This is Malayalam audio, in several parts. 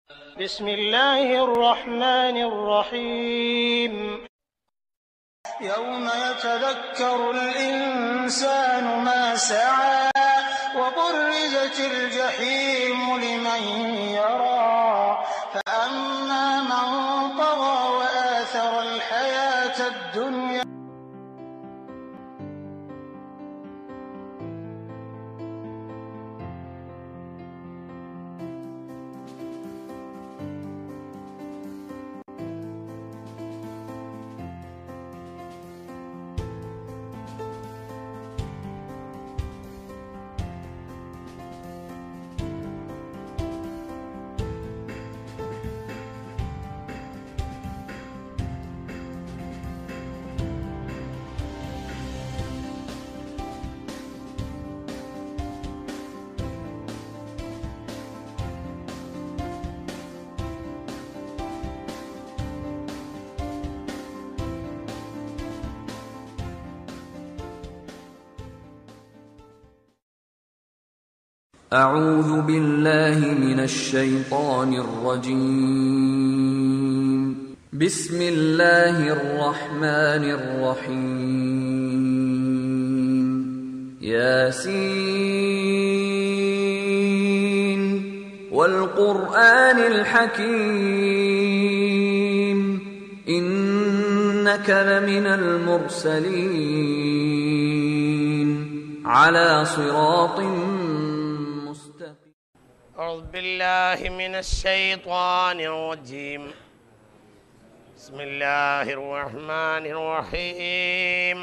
بسم الله الرحمن الرحيم يوم يتذكر الإنسان ما سعى وبرزت الجحيم لمن يرى فأما من طغى وآثر الحياة الدنيا أعوذ بالله من الشيطان الرجيم بسم الله الرحمن الرحيم ياسين والقرآن الحكيم إنك لمن المرسلين على صراط مستقيم أعوذ بالله من الشيطان الرجيم بسم الله الرحمن الرحيم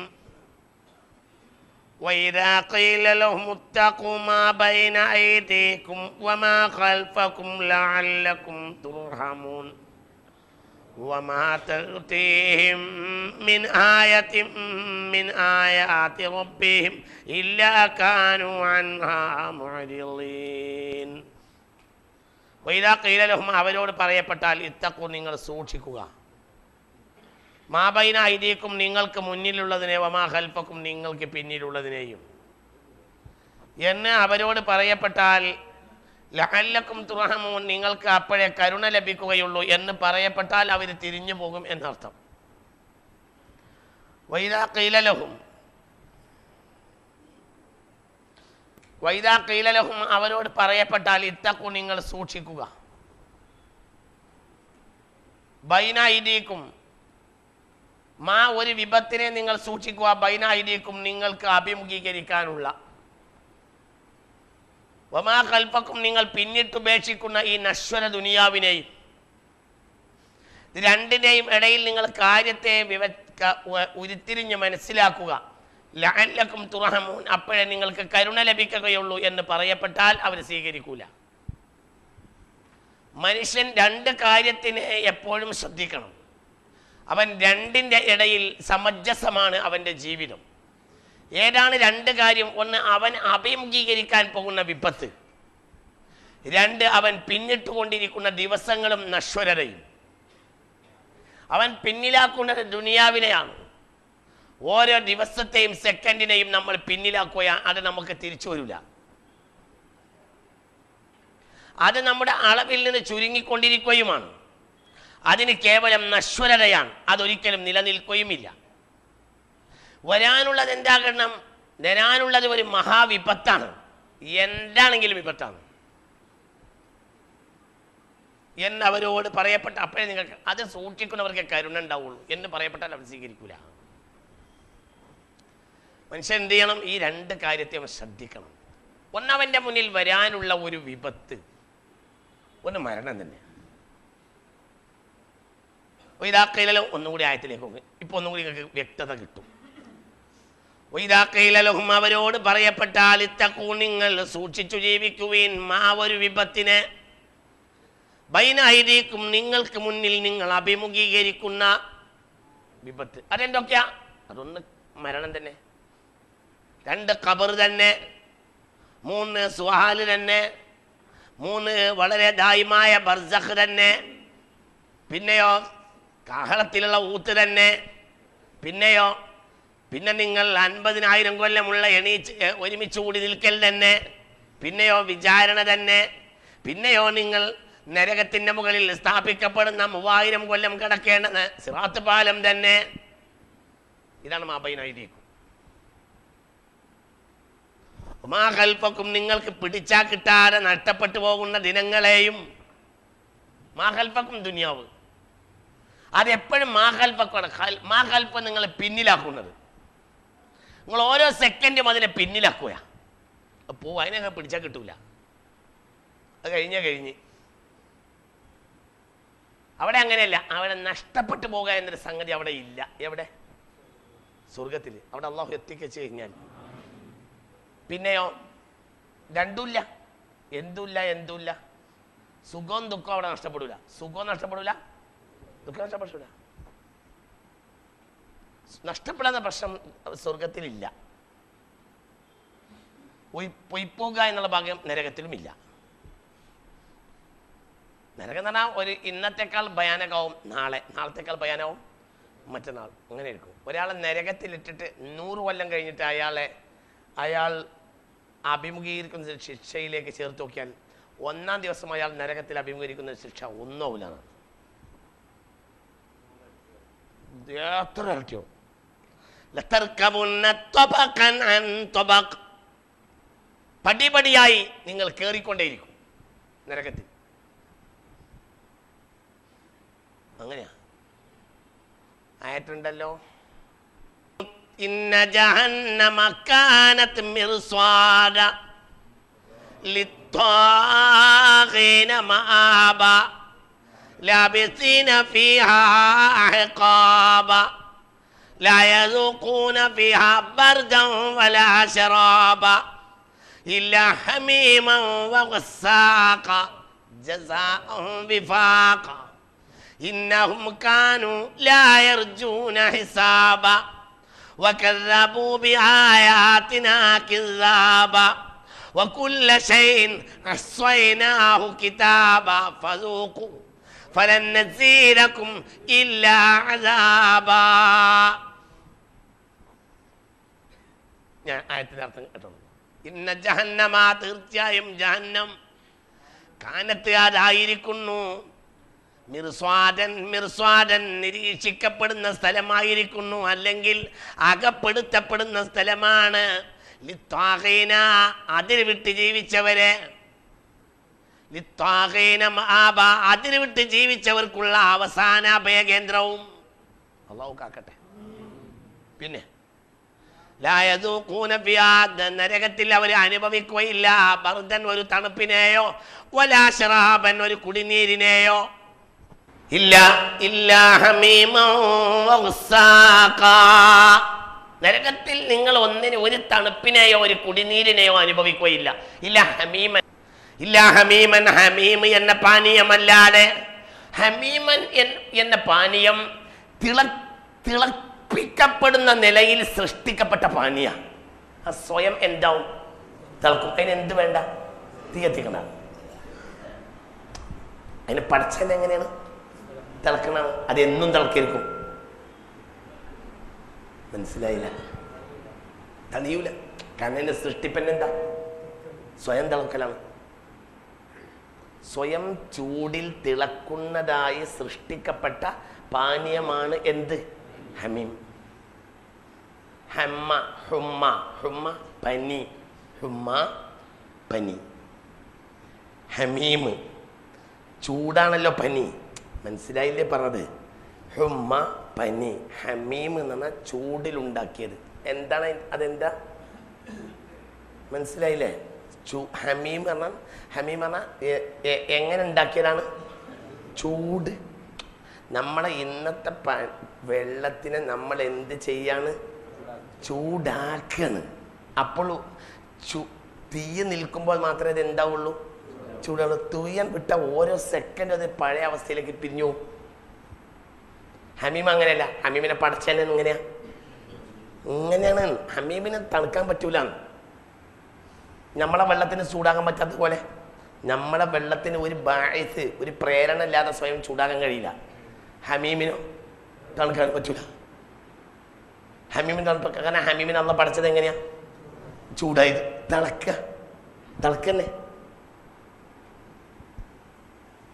وإذا قيل لهم اتقوا ما بين أيديكم وما خلفكم لعلكم ترحمون وما تأتيهم من آية من آيات ربهم إلا كانوا عنها معرضين വൈദാ കീലലഹും അവരോട് പറയപ്പെട്ടാൽ ഇത്തക്കു നിങ്ങൾ സൂക്ഷിക്കുക മാബൈന ഐദീക്കും നിങ്ങൾക്ക് മുന്നിലുള്ളതിനെ വമാ ഹൽഫക്കും നിങ്ങൾക്ക് പിന്നിലുള്ളതിനെയും എന്ന് അവരോട് പറയപ്പെട്ടാൽ ലഹല്ലക്കും തുറഹമൂൻ നിങ്ങൾക്ക് അപ്പോഴേ കരുണ ലഭിക്കുകയുള്ളൂ എന്ന് പറയപ്പെട്ടാൽ അവർ തിരിഞ്ഞു പോകും എന്നർത്ഥം വൈദാ കീലലഹും വൈദാ കീലലഹും അവരോട് പറയപ്പെട്ടാൽ ഇത്തക്കു നിങ്ങൾ സൂക്ഷിക്കുക ബൈന ഐദീക്കും മാ ഒരു വിപത്തിനെ നിങ്ങൾ സൂക്ഷിക്കുക ബൈന ഐദീക്കും നിങ്ങൾക്ക് അഭിമുഖീകരിക്കാനുള്ള വമാ കൽപ്പക്കും നിങ്ങൾ പിന്നിട്ടുപേക്ഷിക്കുന്ന ഈ നശ്വര ദുനിയാവിനെയും ഇത് രണ്ടിനെയും ഇടയിൽ നിങ്ങൾ കാര്യത്തെ വിവ ക- ഉ- ഉരുത്തിരിഞ്ഞ് മനസ്സിലാക്കുക ലഅല്ലക്കും തുറഹമൂൻ അപ്പോഴേ നിങ്ങൾക്ക് കരുണ ലഭിക്കുകയുള്ളൂ എന്ന് പറയപ്പെട്ടാൽ അവർ സ്വീകരിക്കൂല മനുഷ്യൻ രണ്ട് കാര്യത്തിനെ എപ്പോഴും ശ്രദ്ധിക്കണം അവൻ രണ്ടിൻ്റെ ഇടയിൽ സമഞ്ജസമാണ് അവൻ്റെ ജീവിതം ഏതാണ് രണ്ട് കാര്യം ഒന്ന് അവൻ അഭിമുഖീകരിക്കാൻ പോകുന്ന വിപത്ത് രണ്ട് അവൻ പിന്നിട്ടുകൊണ്ടിരിക്കുന്ന ദിവസങ്ങളും നശ്വരതയും അവൻ പിന്നിലാക്കുന്നത് ദുനിയാവിനെയാണ് ഓരോ ദിവസത്തെയും സെക്കൻഡിനെയും നമ്മൾ പിന്നിലാക്കുകയാണ് അത് നമുക്ക് തിരിച്ചു വരില്ല അത് നമ്മുടെ അളവിൽ നിന്ന് ചുരുങ്ങിക്കൊണ്ടിരിക്കുകയുമാണ് അതിന് കേവലം നശ്വരതയാണ് അതൊരിക്കലും നിലനിൽക്കുകയുമില്ല വരാനുള്ളത് എന്താകണം വരാനുള്ളത് ഒരു മഹാവിപത്താണ് എന്താണെങ്കിലും വിപത്താണ് എന്നവരോട് പറയപ്പെട്ട അപ്പോഴേ നിങ്ങൾക്ക് അത് സൂക്ഷിക്കുന്നവർക്ക് കരുണ ഉണ്ടാവുള്ളൂ എന്ന് പറയപ്പെട്ടാൽ അവർ സ്വീകരിക്കൂല മനുഷ്യൻ എന്ത് ചെയ്യണം ഈ രണ്ട് കാര്യത്തെ അവൻ ശ്രദ്ധിക്കണം ഒന്നവൻ്റെ മുന്നിൽ വരാനുള്ള ഒരു വിപത്ത് ഒന്ന് മരണം തന്നെ ഇതാക്കയിലോ ഒന്നുകൂടി ആയത്തിലേക്ക് പോകും ഇപ്പൊ ഒന്നും കൂടി നിങ്ങൾക്ക് വ്യക്തത കിട്ടും വൈദാക്കയിലലഹും അവരോട് പറയപ്പെട്ടാൽ ഇത്തക്കൂ നിങ്ങൾ സൂക്ഷിച്ചു ജീവിക്കുവീൻ മാ ഒരു വിപത്തിന് ബൈനൈദീക്കും നിങ്ങൾക്ക് മുന്നിൽ നിങ്ങൾ അഭിമുഖീകരിക്കുന്ന വിപത്ത് അതെന്തൊക്കെയാ അതൊന്ന് മരണം തന്നെ രണ്ട് കബർ തന്നെ മൂന്ന് സുഹാല് തന്നെ മൂന്ന് വളരെ ദായമായ ബർസഖ് തന്നെ പിന്നെയോ കാഹളത്തിലുള്ള ഊത്ത് തന്നെ പിന്നെയോ പിന്നെ നിങ്ങൾ അൻപതിനായിരം കൊല്ലമുള്ള എണീച്ച് എ, ഒരുമിച്ച് കൂടി നിൽക്കൽ തന്നെ പിന്നെയോ വിചാരണ തന്നെ പിന്നെയോ നിങ്ങൾ നരകത്തിന്റെ മുകളിൽ സ്ഥാപിക്കപ്പെടുന്ന മൂവായിരം കൊല്ലം കിടക്കേണ്ട സിറാത്ത് പാലം തന്നെ ഇതാണ് മാബൈനായിരിക്കും മാകൽപ്പക്കും നിങ്ങൾക്ക് പിടിച്ചാ കിട്ടാതെ നഷ്ടപ്പെട്ടു പോകുന്ന ദിനങ്ങളെയും മാകൽപ്പക്കും ദുനിയാവ് അതെപ്പോഴും മാകൽപ്പക്കാണ് മാകൽപ്പം നിങ്ങളെ പിന്നിലാക്കുന്നത് നിങ്ങൾ ഓരോ സെക്കൻഡും അതിനെ പിന്നിലാക്കുക അപ്പോൾ അതിനെ പിടിച്ചാൽ കിട്ടൂല അത് കഴിഞ്ഞാൽ കഴിഞ്ഞ് അവിടെ അങ്ങനെയല്ല അവിടെ നഷ്ടപ്പെട്ടു പോകുക എന്നൊരു സംഗതി അവിടെ ഇല്ല എവിടെ സ്വർഗത്തിൽ അവിടെ അള്ളാഹു എത്തിക്കച്ച് കഴിഞ്ഞാൽ പിന്നെയോ രണ്ടുമില്ല എന്തുമില്ല എന്തുമില്ല സുഖവും ദുഃഖവും അവിടെ നഷ്ടപ്പെടൂല സുഖവും നഷ്ടപ്പെടൂല ദുഃഖം നഷ്ടപ്പെടൂല നഷ്ടപ്പെടാത്ത പ്രശ്നം സ്വർഗത്തിലില്ല പൊയ് പൊയ്പോകുക എന്നുള്ള ഭാഗ്യം നരകത്തിലുമില്ല നരകം എന്ന് പറഞ്ഞാൽ ഒരു ഇന്നത്തേക്കാൾ ഭയാനകവും നാളെ നാളത്തേക്കാൾ ഭയാനവും മറ്റന്നാൾ അങ്ങനെ ഇരിക്കും ഒരാളെ നരകത്തിലിട്ടിട്ട് നൂറ് കൊല്ലം കഴിഞ്ഞിട്ട് അയാളെ അയാൾ അഭിമുഖീകരിക്കുന്ന ശിക്ഷയിലേക്ക് ചേർത്ത് നോക്കിയാൽ ഒന്നാം ദിവസം അയാൾ നരകത്തിൽ അഭിമുഖീകരിക്കുന്ന ശിക്ഷ ഒന്നുമില്ലാണ് എത്ര ഇരട്ടിയോ ലതർക്കബുന്ന ത്വബഖൻ അൻ ത്വബഖ്. പടിപടിയായി നിങ്ങൾ കയറിക്കൊണ്ടേയിരിക്കും നരകത്തിൽ അങ്ങനെയാ ആയിട്ടുണ്ടല്ലോ ഇന്ന ജഹന്നമ കാനത്ത് മിർസ്വാദ ലിത്വാഗീന മആബ ലാബിസീന ഫീഹാ അഹ്ഖാബ لا يذوقون فيها بردا ولا شرابا إلا حميما وغساقا جزاء وفاقا إنهم كانوا لا يرجون حسابا وكذبوا بآياتنا كذابا وكل شيء أحصيناه كتابا فذوقوا فلن نزيدكم إلا عذابا ഞാൻ ആയത്തിന്റെ അർത്ഥം കേട്ടോളൂ ഇന്ന ജഹന്നമ തീർച്ചയായും ജഹന്നം കാനത്ത് അതായിരിക്കുന്നു മിർസ്വാദൻ മിർസ്വാദൻ നിരീക്ഷിക്കപ്പെടുന്ന സ്ഥലമായിരിക്കുന്നു അല്ലെങ്കിൽ അകപ്പെടുത്തപ്പെടുന്ന സ്ഥലമാണ് ലിത്വാഹീന അതിര് വിട്ട് ജീവിച്ചവരെ ലിത്വാഹീന മആബ അതിര് വിട്ട് ജീവിച്ചവർക്കുള്ള അവസാന അഭയകേന്ദ്രവും അള്ളാഹു കാക്കട്ടെ പിന്നെ ലായദൂഖൂന ഫിഹാ ദ- നരകത്തിൽ അവർ അനുഭവിക്കുകയില്ല ബർദൻ ഒരു തണുപ്പിനെയോ വലാശറാബൻ ഒരു കുടിനീരിനെയോ ഇല്ല ഇല്ല ഹമീമൻ വഗ്സാഖാ. നരകത്തിൽ നിങ്ങൾ ഒന്നിന് ഒരു തണുപ്പിനെയോ ഒരു കുടിനീരിനെയോ അനുഭവിക്കുകയില്ല ഇല്ല ഹമീമൻ ഇല്ല ഹമീമൻ ഹമീം എന്ന പാനീയമല്ലാതെ ഹമീമൻ എൻ- എന്ന പാനീയം തിള തിളപ്പിക്കപ്പെടുന്ന നിലയിൽ സൃഷ്ടിക്കപ്പെട്ട പാനീയ ആ സ്വയം എന്താവും തിളക്കും അതിന് എന്ത് വേണ്ട തീ എത്തിക്കണ അതിന് പഠിച്ചത് എങ്ങനെയാണ് തിളക്കണ അത് എന്നും തിളക്കിയിരിക്കും മനസ്സിലായില്ല തണിയൂല കാരണം അതിന്റെ സൃഷ്ടിപ്പന്നെ എന്താ സ്വയം തിളക്കലാണ് സ്വയം ചൂടിൽ തിളക്കുന്നതായി സൃഷ്ടിക്കപ്പെട്ട പാനീയമാണ് എന്ത് ഹമീം ഹമ്മ ഹുമ്മ ഹുമ്മ പനി ഹുമ്മ പനി ഹമീം ചൂടാണല്ലോ പനി മനസ്സിലായില്ലേ പറഞ്ഞത് ഹുമ്മ പനി ഹമീം എന്ന് പറഞ്ഞാൽ ചൂടിലുണ്ടാക്കിയത് എന്താണ് അയി- അതെന്താ മനസ്സിലായില്ലേ ചൂ ഹമീം പറഞ്ഞാൽ ഹമീം പറഞ്ഞാൽ എ- എ- എങ്ങനെ ഉണ്ടാക്കിയതാണ് ചൂട് നമ്മളെ ഇന്നത്തെ പ വെള്ളത്തിനെ നമ്മൾ എന്ത് ചെയ്യാണ് ചൂടാക്കാണ് അപ്പോൾ ചു തീ നിൽക്കുമ്പോൾ മാത്രമേ ഇത് എന്താവുള്ളൂ ചൂടുള്ളൂ തുയ്യാൻ വിട്ട ഓരോ സെക്കൻഡ് അത് പഴയ അവസ്ഥയിലേക്ക് പിരിഞ്ഞു പോകും. ഹമീം അങ്ങനെയല്ല ഹമീമിനെ പഠിച്ചാൽ എങ്ങനെയാ ഇങ്ങനെയാണ് ഹമീമിനെ തണുക്കാൻ പറ്റൂല നമ്മളെ വെള്ളത്തിന് ചൂടാകാൻ പറ്റാത്ത പോലെ നമ്മളെ വെള്ളത്തിന് ഒരു ബായസ് ഒരു പ്രേരണ ഇല്ലാതെ സ്വയം ചൂടാകാൻ കഴിയില്ല ഹമീമിനോ തണുക്കാൻ പറ്റൂല ഹമീമിന് തണുപ്പൊക്കെ കാരണം ഹമീമിനെ അന്ന് പഠിച്ചത് എങ്ങനെയാ ചൂടായത് തിളക്കുക തിളക്കന്നെ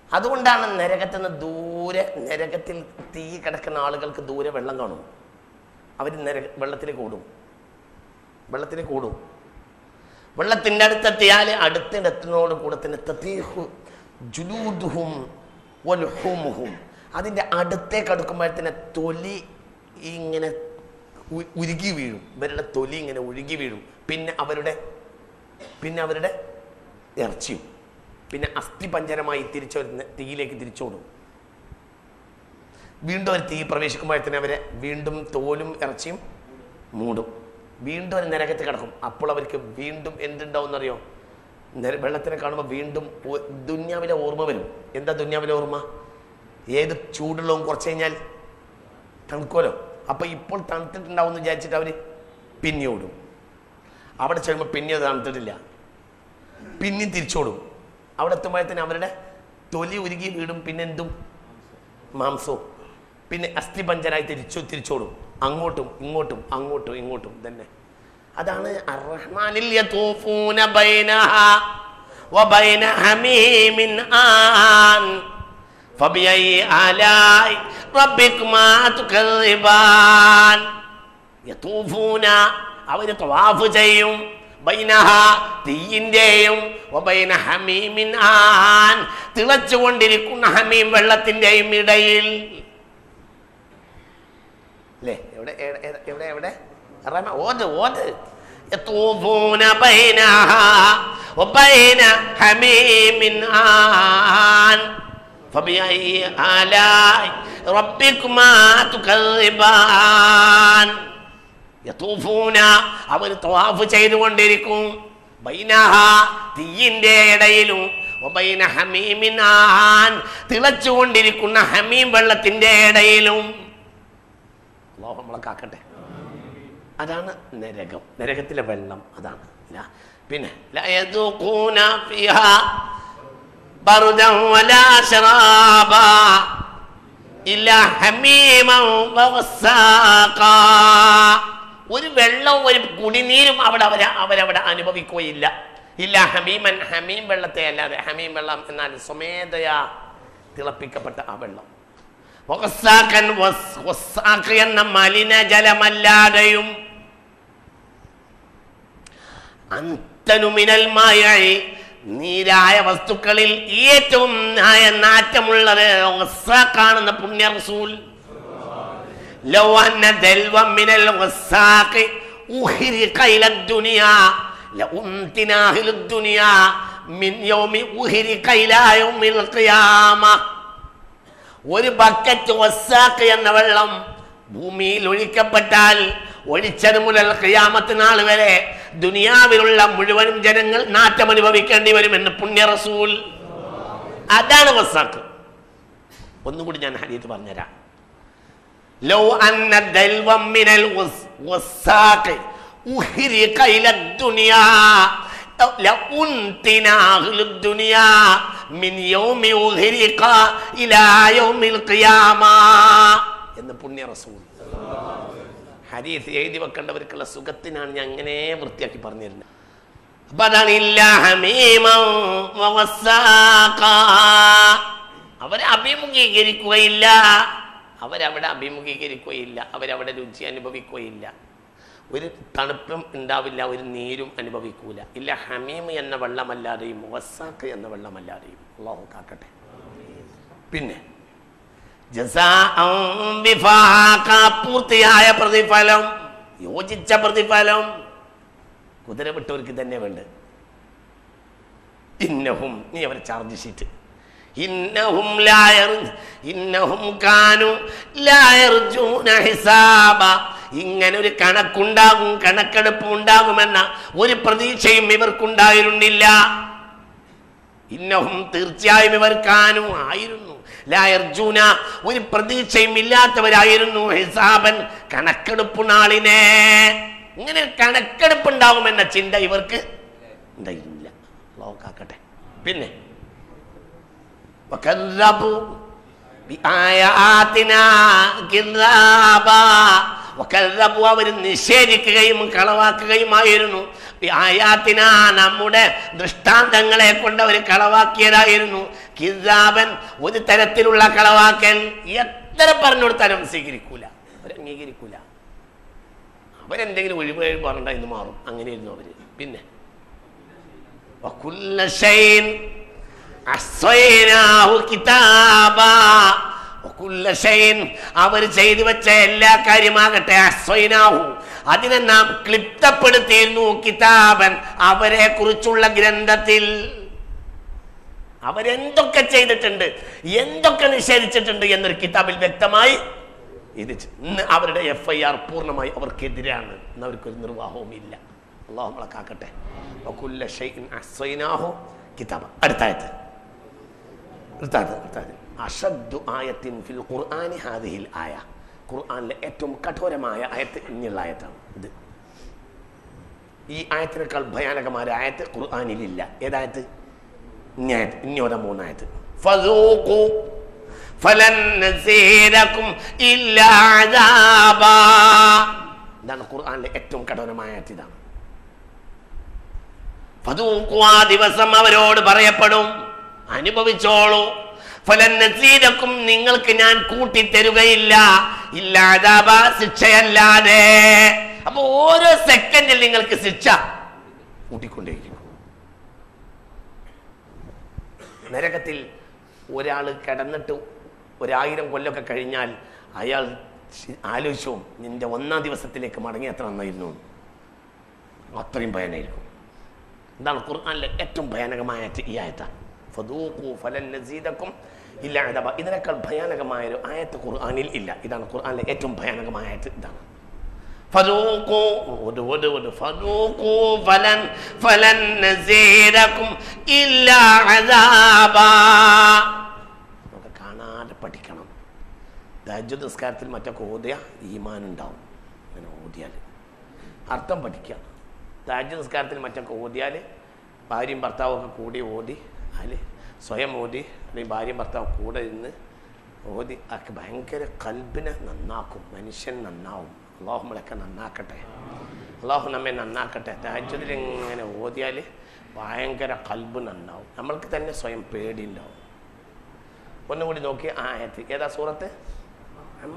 അതുകൊണ്ടാണ് നരകത്തിൽ നിന്ന് ദൂരെ നരകത്തിൽ തീ കിടക്കുന്ന ആളുകൾക്ക് ദൂരെ വെള്ളം കാണും അവർ നരക വെള്ളത്തിലേക്ക് ഓടും വെള്ളത്തിലേക്ക് ഓടും വെള്ളത്തിൻ്റെ അടുത്തെത്തിയാൽ അടുത്തിടെത്തുന്നതോട് കൂടെ തന്നെ തതീഹു ജുലൂദുഹും വൽഹുമുഹും അതിൻ്റെ അടുത്തേക്ക് അടുക്കുമ്പോഴത്തേനെ തൊലി ഇങ്ങനെ ഉ- ഉരുകി വീഴും ഇവരുടെ തൊലി ഇങ്ങനെ ഒഴുകി വീഴും പിന്നെ അവരുടെ പിന്നെ അവരുടെ ഇറച്ചിയും പിന്നെ അസ്ഥിപഞ്ചരമായി തിരിച്ചു തീയിലേക്ക് തിരിച്ചോടും വീണ്ടും ഒരു തീ പ്രവേശിക്കുമ്പോഴത്തേന് അവരെ വീണ്ടും തോലും ഇറച്ചിയും മൂടും വീണ്ടും ഒരു നരകത്തിൽ കിടക്കും അപ്പോൾ അവർക്ക് വീണ്ടും എന്തുണ്ടാവും എന്നറിയോ നര വെള്ളത്തിനെ കാണുമ്പോൾ വീണ്ടും ഒ- ദുന്യാവിലെ ഓർമ്മ വരും എന്താ ദുന്യാവിലെ ഓർമ്മ ഏത് ചൂടുള്ളവും കുറച്ച് കഴിഞ്ഞാൽ തണുക്കുമല്ലോ അപ്പോൾ ഇപ്പോൾ തണുത്തിട്ടുണ്ടാവും എന്ന് വിചാരിച്ചിട്ട് അവർ പിന്നെ ഓടും അവിടെ ചെല്ലുമ്പോൾ പിന്നെ അത് തണുത്തിട്ടില്ല പിന്നെയും തിരിച്ചോടും അവിടെ എത്തുമ്പോഴത്തേന് അവരുടെ തൊലി ഉരുകി വീടും പിന്നെ എന്തും മാംസവും പിന്നെ അസ്ഥിപഞ്ചനായി തിരിച്ചു തിരിച്ചോടും അങ്ങോട്ടും ഇങ്ങോട്ടും അങ്ങോട്ടും ഇങ്ങോട്ടും തന്നെ അതാണ് അർറഹ്മാനിൽ യതൂഫൂന ബൈനഹ വബൈന ഹമീമിൻ ആൻ ഫബിഅയി ആലായി റബ്ബിക്കുമാ തുകദ്ദിബാൻ യതൂഫൂന അവര് തവാഫ് ചെയ്യും ബൈനഹ തീയിന്റെയും വബൈന ഹമീമിൻ ആൻ തിളച്ചുകൊണ്ടിരിക്കുന്ന ഹമീം വെള്ളത്തിന്റെയും ഇടയിൽ അല്ലേ എവിടെ എവിടെ- എവിടെ- എവിടെ എവിടെ റമ ഓത് ഓത് يطوفون بينها وبين حميم آن فبأي آلاء ربكما تكذبان യത്തൂഫൂന അവർ തവാഫ് ചെയ്തുകൊണ്ടിരിക്കും ബൈനഹ തീയിന്റെ ഇടയിലും വബൈന ഹമീമിൻ ആൻ തിളച്ചുകൊണ്ടിരിക്കുന്ന ഹമീം വെള്ളത്തിന്റെ ഇടയിലും അള്ളാഹു നമ്മളെ കാക്കട്ടെ അതാണ് നരകം നരകത്തിലെ വെള്ളം അതാണ് ല- പിന്നെ ല യദൂഖൂന ഫിഹാ ബർദൻ വലാ ശറാബാ ഇല്ല ഹമീമൻ വഗസ്സാഖാ. ഒരു വെള്ളവും ഒരു കുടിനീരും അവിടെ അവരെ അവരവിടെ അനുഭവിക്കുകയില്ല ഇല്ല ഹമീമൻ ഹമീം വെള്ളത്തെ അല്ലാതെ ഹമീം വെള്ളം എന്നാൽ സ്വമേധയാ തിളപ്പിക്കപ്പെട്ട ആ വെള്ളം വഗസ്സാഖൻ വസ്- വസ്സാഖ് എന്ന മലിനജലമല്ലാതെയും അന്തനുമിനൽ മായായി നീരായ വസ്തുക്കളിൽ ഏറ്റവും നായ നാറ്റമുള്ളത് വസ്സാഖാണെന്ന പുണ്യ റസൂൽ ലോ അന്ന ദൽവം മിനൽ വസ്സാഖ് ഉഹ്രിഖ ഇല ദുനിയാ ലഉംതിന അഹ്ലു ദുനിയാ മിൻ യൗമി ഉഹ്രിഖ ഇലാ യൗമിൽ ഖിയാമ ഒരു ബക്കറ്റ് വസ്സാക്ക് എന്ന വെള്ളം ഭൂമിയിൽ ഒഴിക്കപ്പെട്ടാൽ ഒഴിച്ചത് മുതൽ ഖിയാമത്ത് നാൾ വരെ ദുനിയാവിലുള്ള മുഴുവനും ജനങ്ങൾ നാറ്റം അനുഭവിക്കേണ്ടി വരുമെന്ന് പുണ്യ റസൂൽ അതാണ് വസ്സാക്ക് ഒന്നും കൂടി ഞാൻ ഹരിയത്ത് പറഞ്ഞുതരാം ലോ അന്ന ദൽവം മിനൽ വസ്- വസ്സാഖ് ഉഹ്രിഖ ഇല ദുനിയാ ലഉൻതിന അഹ്ലു ദുനിയാ മിൻ യൗമി ഉഹ്രിഖ ഇലാ യൗമിൽ ഖിയാമ എന്ന് പുണ്യ റസൂൽ ഹദീസ് എഴുതി വെക്കേണ്ടവർക്കുള്ള സുഖത്തിനാണ് ഞാൻ അങ്ങനെ വൃത്തിയാക്കി പറഞ്ഞു തരുന്നത് അപ്പൊ അതാണ് ഇല്ല ഹമീമം വവസ്സാഖാ. അവരെ അഭിമുഖീകരിക്കുകയില്ല അവരവിടെ അഭിമുഖീകരിക്കുകയില്ല അവരവിടെ രുചി അനുഭവിക്കുകയില്ല ഒരു തണുപ്പും ഉണ്ടാവില്ല ഒരു നീരും അനുഭവിക്കൂല ഇല്ല ഹമീം എന്ന വെള്ളമല്ലാതെയും വസാക്ക് എന്ന വെള്ളമല്ലാതെയും അള്ളാഹു കാക്കട്ടെ പിന്നെ ജസാഅൻ വിഫാഖ, പൂർത്തിയായ പ്രതിഫലം യോജിച്ച പ്രതിഫലം കുതിര വിട്ടവർക്ക് തന്നെ വേണ്ട ഇന്നഹും നീ അവരെ ചാർജ് ഷീറ്റ് ഇന്നഹും ലായർ ഇന്നഹും കാനു ലായർജൂന ഹിസാബ ഇങ്ങനെ ഒരു കണക്കുണ്ടാകും കണക്കെടുപ്പ് ഉണ്ടാകുമെന്ന ഒരു പ്രതീക്ഷയും ഇവർക്കുണ്ടായിരുന്നില്ല ഇന്നഹും തീർച്ചയായും ഇവർ കാനു ആയിരുന്നു ലായർജൂന ഒരു പ്രതീക്ഷയും ഇല്ലാത്തവരായിരുന്നു ഹിസാബൻ കണക്കെടുപ്പ് നാളിനെ ഇങ്ങനെ ഒരു കണക്കെടുപ്പ് ഉണ്ടാകുമെന്ന ചിന്ത ഇവർക്ക് ഉണ്ടായിരുന്നില്ല ലോക്കാക്കട്ടെ പിന്നെ وكذبوا بآياتنا كذابا وكذبوا അവർ നിഷേധിക്കുകയും കളവാക്കുകയുമായിരുന്നു ആയാത്തിന നമ്മുടെ ദൃഷ്ടാന്തങ്ങളെ കൊണ്ട് അവർ കളവാക്കിയതായിരുന്നു കിതാബൻ ഒരു തരത്തിലുള്ള കളവാക്കൽ എത്ര പറഞ്ഞു കൊടുത്താലും സ്വീകരിക്കൂല അവർ അംഗീകരിക്കൂല അവരെന്തെങ്കിലും ഒഴിവ് പറഞ്ഞിട്ട് ഇന്ന് മാറും അങ്ങനെയായിരുന്നു അവര് പിന്നെ وكل شيء أحصيناه كتابا وكل شيء അവർ ചെയ്തു വെച്ച എല്ലാ കാര്യമാകട്ടെ അസ്വൈനാഹു അതിനെ നാം ക്ലിപ്തപ്പെടുത്തിയിരുന്നു കിതാബൻ അവരെ കുറിച്ചുള്ള ഗ്രന്ഥത്തിൽ അവരെന്തൊക്കെ ചെയ്തിട്ടുണ്ട് എന്തൊക്കെ നിഷേധിച്ചിട്ടുണ്ട് എന്നൊരു കിതാബിൽ വ്യക്തമായി ഇത് ചെ- ഇന്ന് അവരുടെ എഫ് ഐ ആർ പൂർണ്ണമായി അവർക്കെതിരാണ് ഇന്ന് അവർക്കൊരു നിർവാഹവും ഇല്ല അള്ളാഹു നമ്മളെ കാക്കട്ടെ വകുല്ല ഷൈഇൻ അഹ്സൈനാഹു കിതാബ അടുത്തായത് അടുത്തായത് അടുത്തായത് അഷദ്ദു ആയത്തിൻ ഫിൽ ഖുർആനി ഹാദിഹിൽ ആയ ഖുർആനിലെ ഏറ്റവും കഠോരമായ ആയത്ത് ഇനിയുള്ള ആയത്താണ് ഇത് ഈ ആയത്തിനേക്കാൾ ഭയാനകമായ ഒരു ആയത്ത് ഖുർആനിലില്ല ഏതായത്ത് ഇനി ആയത്ത് ഇനി ഓരോ മൂന്നായത്ത് ഫദൂഖു ഫലൻ നസീരക്കും ഇല്ലാ അദാബാ ഇതാണ് ഖുർആനിലെ ഏറ്റവും കഠോരമായ ആയത്ത് ഇതാണ് ഫദൂഖു ആ ദിവസം അവരോട് പറയപ്പെടും അനുഭവിച്ചോളൂ ഫലൻ നസീരക്കും നിങ്ങൾക്ക് ഞാൻ കൂട്ടിത്തരുകയില്ല ഇല്ലാതാബ ശിക്ഷയല്ലാതെ അപ്പൊ ഓരോ സെക്കൻഡിൽ നിങ്ങൾക്ക് ശിക്ഷ കൂട്ടിക്കൊണ്ടേയിരിക്കും നരകത്തിൽ ഒരാൾ കിടന്നിട്ട് ഒരായിരം കൊല്ലമൊക്കെ കഴിഞ്ഞാൽ അയാൾ ശി- ആലോചിച്ചു നിന്റെ ഒന്നാം ദിവസത്തിലേക്ക് മടങ്ങി എത്ര നന്നായിരുന്നു എന്ന്. അത്രയും ഭയാനായിരിക്കും ഇതാണ് ഖുർആനിലെ ഏറ്റവും ഭയാനകമായ ആയത്ത് ഈ ആയത്താണ് ഫദൂഖു ഫലൻ നസീദക്കും ഇല്ല അദബ ഇതിനേക്കാൾ ഭയാനകമായ ഒരു ആയത്ത് ഖുർആനിൽ ഇല്ല ഇതാണ് ഖുർആനിലെ ഏറ്റവും ഭയാനകമായ ആയത്ത് ഇതാണ് ഫദൂഖു ഒട് ഒട് ഒട് ഫദൂഖു ഫലൻ ഫലൻ നസീദക്കും ഇല്ല അദാബ നമുക്ക് കാണാതെ പഠിക്കണം തഹജ്ജുദ് നിസ്കാരത്തിൽ മറ്റൊക്കെ ഓതിയ ഈമാൻ ഉണ്ടാവും അങ്ങനെ ഓതിയാൽ അർത്ഥം പഠിക്കുക താജ് നിസ്കാരത്തിൽ മറ്റൊക്കെ ഓതിയാൽ ഭാര്യയും ഭർത്താവും ഒക്കെ കൂടി ഓതി അതിൽ സ്വയം ഓതി അല്ലെങ്കിൽ ഭാര്യയും ഭർത്താവും കൂടെ ഇരുന്ന് ഓതി അതൊക്കെ ഭയങ്കര കൽബിനെ നന്നാക്കും മനുഷ്യൻ നന്നാവും അള്ളാഹു നമ്മളൊക്കെ നന്നാക്കട്ടെ അള്ളാഹു നമ്മെ നന്നാക്കട്ടെ താജ്യത്തിൽ ഇങ്ങനെ ഓതിയാൽ ഭയങ്കര കൽബ് നന്നാവും നമ്മൾക്ക് തന്നെ സ്വയം പേടി ഉണ്ടാവും ഒന്നും കൂടി നോക്കി ആ ആയത്ത് ഏതാ സൂറത്ത് അമ്മ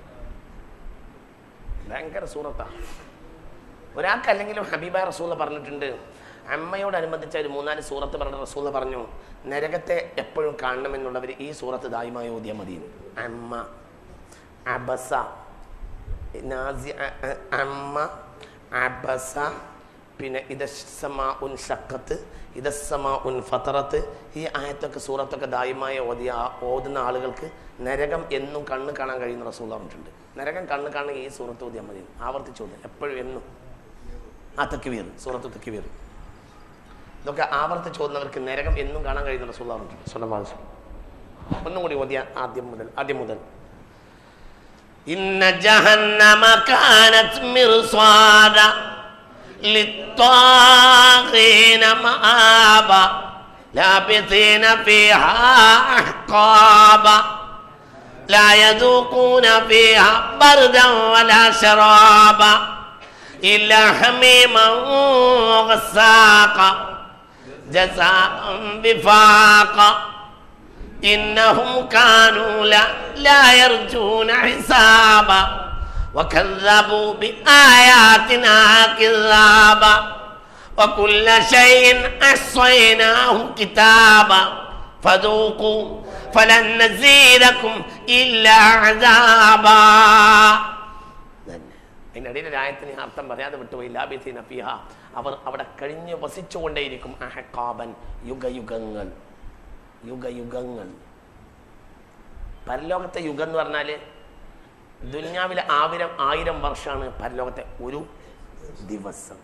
ഭയങ്കര സൂറത്താണ് ഒരാൾക്ക് അല്ലെങ്കിലും ഹബീബ റസൂല പറഞ്ഞിട്ടുണ്ട് അമ്മയോടനുബന്ധിച്ച ഒരു മൂന്നാല് സൂറത്ത് പറഞ്ഞ റസൂല പറഞ്ഞു നരകത്തെ എപ്പോഴും കാണണമെന്നുള്ളവർ ഈ സൂറത്ത് ദായമായി ഓതിയാൽ മതി അമ്മ അബസ നാസി അ- അ- അമ്മ അബസ പിന്നെ ഇതസമാ ഉൻ ഷക്കത്ത് ഇതസമാ ഉൻ ഫത്തറത്ത് ഈ ആയത്തൊക്കെ സൂറത്തൊക്കെ ദായമായി ഓതിയ ആ- ഓതുന്ന ആളുകൾക്ക് നരകം എന്നും കണ്ണ് കാണാൻ കഴിയുന്ന റസൂൽ പറഞ്ഞിട്ടുണ്ട് നരകം കണ്ണ് കാണാൻ ഈ സൂറത്ത് ഓതിയാൽ മതി ആവർത്തിച്ചു ഓതുക എപ്പോഴും എന്നും ആ തെക്കുവീർ സൂറത്ത് തെക്കുവീർ ഇതൊക്കെ ആവർത്തിച്ച് ഓതുന്നവർക്ക് നരകം എന്നും കാണാൻ കഴിയുന്ന റസൂൽ പറഞ്ഞിട്ടുണ്ട് സ്വലമാസം ഒന്നും കൂടി ഓതിയ ആദ്യം മുതൽ ആദ്യം മുതൽ ഇന്ന ജഹന്നമ കാനത് മിർസാദ للطاغين مآبا لابثين فيها أحقابا لا يذوقون فيها بردا ولا شرابا إلا حميما وغساقا جزاء بفاقا إنهم كانوا لا, لا يرجون حسابا وكذبوا بآياتنا كذابا وكل شيء أحصيناه كتابا فذوقوا فلن نزيدكم إلا عذابا അതിനിടയിൽ രായത്തിന് അർത്ഥം പറയാതെ വിട്ടുപോയി ലാബിസീന ഫിഹ അവർ അവിടെ കഴിഞ്ഞ് വസിച്ചുകൊണ്ടേയിരിക്കും അഹക്കാബൻ യുഗയുഗങ്ങൾ യുഗയുഗങ്ങൾ പരലോകത്തെ യുഗം എന്ന് പറഞ്ഞാൽ ദുന്യാവിലെ ആയിരം ആയിരം വർഷമാണ് പരലോകത്തെ ഒരു ദിവസം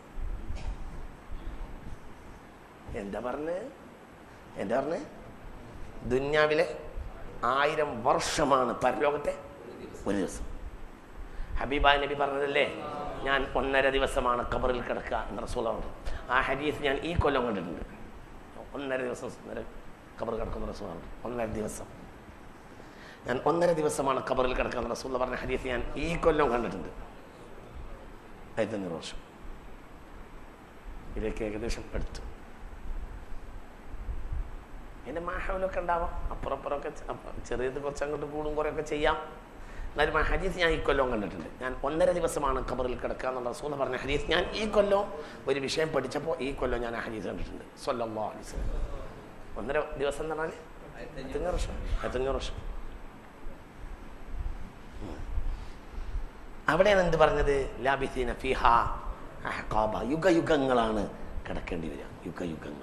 എന്താ പറഞ്ഞ് എന്താ പറഞ്ഞ് ദുന്യാവിലെ ആയിരം വർഷമാണ് പരലോകത്തെ ഒരു ദിവസം ഹബീബായ നബി പറഞ്ഞതല്ലേ ഞാൻ ഒന്നര ദിവസമാണ് ഖബറിൽ കിടക്കുക എന്ന് റസൂലുണ്ട് ആ ഹദീസ് ഞാൻ ഈ കൊല്ലം കണ്ടിട്ടുണ്ട് ഒന്നര ദിവസം നേരെ ഖബർ കിടക്കുന്ന റസൂലാണ് ഒന്നര ദിവസം ഞാൻ ഒന്നര ദിവസമാണ് ഖബറിൽ കിടക്കുന്ന റസൂൽ പറഞ്ഞ ഹദീസ് ഞാൻ ഈ കൊല്ലം കണ്ടിട്ടുണ്ട് ആയിരത്തഞ്ഞൂറ് വർഷം ഇതിലേക്ക് ഏകദേശം എടുത്തു അതിൻ്റെ മാഹവിലൊക്കെ ഉണ്ടാവാം അപ്പുറം അപ്പുറമൊക്കെ ചെ- അപ്പ- ചെറിയത് കുറച്ച് അങ്ങോട്ട് കൂടും കുറേയൊക്കെ ചെയ്യാം എന്നാലും ആ ഹദീസ് ഞാൻ ഈ കൊല്ലവും കണ്ടിട്ടുണ്ട് ഞാൻ ഒന്നര ദിവസമാണ് ഖബറിൽ കിടക്കുക എന്നുള്ള റസൂല പറഞ്ഞ ഹദീസ് ഞാൻ ഈ കൊല്ലം ഒരു വിഷയം പഠിച്ചപ്പോൾ ഈ കൊല്ലം ഞാൻ ആ ഹദീസ് കണ്ടിട്ടുണ്ട് സല്ലല്ലാഹു അലൈഹി വസല്ലം ഒന്നര ദിവസം എന്ന് പറഞ്ഞാൽ ആയിരത്തഞ്ഞൂറ് വർഷം ആയിരത്തഞ്ഞൂറ് വർഷം ഉം. അവിടെയാണ് എന്ത് പറഞ്ഞത് ലാബിസീന ഫിഹ അഹ്ഖാബ യുഗയുഗങ്ങളാണ് കിടക്കേണ്ടി വരിക യുഗയുഗങ്ങൾ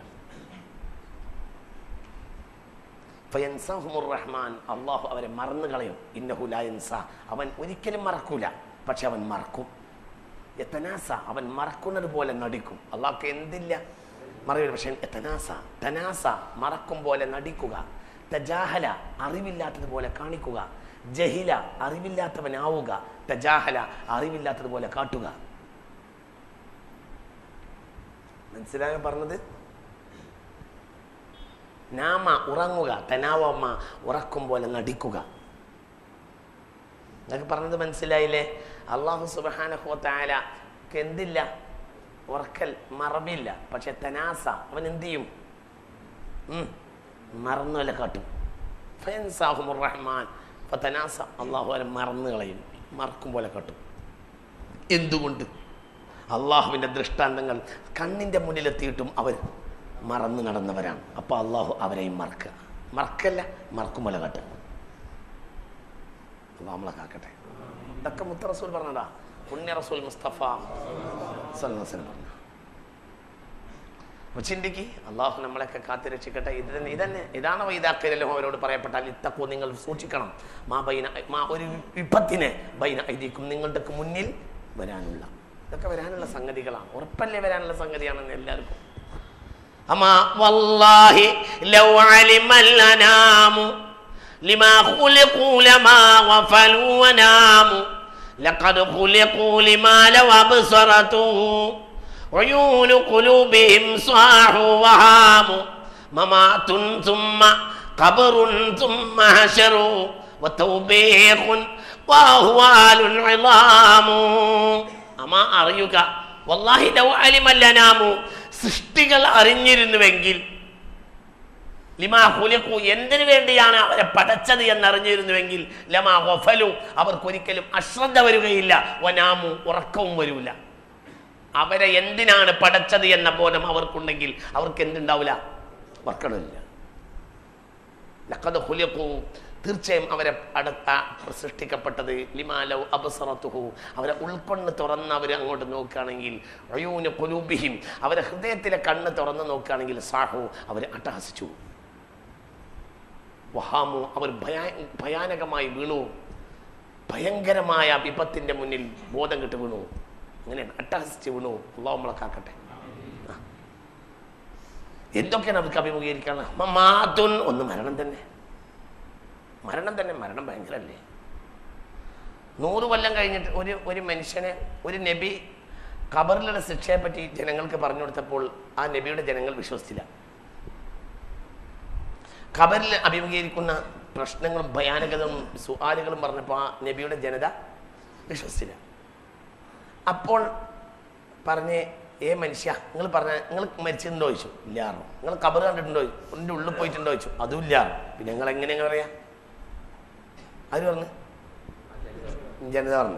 ഫയൻസാഹുമുർ റഹ്മാൻ അള്ളാഹു അവരെ മറന്നു കളയും ഇന്നഹു ലായൻസ അവൻ ഒരിക്കലും മറക്കൂല പക്ഷെ അവൻ മറക്കും എത്തനാസ അവൻ മറക്കുന്നത് പോലെ നടിക്കും അള്ളാഹ്ക്ക് എന്തില്ല മറവില്ല പക്ഷെ എത്തനാസ തനാസ മറക്കും പോലെ നടിക്കുക തജാഹല അറിവില്ലാത്തതുപോലെ കാണിക്കുക ജഹില അറിവില്ലാത്തവനാവുക തജാഹല അറിവില്ലാത്തതുപോലെ കാട്ടുക മനസ്സിലായോ പറഞ്ഞത് നാമ ഉറങ്ങുക തനാവമ്മ ഉറക്കും പോലെ നടിക്കുക എന്നൊക്കെ പറഞ്ഞത് മനസ്സിലായില്ലേ അള്ളാഹു സുബാനഹുത്തായ എന്തില്ല ഉറക്കൽ മറവില്ല പക്ഷെ തനാസ അവൻ എന്ത് ചെയ്യും ഉം, മറന്നുവല്ല കാട്ടും ഫയൻസാഹുമുർ റഹ്മാൻ തനാസ അള്ളാഹു അവരെ മറന്നു കളയും മറക്കും പോലെ കാട്ടും എന്തുകൊണ്ട് അള്ളാഹുവിൻ്റെ ദൃഷ്ടാന്തങ്ങൾ കണ്ണിൻ്റെ മുന്നിലെത്തിയിട്ടും അവർ മറന്നു നടന്നവരാണ് അപ്പോൾ അള്ളാഹു അവരെയും മറക്കുക മറക്കല്ല മറക്കുമല കാട്ടുക അള്ളാഹ് നമ്മളെ കാക്കട്ടെ ഇതൊക്കെ മുത്ത റസൂൽ പറഞ്ഞതാ പുണ്യ റസൂൽ മുസ്തഫ സല്ലല്ലാഹു പറഞ്ഞു അപ്പൊ ചിന്തിക്ക് അള്ളാഹു നമ്മളെയൊക്കെ കാത്തിരക്ഷിക്കട്ടെ ഇത് തന്നെ ഇതന്നെ ഇതാണ് വൈതാക്കരല്ലോ അവരോട് പറയപ്പെട്ടാൽ ഇത്തക്കോ നിങ്ങൾ സൂക്ഷിക്കണം മാ ബൈന മാ ഒരു വിപത്തിനെ ബൈന ഐതിക്കും നിങ്ങളുടെ മുന്നിൽ വരാനുള്ള ഇതൊക്കെ വരാനുള്ള സംഗതികളാണ് ഉറപ്പല്ലേ വരാനുള്ള സംഗതിയാണെന്ന് എല്ലാവർക്കും അമാ വല്ലാഹി ലൗ അലിമൽ അനാമു ലിമാ ഖുലിഖൂ ലമാ ഗഫലൂ വനാമു ലഖദ് ഖുലിഖൂ ലിമാ ലൗ അബ്സറതു عيون قلوبهم صاحوا وهاموا ممات ثم قبر ثم حشر وتوبيخ واهوال عظام അമാ അറിയുക വല്ലാഹി ലൗ അലിമല്ലനാമു സൃഷ്ടികൾ അറിഞ്ഞിരുന്നുവെങ്കിൽ ലിമാ ഹുലിഖു എന്തിനു വേണ്ടിയാണ് അവരെ പടച്ചത് എന്നറിഞ്ഞിരുന്നുവെങ്കിൽ ലമാ ഗഫലു അവർക്കൊരിക്കലും അശ്രദ്ധ വരികയില്ല വനാമു ഉറക്കവും വരൂല അവരെ എന്തിനാണ് പടച്ചത് എന്ന ബോധം അവർക്കുണ്ടെങ്കിൽ അവർക്ക് എന്തുണ്ടാവില്ല വർക്കണില്ല ലക്കത് ഹുലിഖു തീർച്ചയായും അവരെ അടുത്ത സൃഷ്ടിക്കപ്പെട്ടത് ലിമാലൗ അബസറത്തുഹു അവരെ ഉൾക്കൊണ്ണ് തുറന്ന് അവർ അങ്ങോട്ട് നോക്കുകയാണെങ്കിൽ അയൂന് കൊലൂബിഹിം അവരെ ഹൃദയത്തിലെ കണ്ണ് തുറന്ന് നോക്കുകയാണെങ്കിൽ സാഹു അവർ അട്ടഹസിച്ചു വഹാമു അവർ ഭയാ ഭയാനകമായി വീണു ഭയങ്കരമായ വിപത്തിൻ്റെ മുന്നിൽ ബോധം കിട്ട് വീണു അങ്ങനെയാണ് അട്ടഹസിച്ച് വീണു അള്ളാഹു നമ്മളെ കാക്കട്ടെ ആ. എന്തൊക്കെയാണ് അവർക്ക് അഭിമുഖീകരിക്കാൻ മാതുൻ ഒന്ന് മരണം തന്നെ മരണം തന്നെ മരണം ഭയങ്കരല്ലേ നൂറ് കൊല്ലം കഴിഞ്ഞിട്ട് ഒരു ഒരു മനുഷ്യനെ ഒരു നബി ഖബറിലുള്ള ശിക്ഷയെ പറ്റി ജനങ്ങൾക്ക് പറഞ്ഞു കൊടുത്തപ്പോൾ ആ നബിയുടെ ജനങ്ങൾ വിശ്വസിച്ചില്ല ഖബറിൽ അഭിമുഖീകരിക്കുന്ന പ്രശ്നങ്ങളും ഭയാനകതകളും സുആലുകളും പറഞ്ഞപ്പോൾ ആ നബിയുടെ ജനത വിശ്വസിച്ചില്ല അപ്പോൾ പറഞ്ഞ് ഏ മനുഷ്യ നിങ്ങൾ പറഞ്ഞ നിങ്ങൾ മരിച്ചിട്ടുണ്ടോ ചോദിച്ചു ഇല്ലാറോ നിങ്ങൾ കബർ കണ്ടിട്ടുണ്ടോ എൻ്റെ ഉള്ളിൽ പോയിട്ടുണ്ടോ ചോദിച്ചു അതും ഇല്ലാറോ പിന്നെ നിങ്ങൾ എങ്ങനെ എങ്ങനെ പറയാ ആര് പറഞ്ഞു ജനത പറഞ്ഞു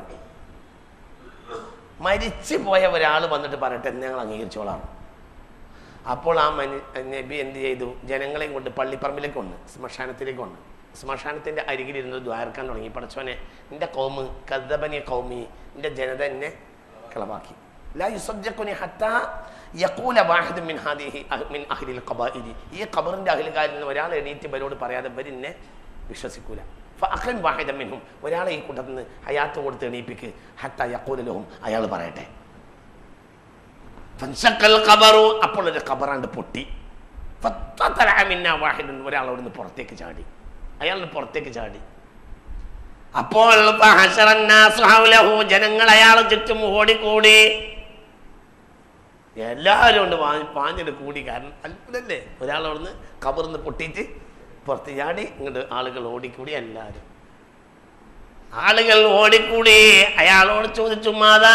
മരിച്ചു പോയ ഒരാൾ വന്നിട്ട് പറയട്ടെ എന്ന് ഞങ്ങൾ അംഗീകരിച്ചോളാം അപ്പോൾ ആ മനു നബി എന്ത് ചെയ്തു ജനങ്ങളെയും കൊണ്ട് പള്ളിപ്പറമ്പിലേക്ക് വന്ന് ശ്മശാനത്തിലേക്ക് വന്ന് ശ്മശാനത്തിൻ്റെ അരികിലിരുന്ന് ദ്വാരക്കാൻ തുടങ്ങി പടച്ചോനെ എൻ്റെ കൗമ് കദബനിയ കൗമി എൻ്റെ ജനത എന്നെ കളവാക്കി ലാ യുസദ്ദഖുനി ഹത്താ യഖൂല വാഹിദ് മിൻ ഹാദിഹി അഹ് മിൻ അഹ്ലിൽ ഖബാഇലി ഈ ഖബറിൻ്റെ അഹ്ലുകാരിൽ നിന്ന് ഒരാൾ എണീറ്റ് ഇവരോട് പറയാതെ ഇവരെന്നെ വിശ്വസിക്കൂല ഫഅഖിം വാഹിദൻ മിൻഹും ഒരാളെ ഈ കൂട്ടത്തിൽ നിന്ന് ഹയാത്ത് കൊടുത്ത് എണീപ്പിക്ക് ഹത്താ യഖൂല ലഹും അയാൾ പറയട്ടെ ഫൻസക്കൽ ഖബറു അപ്പോൾ ഒരു ഖബറാണ്ട് പൊട്ടി ഫത്തതല മിന്ന വാഹിദൻ ഒരാൾ അവിടുന്ന് പുറത്തേക്ക് ചാടി അയാൾ പുറത്തേക്ക് ചാടി അപ്പോൾ ഫഹശറന്നാസു ഹൗലഹു ജനങ്ങൾ അയാളെ ചുറ്റും ഓടിക്കൂടി എല്ലാവരും ഉണ്ട് പാ- പാഞ്ഞിട്ട് കൂടി കാരണം അത്ഭുതല്ലേ ഒരാൾ അവിടുന്ന് കബറിന്ന് പൊട്ടിയിട്ട് പുറത്ത് ചാടി ഇങ്ങോട്ട് ആളുകൾ ഓടിക്കൂടി എല്ലാവരും ആളുകൾ ഓടിക്കൂടി അയാളോട് ചോദിച്ചു മാതാ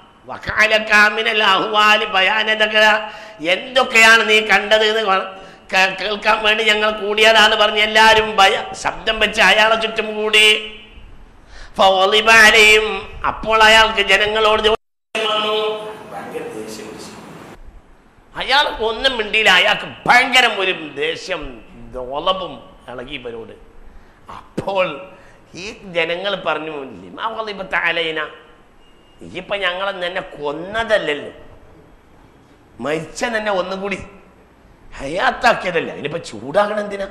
വക്കാലക്കാമിനൽ അഹ്വാലി ഭയാനതക എന്തൊക്കെയാണ് നീ കണ്ടത് എന്ന് കൊ- കേ- കേൾക്കാൻ വേണ്ടി ഞങ്ങൾ കൂടിയതാന്ന് പറഞ്ഞ് എല്ലാവരും ഭയ ശബ്ദം വെച്ച് അയാളെ ചുറ്റും കൂടി ഫൗളിബ അലൈഹിം. അപ്പോൾ അയാൾക്ക് ജനങ്ങളോട് ദേഷ്യം വന്നു. ഭയങ്കര ദേഷ്യം പിടിച്ചു. അയാൾ ഒന്നും മിണ്ടിയില്ല അയാൾക്ക് ഭയങ്കരം ഒരു ദേഷ്യം ഒളവും ഇളകി ഇവരോട് അപ്പോൾ ഈ ജനങ്ങൾ പറഞ്ഞു ലിമാവളിബത്താലയിന ഇപ്പൊ ഞങ്ങളെ തന്നെ കൊന്നതല്ലല്ലോ മരിച്ച തന്നെ ഒന്നും കൂടി ഹയാത്താക്കിയതല്ല ഇനിയിപ്പോ ചൂടാകണം എന്തിനാ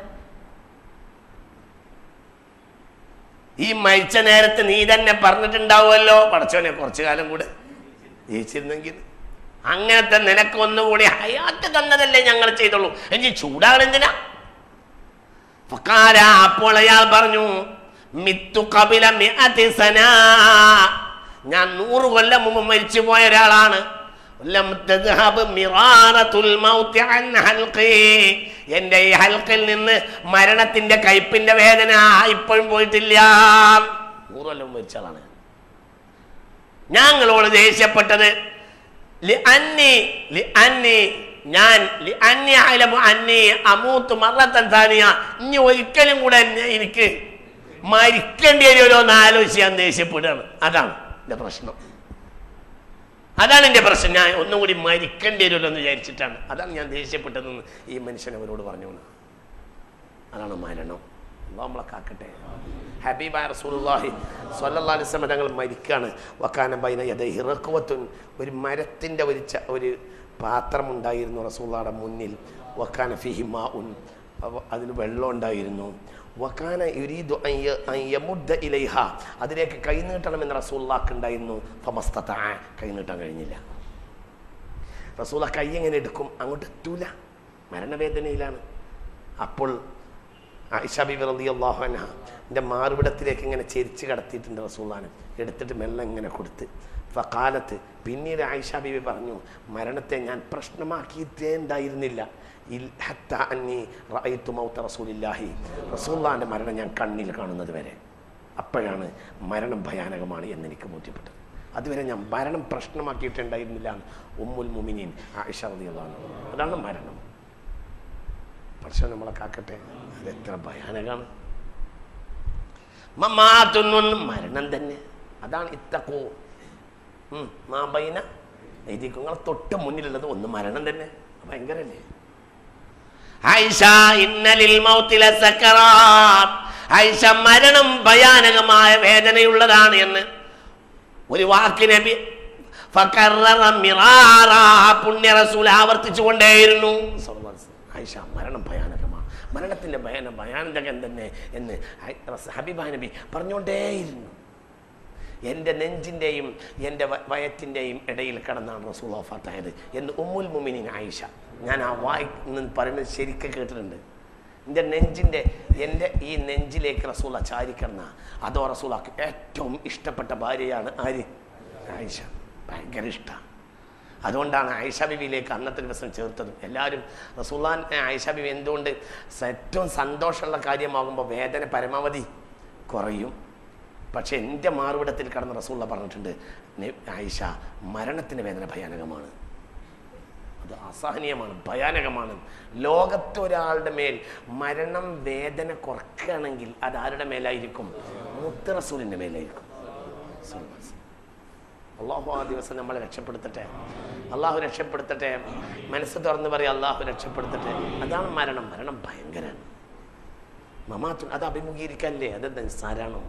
ഈ മരിച്ച നേരത്ത് നീ തന്നെ പറഞ്ഞിട്ടുണ്ടാവുമല്ലോ പടച്ചോനെ കുറച്ചു കാലം കൂടെ ജയിച്ചിരുന്നെങ്കിൽ അങ്ങനത്തെ നിനക്ക് ഒന്നുകൂടി ഹയാത്ത് തന്നതല്ലേ ഞങ്ങൾ ചെയ്തോളൂ എനിക്ക് ചൂടാകണം എന്തിനാ ഫക്കാല അപ്പോൾ അയാൾ പറഞ്ഞു മിത്തു കപില മിഅതി സനാ. ഞാൻ നൂറ് കൊല്ലം മുമ്പ് മരിച്ചു പോയ ഒരാളാണ് ലം തദ്ഹബ് മിറാറത്തുൽ മൗത്തി അൻ ഹൽഖി. എന്റെ ഈ ഹൽക്കിൽ നിന്ന് മരണത്തിന്റെ കയ്പിന്റെ വേദന ഇപ്പോഴും പോയിട്ടില്ല നൂറ് കൊല്ലം മുമ്പ് മരിച്ച ആളാണ് ഞങ്ങളോട് ദേഷ്യപ്പെട്ടത് ലി അന്നി ലി അന്നി ഞാൻ ലി അന്നി അലമു അന്നി അമൂത്ത് മറത്തൻ താനിയ ഇനി ഒരിക്കലും കൂടെ എന്നെ എനിക്ക് മരിക്കേണ്ടി വരുമല്ലോ എന്ന് ആലോചിച്ച് ഞാൻ ദേഷ്യപ്പെടുകയാണ് അതാണ് എൻ്റെ പ്രശ്നം അതാണ് എൻ്റെ പ്രശ്നം ഞാൻ ഒന്നും കൂടി മരിക്കേണ്ടി വരുമല്ലോ എന്ന് വിചാരിച്ചിട്ടാണ് അതാണ് ഞാൻ ദേഷ്യപ്പെട്ടതെന്ന് ഈ മനുഷ്യൻ അവരോട് പറഞ്ഞു അതാണ് മരണം അള്ളാഹ് നമ്മളെ കാക്കട്ടെ ഹബീബായ റസൂലുള്ളാഹി സ്വല്ലല്ലാഹി അലൈഹി വസല്ലം തങ്ങൾ മരിക്കാണ് വക്കാന ബൈന യദൈഹി റഖ്വത്തുൻ ഒരു മരത്തിൻ്റെ ഒരു ച- ഒരു പാത്രം ഉണ്ടായിരുന്നു റസൂള്ളാടെ മുന്നിൽ വക്കാന ഫിഹി മാഉൻ അവ- അതിന് വെള്ളം ഉണ്ടായിരുന്നു വക്കാന യുരീദു അൻ യ- അൻ യമുദ്ദ ഇലൈഹ അതിലേക്ക് കൈ നീട്ടണമെന്ന് റസൂള്ളാക്ക് ഉണ്ടായിരുന്നു ഫമസ്തത കൈ നീട്ടാൻ കഴിഞ്ഞില്ല റസൂല കൈ എങ്ങനെ എടുക്കും അങ്ങോട്ട് എത്തൂല മരണവേദനയിലാണ് അപ്പോൾ ആയിഷ ബിബി റളിയല്ലാഹു അൻഹ എൻ്റെ മാറുവിടത്തിലേക്ക് ഇങ്ങനെ ചെരിച്ച് കടത്തിയിട്ടുണ്ട് റസൂലാന് എടുത്തിട്ട് മെല്ലെ ഇങ്ങനെ കൊടുത്ത് ഫക്കാലത്ത് പിന്നീട് ആയിഷ ബിബി പറഞ്ഞു മരണത്തെ ഞാൻ പ്രശ്നമാക്കിയിട്ടേ ഉണ്ടായിരുന്നില്ല ഇൽ- ഹത്ത അന്നി റഅയ്തു മൗത്ത റസൂലില്ലാഹി റസൂല്ലാൻ്റെ മരണം ഞാൻ കണ്ണിൽ കാണുന്നത് വരെ അപ്പോഴാണ് മരണം ഭയാനകമാണ് എന്ന് എനിക്ക് ബോധ്യപ്പെട്ടത് അതുവരെ ഞാൻ മരണം പ്രശ്നമാക്കിയിട്ടുണ്ടായിരുന്നില്ല എന്ന് ഉമ്മുൽ മുമിനീൻ ആയിഷ റളിയല്ലാഹു അൻഹ അതാണ് മരണം പക്ഷെ നമ്മളെ കാക്കട്ടെ അത് എത്ര ഭയാനകമാണ് മമാത്തുന്നും മരണം തന്നെ അതാണ് ഇത്തക്കോ ഉം, മാ ബൈന എഴുതിക്കും നിങ്ങളെ തൊട്ട് മുന്നിലുള്ളത് ഒന്ന് മരണം തന്നെ ഭയങ്കരല്ലേ ആയിഷ ഇന്നലിൽ മൗത്തില സക്കറാത്ത് ആയിഷ മരണം ഭയാനകമായ വേദനയുള്ളതാണ് എന്ന് ഒരു വാക്ക് നബി ഫകററ മിറാറ പുണ്യ റസൂൽ ആവർത്തിച്ചു കൊണ്ടേയിരുന്നു ആയിഷ മരണം ഭയാനകമാണ് മരണത്തിന്റെ ഭയാന ഭയാനകം തന്നെ എന്ന് ഹൈ- റസ- ഹബീബ നബി പറഞ്ഞുകൊണ്ടേയിരുന്നു എൻ്റെ നെഞ്ചിൻ്റെയും എൻ്റെ വ- വയറ്റിൻ്റെയും ഇടയിൽ കിടന്നാണ് റസൂൽ വഫാത്തായത് എന്ന് ഉമ്മുൽ മുമിനിൻ ആയിഷ ഞാൻ ആ വായി നിന്ന് പറയുന്നത് ശരിക്കും കേട്ടിട്ടുണ്ട് എൻ്റെ നെഞ്ചിൻ്റെ എൻ്റെ ഈ നെഞ്ചിലേക്ക് റസൂല ചാരിക്കിടന്ന അതോ റസൂലാക്ക് ഏറ്റവും ഇഷ്ടപ്പെട്ട ഭാര്യയാണ് ആര് ആയിഷ ഭയങ്കര ഇഷ്ടമാണ് അതുകൊണ്ടാണ് ആയിഷ ബിബിയിലേക്ക് അന്നത്തെ ദിവസം ചേർത്തതും എല്ലാവരും റസൂലാൻ ആയിഷ ബിബി എന്തുകൊണ്ട് സ- ഏറ്റവും സന്തോഷമുള്ള കാര്യമാകുമ്പോൾ വേദന പരമാവധി കുറയും പക്ഷെ എൻ്റെ മാറുവിടത്തിൽ കടന്ന റസൂള്ള പറഞ്ഞിട്ടുണ്ട് "നെ- ആയിഷ മരണത്തിൻ്റെ വേദന ഭയാനകമാണ് അത് അസഹനീയമാണ് ഭയാനകമാണ് ലോകത്തൊരാളുടെ മേൽ മരണം വേദന കുറക്കുകയാണെങ്കിൽ അത് ആരുടെ മേലായിരിക്കും മുത്ത് റസൂലിൻ്റെ മേലായിരിക്കും സ്വല്ലല്ലാഹു അലൈഹി വസല്ലം. അള്ളാഹു ആ ദിവസം നമ്മളെ രക്ഷപ്പെടുത്തട്ടെ അള്ളാഹു രക്ഷപ്പെടുത്തട്ടെ മനസ്സ് തുറന്ന് പറയാം അള്ളാഹു രക്ഷപ്പെടുത്തട്ടെ അതാണ് മരണം മരണം ഭയങ്കരമാണ് മമാത്തുൻ അത് അഭിമുഖീകരിക്കാനല്ലേ അത് നിസ്സാരാണോ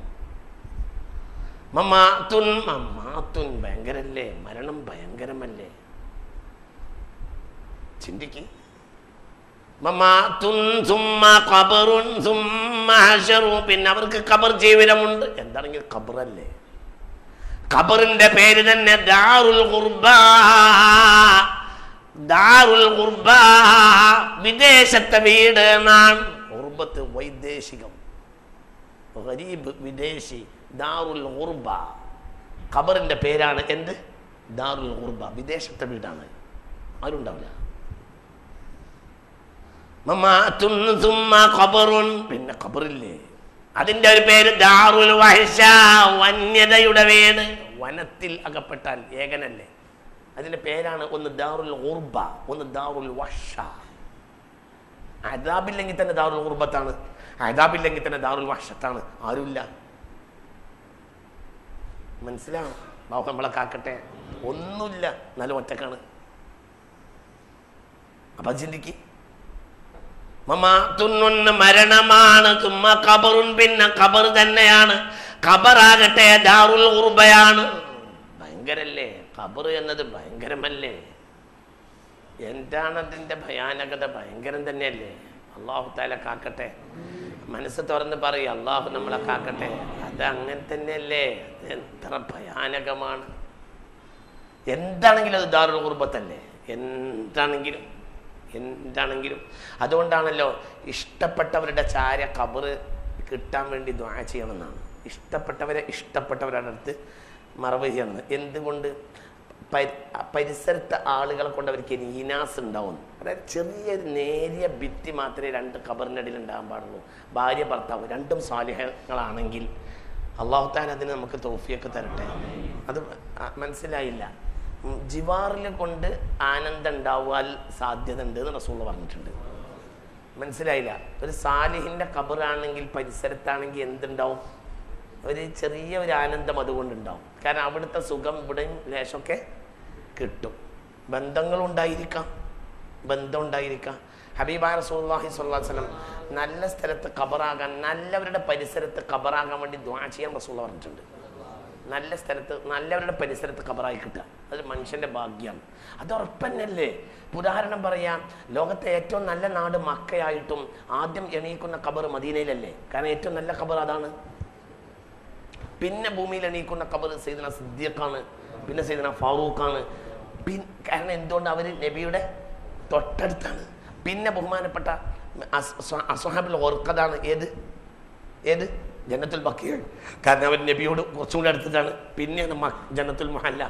മമാത്തുൻ മമാത്തുൻ ഭയങ്കരല്ലേ മരണം ഭയങ്കരമല്ലേ ചിന്തിക്ക് മമാത്തുൻ സുമ്മ ഖബറുൻ സുമ്മ ഹശറു പിന്നെ അവർക്ക് ഖബർ ജീവിതമുണ്ട് എന്താണെങ്കിൽ ഖബറല്ലേ ഖബറിന്റെ പേര് തന്നെ ദാറുൽ ഖുർബ ദാറുൽ ഖുർബ വിദേശത്തെ വീട് എന്നാണ് ഖുർബത്ത് വൈദേശികം ഗരീബ് വിദേശി ദാറുൽ ഖുർബ ഖബറിന്റെ പേരാണ് എന്ത് ദാറുൽ ഖുർബ വിദേശത്തെ വീടാണ് ആരുണ്ടാവില്ല മമാത്തുൻ സുമ്മ ഖബറുൻ പിന്നെ ഖബറില്ലേ അതിന്റെ ഒരു പേര് ദാറുൽ വഹ്ശ വന്യതയുടെ വീട് വനത്തിൽ അകപ്പെട്ടാൽ ഏകനല്ലേ അതിന്റെ പേരാണ് ഒന്ന് ദാറുൽ ഉർബ ഒന്ന് ദാറുൽ വഷ അതാബില്ലെങ്കിൽ തന്നെ ദാറുൽ കുർബത്താണ് അതാബില്ലെങ്കിൽ തന്നെ ദാറുൽ വഷത്താണ് ആരുമില്ല മനസ്സിലാവും ബാബു നമ്മളെ കാക്കട്ടെ ഒന്നുമില്ല നല്ല ഒറ്റക്കാണ് അപ്പൊ ചിന്തിക്ക് മമാത്തുന്നൊന്ന് മരണമാണ് തുമ്മ കബറുൻ പിന്നെ കബർ തന്നെയാണ് കബറാകട്ടെ ദാറുൽ ഉർബയാണ് ഭയങ്കരല്ലേ കബർ എന്നത് ഭയങ്കരമല്ലേ എന്താണ് അതിൻ്റെ ഭയാനകത ഭയങ്കരം തന്നെയല്ലേ അള്ളാഹു താല കാക്കട്ടെ മനസ്സ് തുറന്ന് പറയും അള്ളാഹു നമ്മളെ കാക്കട്ടെ അത് അങ്ങനെ തന്നെയല്ലേ അത് എത്ര ഭയാനകമാണ് എന്താണെങ്കിലും അത് ദാറുൽ കുർബത്തല്ലേ എന്താണെങ്കിലും എന്താണെങ്കിലും അതുകൊണ്ടാണല്ലോ ഇഷ്ടപ്പെട്ടവരുടെ ചാര കബറ് കിട്ടാൻ വേണ്ടി ദ്വാ ചെയ്യണമെന്നാണ് ഇഷ്ടപ്പെട്ടവരെ ഇഷ്ടപ്പെട്ടവരുടെ അടുത്ത് മറവ് ചെയ്യണം എന്തുകൊണ്ട് പരി- പരിസരത്തെ ആളുകളെ കൊണ്ട് അവർക്ക് ഈനാസ് ഉണ്ടാവും അതായത് ചെറിയൊരു നേരിയ ഭിത്തി മാത്രമേ രണ്ട് കബറിൻ്റെ ഇടയിൽ ഉണ്ടാകാൻ പാടുള്ളൂ ഭാര്യ ഭർത്താവ് രണ്ടും സ്വാലിഹങ്ങളാണെങ്കിൽ അള്ളാഹുത്താൻ അതിന് നമുക്ക് തോഫിയൊക്കെ തരട്ടെ അത് ആ- മനസ്സിലായില്ല ഉം, ജിവാറിൽ കൊണ്ട് ആനന്ദം ഉണ്ടാവാൻ സാധ്യത ഉണ്ട് എന്ന് റസൂൾ പറഞ്ഞിട്ടുണ്ട് മനസ്സിലായില്ല ഒരു സാലിഹിന്റെ കബറാണെങ്കിൽ പരിസരത്താണെങ്കിൽ എന്തുണ്ടാവും ഒരു ചെറിയ ഒരു ആനന്ദം അതുകൊണ്ടുണ്ടാവും കാരണം അവിടുത്തെ സുഖം ഇവിടെയും ലേശമൊക്കെ കിട്ടും ബന്ധങ്ങളുണ്ടായിരിക്കാം ബന്ധം ഉണ്ടായിരിക്കാം ഹബീബായ റസൂലുള്ളാഹി സ്വല്ലല്ലാഹു അലൈഹി വസല്ലം നല്ല സ്ഥലത്ത് കബറാകാൻ നല്ലവരുടെ പരിസരത്ത് കബറാകാൻ വേണ്ടി ദ്വാ ചെയ്യാൻ റസൂൽ പറഞ്ഞിട്ടുണ്ട് നല്ല സ്ഥലത്ത് നല്ലവരുടെ പരിസരത്ത് കബറായി കിട്ടുക അത് മനുഷ്യന്റെ ഭാഗ്യമാണ് അത് ഉറപ്പന്നല്ലേ ഉദാഹരണം പറയാം ലോകത്തെ ഏറ്റവും നല്ല നാട് മക്കയായിട്ടും ആദ്യം എണീക്കുന്ന കബർ മദീനയിലല്ലേ കാരണം ഏറ്റവും നല്ല കബർ അതാണ് പിന്നെ ഭൂമിയിൽ എണീക്കുന്ന കബർ സൈദന സിദ്ദീഖാണ് പിന്നെ സൈദന ഫാറൂഖാണ് പിൻ കാരണം എന്തുകൊണ്ട് അവർ നബിയുടെ തൊട്ടടുത്താണ് പിന്നെ ബഹുമാനപ്പെട്ട അസ്ഹാബിൽ ഓർക്കതാണ് ഏത് ഏത് ജന്നത്തുൽ ബക്കിയാണ് കാരണം അവർ നബിയോട് കുറച്ചുകൂടി അടുത്തിട്ടാണ് പിന്നെയാണ് മ- ജന്നത്തുൽ മുഹല്ല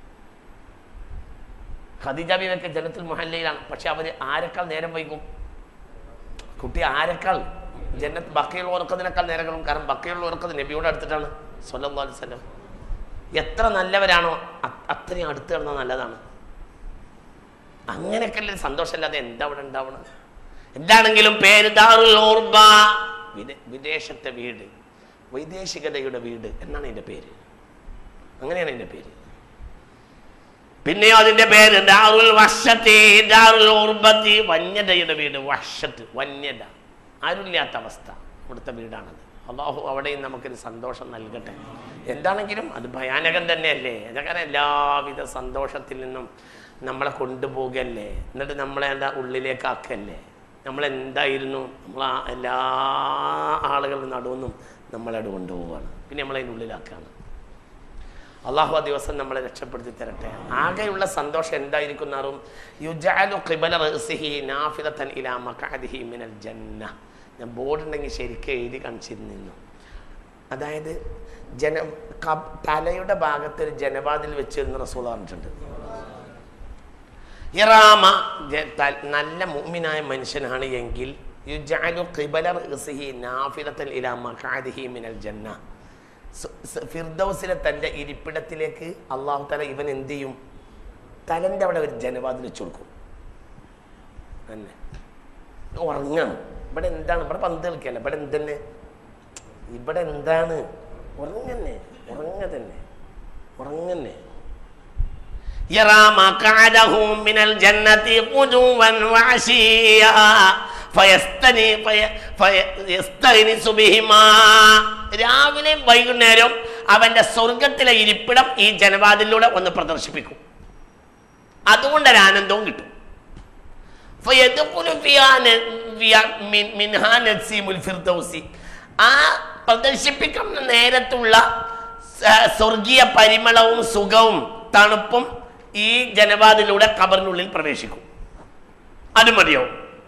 ഖദീജ ബീവൊക്കെ ജന്നത്തുൽ മുഹല്ലയിലാണ് പക്ഷെ അവർ ആരെക്കാൾ നേരം വൈകും കുട്ടി ആരെക്കാൾ ജന്നത്ത് ബക്കയുള്ള ഉറക്കത്തിനേക്കാൾ നേരങ്ങളും കാരണം ബക്കയുള്ള ഉറക്കത് നബിയോട് അടുത്തിട്ടാണ് സല്ലല്ലാഹു അലൈഹി വസല്ലം എത്ര നല്ലവരാണോ അ- അത്രയും അടുത്ത് കിടന്നാൽ നല്ലതാണ് അങ്ങനെയൊക്കെ അല്ലേ സന്തോഷമല്ലാതെ എന്താ അവിടെ ഉണ്ടാവണം എന്താണെങ്കിലും പേര് ദാറുൽ ഉർബ വിദേ- വിദേശത്തെ വീട് വൈദേശികതയുടെ വീട് എന്നാണ് അതിന്റെ പേര് അങ്ങനെയാണ് അതിന്റെ പേര് പിന്നെയോ അതിന്റെ പേര് ദാറുൽ വഷത്തി ദാറുൽ ഉർബത്തി വന്യതയുടെ വീട് വഷത്ത് വന്യത ആരുമില്ലാത്ത അവസ്ഥ ഇവിടുത്തെ വീടാണത് അള്ളാഹു അവിടെയും നമുക്കൊരു സന്തോഷം നൽകട്ടെ എന്താണെങ്കിലും അത് ഭയാനകം തന്നെയല്ലേ അതങ്ങനെ എല്ലാവിധ സന്തോഷത്തിൽ നിന്നും നമ്മളെ കൊണ്ടുപോകല്ലേ എന്നിട്ട് നമ്മളെ എന്താ ഉള്ളിലേക്ക് ആക്കല്ലേ നമ്മളെന്തായിരുന്നു നമ്മൾ ആ എല്ലാ ആളുകളുടെ നടുവെന്നും നമ്മളവിടെ കൊണ്ടുപോവുകയാണ് പിന്നെ നമ്മളതിൻ്റെ ഉള്ളിലാക്കുകയാണ് അള്ളാഹു ആ ദിവസം നമ്മളെ രക്ഷപ്പെടുത്തി തരട്ടെ ആകെയുള്ള സന്തോഷം എന്തായിരിക്കും അറിയും യുജാലു ഖിബല റഅ്സിഹി നാഫിദത്തൻ ഇലാ മഖഅദിഹി മിനൽ ജന്ന ഞാൻ ബോർഡ് ഉണ്ടെങ്കിൽ ശരിക്കും എഴുതി കാണിച്ചിരുന്നു അതായത് ജന കബ് തലയുടെ ഭാഗത്ത് ഒരു ജനവാതിൽ വെച്ചിരുന്ന റസൂൾ പറഞ്ഞിട്ടുണ്ട് ഇറാമ ജ- ത- നല്ല മുഅ്മിനായ മനുഷ്യനാണ് എങ്കിൽ യുജാലു ഖിബല റഅ്സിഹി നാഫിദത്തൻ ഇലാ മഖഅദിഹി മിനൽ ജന്ന സ- സ- ഫിർദൗസിലെ തൻ്റെ ഇരിപ്പിടത്തിലേക്ക് അള്ളാഹു തല ഇവൻ എന്ത് ചെയ്യും തലൻ്റെ അവിടെ ഒരു ജനവാതിൽ വെച്ച് കൊടുക്കും തന്നെ ഉറങ്ങാണ് ഇവിടെ എന്താണ് ഇവിടെ പന്ത് കളിക്കല്ല ഇവിടെ എന്തെന്നെ ഇവിടെ എന്താണ് ഉറങ്ങന്നെ ഉറങ്ങ തന്നെ ഉറങ്ങന്നെ يرى مقعده من الجنة غدوا وعشيا فيستني في فيستأنس بهما രാവിലെയും വൈകുന്നേരം അവന്റെ സ്വർഗത്തിലെ ഇരിപ്പിടം ഈ ജനവാതിലൂടെ ഒന്ന് പ്രദർശിപ്പിക്കും അതുകൊണ്ടൊരു ആനന്ദവും കിട്ടും فيدخل فيها ن- فيها من- منها نسيم الفردوس. ആ പ്രദർശിപ്പിക്കുന്ന നേരത്തുള്ള സ- സ്വർഗീയ പരിമളവും സുഖവും തണുപ്പും ഈ ജനവാതിലൂടെ കബറിനുള്ളിൽ പ്രവേശിക്കും അത് മതിയോ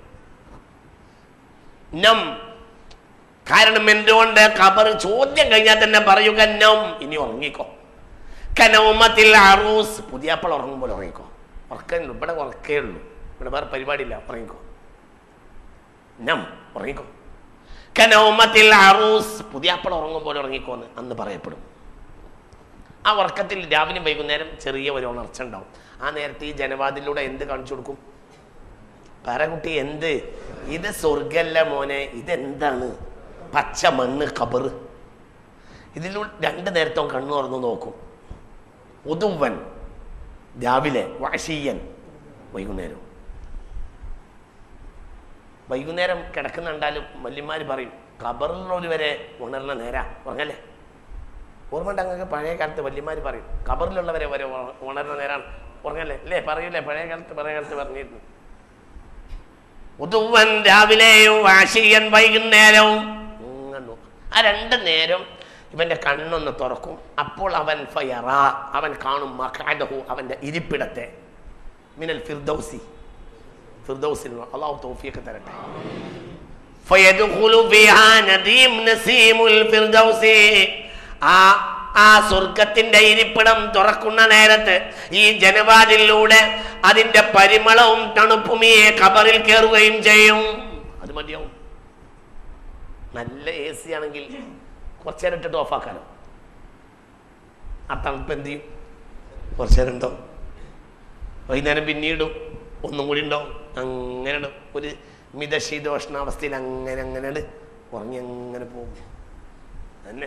നം കാരണം എന്തുകൊണ്ട് ഖബർ ചോദ്യം കഴിഞ്ഞാൽ തന്നെ പറയുക നം ഇനി ഉറങ്ങിക്കോ കനൗമത്തിൽ അറൂസ് പുതിയാപ്പൾ ഉറങ്ങുമ്പോൾ ഉറങ്ങിക്കോ ഉറക്കേ ഇവിടെ ഉറക്കേ ഉള്ളൂ ഇവിടെ വേറെ പരിപാടിയില്ല ഉറങ്ങിക്കോ നം ഉറങ്ങിക്കോ കനൗമത്തിൽ അറൂസ് പുതിയാപ്പൾ ഉറങ്ങുമ്പോൾ ഉറങ്ങിക്കോന്ന് അന്ന് പറയപ്പെടും ആ ഉറക്കത്തിൽ രാവിലെയും വൈകുന്നേരം ചെറിയ ഒരു ഉണർച്ച ഉണ്ടാവും ആ നേരത്തെ ഈ ജനവാതിലൂടെ എന്ത് കാണിച്ചു കൊടുക്കും പറ കുട്ടി എന്ത് ഇത് സ്വർഗല്ല മോനെ ഇതെന്താണ് പച്ച മണ്ണ് കബറ് ഇതിലൂടെ രണ്ട് നേരത്തും കണ്ണു തുറന്ന് നോക്കും ഉതുവൻ രാവിലെ വാശീയൻ വൈകുന്നേരം വൈകുന്നേരം കിടക്കുന്നുണ്ടാലും വല്യന്മാർ പറയും കബറിലുള്ളവർ വരെ ഉണർന്ന നേരാ ഉറങ്ങല്ലേ ഓർമ്മ ഉണ്ട് അങ്ങക്ക് പഴയ കാലത്ത് വല്യന്മാർ പറയും കബറിലുള്ളവരെ വരെ ഉണ- ഉണർന്ന നേരാണ് ഉറങ്ങല്ലേ അല്ലേ പറയൂലേ പഴയ കാലത്ത് പഴയ കാലത്ത് പറഞ്ഞിരുന്നു ഉതുവൻ രാവിലെയും വാശിയൻ വൈകുന്നേരവും ഇങ്ങനെ നോക്കും. ആ രണ്ട് നേരം ഇവന്റെ കണ്ണൊന്ന് തുറക്കും അപ്പോൾ അവൻ ഫയറ അവൻ കാണും മഖാദഹു അവന്റെ ഇരിപ്പിടത്തെ മിനൽ ഫിർദൗസി ഫിർദൗസിൽ അള്ളാഹു തൗഫീഖ് തരട്ടെ ഫയദ്ഖുലു ഫിഹാ നദീം നസീമുൽ ഫിർദൗസി ആ ആ സ്വർഗത്തിന്റെ ഇരിപ്പിടം തുറക്കുന്ന നേരത്ത് ഈ ജനവാതിലൂടെ അതിന്റെ പരിമളവും തണുപ്പും ഈ കബറിൽ കയറുകയും ചെയ്യും അത് മതിയാവും നല്ല എ സി ആണെങ്കിൽ കുറച്ചു നേരം ഇട്ടിട്ട് ഓഫാക്കാനോ ആ തണുപ്പ് എന്ത് ചെയ്യും കുറച്ചു നേരം ഉണ്ടോ വൈകുന്നേരം പിന്നീടും ഒന്നും കൂടി ഉണ്ടോ അങ്ങനെ ഉണ്ട്. ഒരു മിതശീതോഷ്ണാവസ്ഥയിൽ അങ്ങനെ അങ്ങനെ ഉണ്ട്. ഉറങ്ങി അങ്ങനെ പോകും തന്നെ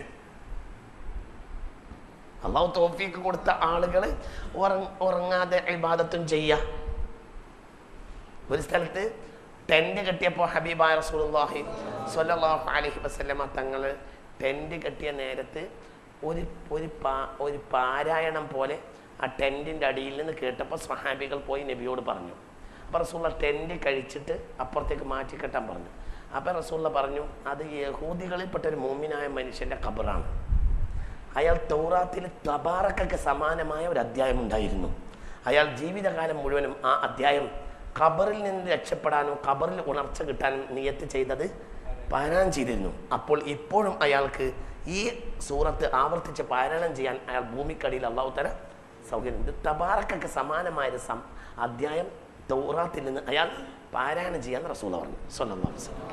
അള്ളാഹു തോഫീക്ക് കൊടുത്ത ആളുകൾ ഉറങ്ങാതെ ഇബാദത്തും ചെയ്യാ ഒരു സ്ഥലത്ത് ടെന്റ് കെട്ടിയപ്പോൾ ഹബീബായ റസൂലുള്ളാഹി സ്വല്ലല്ലാഹു അലൈഹി വസല്ലമ തങ്ങൾ ടെന്റ് കെട്ടിയ നേരത്ത് ഒരു ഒരു പാ ഒരു പാരായണം പോലെ ആ ടെന്റിന്റെ അടിയിൽ നിന്ന് കേട്ടപ്പോൾ സ്വഹാബികൾ പോയി നബിയോട് പറഞ്ഞു അപ്പോൾ റസൂള്ള ടെന്റ് കഴിച്ചിട്ട് അപ്പുറത്തേക്ക് മാറ്റി കെട്ടാൻ പറഞ്ഞു അപ്പോൾ റസൂള്ള പറഞ്ഞു അത് യഹൂദികളിൽപ്പെട്ട ഒരു മോമിനായ മനുഷ്യന്റെ ഖബറാണ് അയാൾ തൗറാത്തിൽ തബാറക്കൊക്കെ സമാനമായ ഒരു അധ്യായം ഉണ്ടായിരുന്നു അയാൾ ജീവിതകാലം മുഴുവനും ആ അധ്യായം ഖബറിൽ നിന്ന് രക്ഷപ്പെടാനോ ഖബറിൽ ഉണർച്ച കിട്ടാനും നിയത്ത് ചെയ്തത് പാരായണം ചെയ്തിരുന്നു അപ്പോൾ ഇപ്പോഴും അയാൾക്ക് ഈ സൂറത്ത് ആവർത്തിച്ച് പാരായണം ചെയ്യാൻ അയാൾ ഭൂമിക്കടിയിൽ അള്ളാഹു തര സൗകര്യം ഇത് തബാറക്കൊക്കെ സമാനമായ ഒരു സം അധ്യായം തൗറാത്തിൽ നിന്ന് അയാൾ പാരായണം ചെയ്യാൻ റസൂല പറഞ്ഞു സ്വന്തം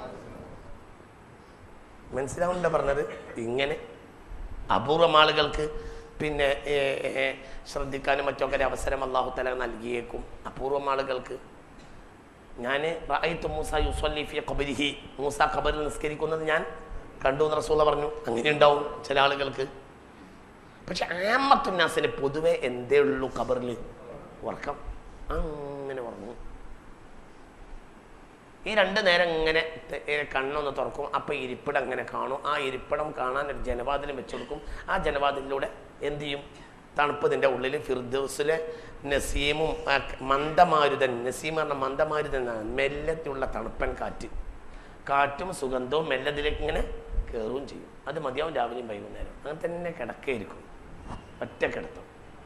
മനസ്സിലാവുന്നുണ്ടോ പറഞ്ഞത് ഇങ്ങനെ അപൂർവം ആളുകൾക്ക് പിന്നെ ഏ, ഏ, ശ്രദ്ധിക്കാനും മറ്റൊക്കെ ഒരു അവസരം അള്ളാഹു തല നൽകിയേക്കും അപൂർവം ആളുകൾക്ക് ഞാൻ റായിത്തു മൂസ യുസ്വല്ലി ഫി ഖബരിഹി മൂസ ഖബറിൽ നിസ്കരിക്കുന്നത് ഞാൻ കണ്ടു എന്ന് റസൂല പറഞ്ഞു അങ്ങനെ ഉണ്ടാവും ചില ആളുകൾക്ക് പക്ഷെ ആമത്തുന്നാസിന് പൊതുവെ എന്തേ ഉള്ളൂ ഖബറിൽ ഉറക്കം അങ്ങനെ ഉറങ്ങും ഈ രണ്ട് നേരം ഇങ്ങനെ തെ- ഏ കണ്ണൊന്ന് തുറക്കും അപ്പോൾ ഇരിപ്പിടം ഇങ്ങനെ കാണും ആ ഇരിപ്പിടം കാണാൻ ഒരു ജനവാതിലും വെച്ച് കൊടുക്കും ആ ജനവാതിലൂടെ എന്ത് ചെയ്യും തണുപ്പതിൻ്റെ ഉള്ളിൽ ഫിർദൗസിലെ നസീമും ആ ക- മന്ദമാരുതൻ നസീം പറഞ്ഞ മന്ദമാരുതൻ എന്നാണ് മെല്ലത്തിലുള്ള തണുപ്പൻ കാറ്റ് കാറ്റും സുഗന്ധവും മെല്ലതിലേക്ക് ഇങ്ങനെ കയറുകയും ചെയ്യും അത് മതിയാവും രാവിലെയും വൈകുന്നേരം അങ്ങനെ തന്നെ കിടക്കയിരിക്കും ഒറ്റ കിടത്തം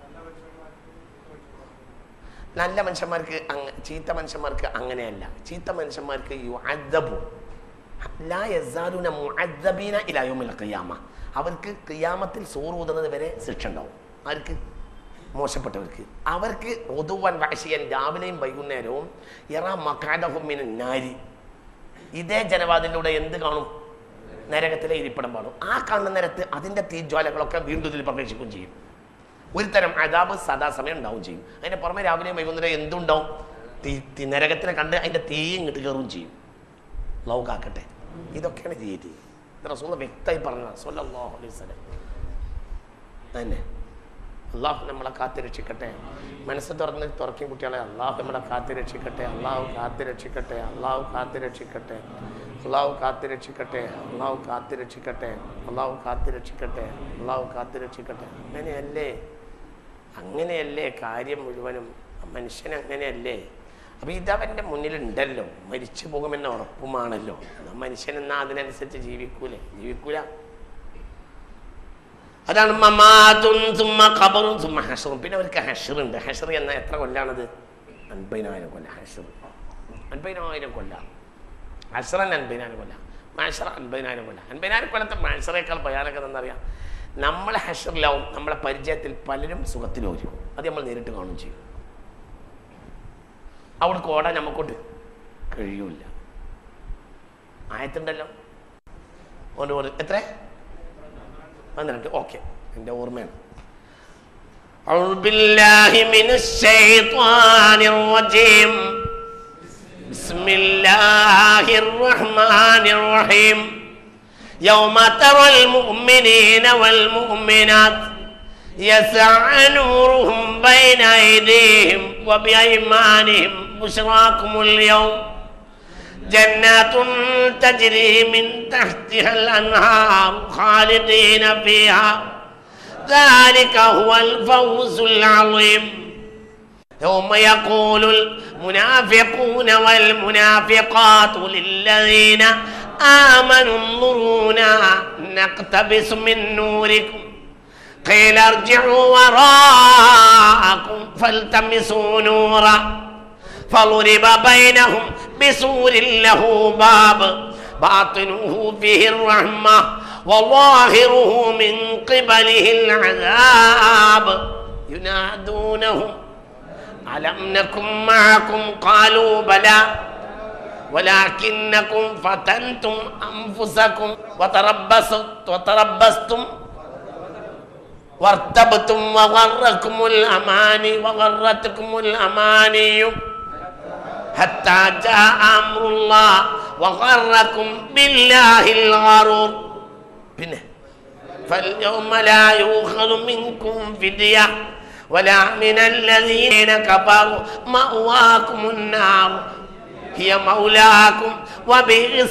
നല്ല മനുഷ്യന്മാർക്ക് അങ്ങ ചീത്ത മനുഷ്യന്മാർക്ക് അങ്ങനെയല്ല ചീത്ത മനുഷ്യന്മാർക്ക് യുഅദ്ദബു ലാ യസാലുന മുഅദ്ദബീന ഇലാ യൗമിൽ ഖിയാമ അവർക്ക് ഖിയാമത്തിൽ സൂറൂതുന്നത് വരെ ശിക്ഷ ഉണ്ടാവും ആർക്ക് മോശപ്പെട്ടവർക്ക് അവർക്ക് ഒതുവൻ വാശിയൻ രാവിലെയും വൈകുന്നേരവും ഇറ മക്കാദഹുമിന് നാരി ഇതേ ജനവാദിലൂടെ എന്ത് കാണും നരകത്തിലെ ഇരിപ്പിടം പാടും ആ കാണുന്ന നേരത്ത് അതിൻ്റെ തീജ്വാലകളൊക്കെ വീണ്ടും ഇതിൽ പ്രവേശിക്കുകയും ചെയ്യും ഒരു തരം അതാബ് സദാസമയം ഉണ്ടാവും ചെയ്യും അതിന്റെ പുറമെ രാവിലെയും വൈകുന്നേരം എന്തുണ്ടാവും തീ തീ നരകത്തിനെ കണ്ട് അതിന്റെ തീ ഇങ്ങോട്ട് കയറുകയും ചെയ്യും ലവ് കാക്കട്ടെ ഇതൊക്കെയാണ് രീതി ഇത് റസൂൽ വ്യക്തമായി പറഞ്ഞത് സല്ലല്ലാഹു അലൈഹി വസല്ലം തന്നെ അള്ളാഹു നമ്മളെ കാത്തു രക്ഷിക്കട്ടെ മനസ്സ് തുറന്ന് തുറക്കും കുട്ടികളെ അള്ളാഹു നമ്മളെ കാത്തു രക്ഷിക്കട്ടെ അള്ളാഹു കാത്തു രക്ഷിക്കട്ടെ അള്ളാഹു കാത്തു രക്ഷിക്കട്ടെ അള്ളാഹു കാത്തു രക്ഷിക്കട്ടെ അള്ളാഹു കാത്തു രക്ഷിക്കട്ടെ അള്ളാഹു കാത്തു രക്ഷിക്കട്ടെ അള്ളാഹു കാത്തു രക്ഷിക്കട്ടെ അങ്ങനെയല്ലേ അങ്ങനെയല്ലേ കാര്യം മുഴുവനും മനുഷ്യൻ അങ്ങനെയല്ലേ അപ്പൊ ഇതവന്റെ മുന്നിലുണ്ടല്ലോ മരിച്ചു പോകുമെന്ന ഉറപ്പുമാണല്ലോ എന്നാ മനുഷ്യൻ എന്നാ അതിനനുസരിച്ച് ജീവിക്കൂലേ ജീവിക്കൂല അതാണ് മമാതും സുമ്മ ഖബറും സുമ്മ ഹഷറും പിന്നെ അവർക്ക് ഹഷറുണ്ട് ഹഷർ എന്ന എത്ര കൊല്ലാണത് അൻപതിനായിരം കൊല്ല ഹഷർ അൻപതിനായിരം കൊല്ല ഹഷറൻ അൻപതിനായിരം കൊല്ല മാഷറ അൻപതിനായിരം കൊല്ല അൻപതിനായിരം കൊല്ലത്തെ മാഷറേക്കാൾ ഭയാനകത എന്നറിയാം നമ്മളെ ഹഷറിലാവും നമ്മളെ പരിചയത്തിൽ പലരും സുഖത്തിലോരും അത് നമ്മൾ നേരിട്ട് കാണുകയും ചെയ്യും അവിടെ ഓടാൻ നമുക്കൊണ്ട് കഴിയൂല ആയത്തുണ്ടല്ലോ ഓണ്ട് ഓട് എത്ര പന്ത്രണ്ട് ഓക്കെ എൻ്റെ ഓർമ്മയാണ് أعوذ بالله من الشيطان الرجيم بسم بسم الله الرحمن الرحيم يوم ترى المؤمنين والمؤمنات يسعى نورهم بين أيديهم وبأيمانهم بشراكم اليوم جنات تجري من تحتها الأنهار خالدين فيها ذلك هو الفوز العظيم يوم يقول المنافقون والمنافقات للذين آمنوا انظرونا نقتبس من نوركم قيل ارجعوا وراءكم فالتمسوا نورا فضرب بينهم بسور له باب باطنه فيه الرحمة وظاهره من قبله العذاب ينادونهم ألم نكن معكم قالوا بلى ولكنكم فتنتم أنفسكم وتربصت وتربصتم وارتبتم وغركم الأماني وغرتكم الأماني حتى جاء أمر الله وغركم بالله الغرور പിന്നെ فاليوم لا يؤخذ منكم فدية ولا من الذين كفروا مأواكم النار هي مولاكم وبئس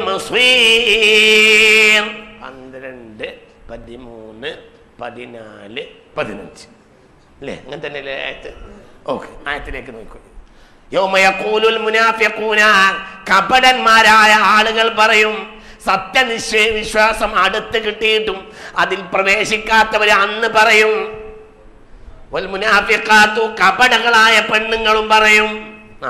المصير പന്ത്രണ്ട് പതിമൂന്ന് പതിനാല് പതിനഞ്ച് അല്ലേ അങ്ങനെ തന്നെയല്ലേ ആയത്ത് ഓക്കെ ആയത്തിലേക്ക് നോക്കൂ യോമയക്കൂലുൽ മുനാഫിഖൂന കപടന്മാരായ ആളുകൾ പറയും സത്യനിശ്ചയ വിശ്വാസം അടുത്ത് കിട്ടിയിട്ടും അതിൽ പ്രവേശിക്കാത്തവർ അന്ന് പറയും വൽ മുനാഫിഖാത്തു കപടങ്ങളായ പെണ്ണുങ്ങളും പറയും ആ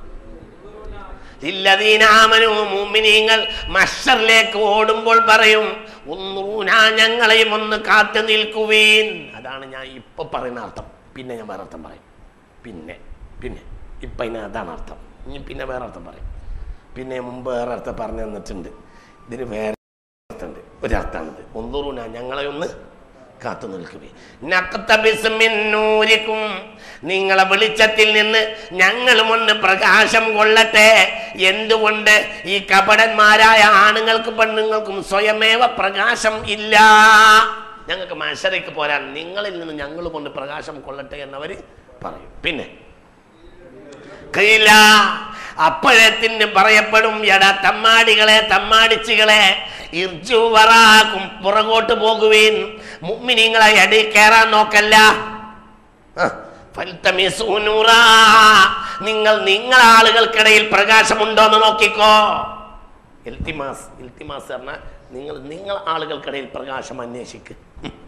ഇല്ലതീനാമനു മുമിനീങ്ങൾ മഷറിലേക്ക് ഓടുമ്പോൾ പറയും ഒന്നൂന ഞങ്ങളെയും ഒന്ന് കാത്തു നിൽക്കുവീൻ അതാണ് ഞാൻ ഇപ്പൊ പറയുന്ന അർത്ഥം പിന്നെ ഞാൻ വേറെ അർത്ഥം പറയും പിന്നെ പിന്നെ ഇപ്പൊ ഇതിന് അതാണ് അർത്ഥം ഇനി പിന്നെ വേറെ അർത്ഥം പറയും പിന്നെ മുമ്പ് വേറെ അർത്ഥം പറഞ്ഞു തന്നിട്ടുണ്ട് ഇതിന് വേറെ അർത്ഥമുണ്ട് ഒരർത്ഥാണിത് ഒന്നൂറുന ഞങ്ങളെ ഒന്ന് കാത്തു നിൽക്കുവേ നൂരിക്കും നിങ്ങളെ വെളിച്ചത്തിൽ നിന്ന് ഞങ്ങളും ഒന്ന് പ്രകാശം കൊള്ളട്ടെ എന്തുകൊണ്ട് ഈ കപടന്മാരായ ആണുങ്ങൾക്കും പെണ്ണുങ്ങൾക്കും സ്വയമേവ പ്രകാശം ഇല്ല ഞങ്ങൾക്ക് മത്സരയ്ക്ക് പോരാൻ നിങ്ങളിൽ നിന്ന് ഞങ്ങളും ഒന്ന് പ്രകാശം കൊള്ളട്ടെ എന്നവർ പറയും പിന്നെ കീല അപ്പോഴത്തിന് പറയപ്പെടും എടാ തമ്മാടികളെ തമ്മാടിച്ചുകളെ ഇർജു വറാക്കും പുറകോട്ട് പോകുവീൻ മുമ്മിനിങ്ങളെ അടി കയറാൻ നോക്കല്ല ആ, ഫൽതമിസൂ നൂറാ. നിങ്ങൾ നിങ്ങൾ ആളുകൾക്കിടയിൽ പ്രകാശമുണ്ടോ എന്ന് നോക്കിക്കോ ഇൽത്തിമാസ് ഇൽത്തിമാസ് പറഞ്ഞാൽ നിങ്ങൾ നിങ്ങൾ ആളുകൾക്കിടയിൽ പ്രകാശം അന്വേഷിക്ക്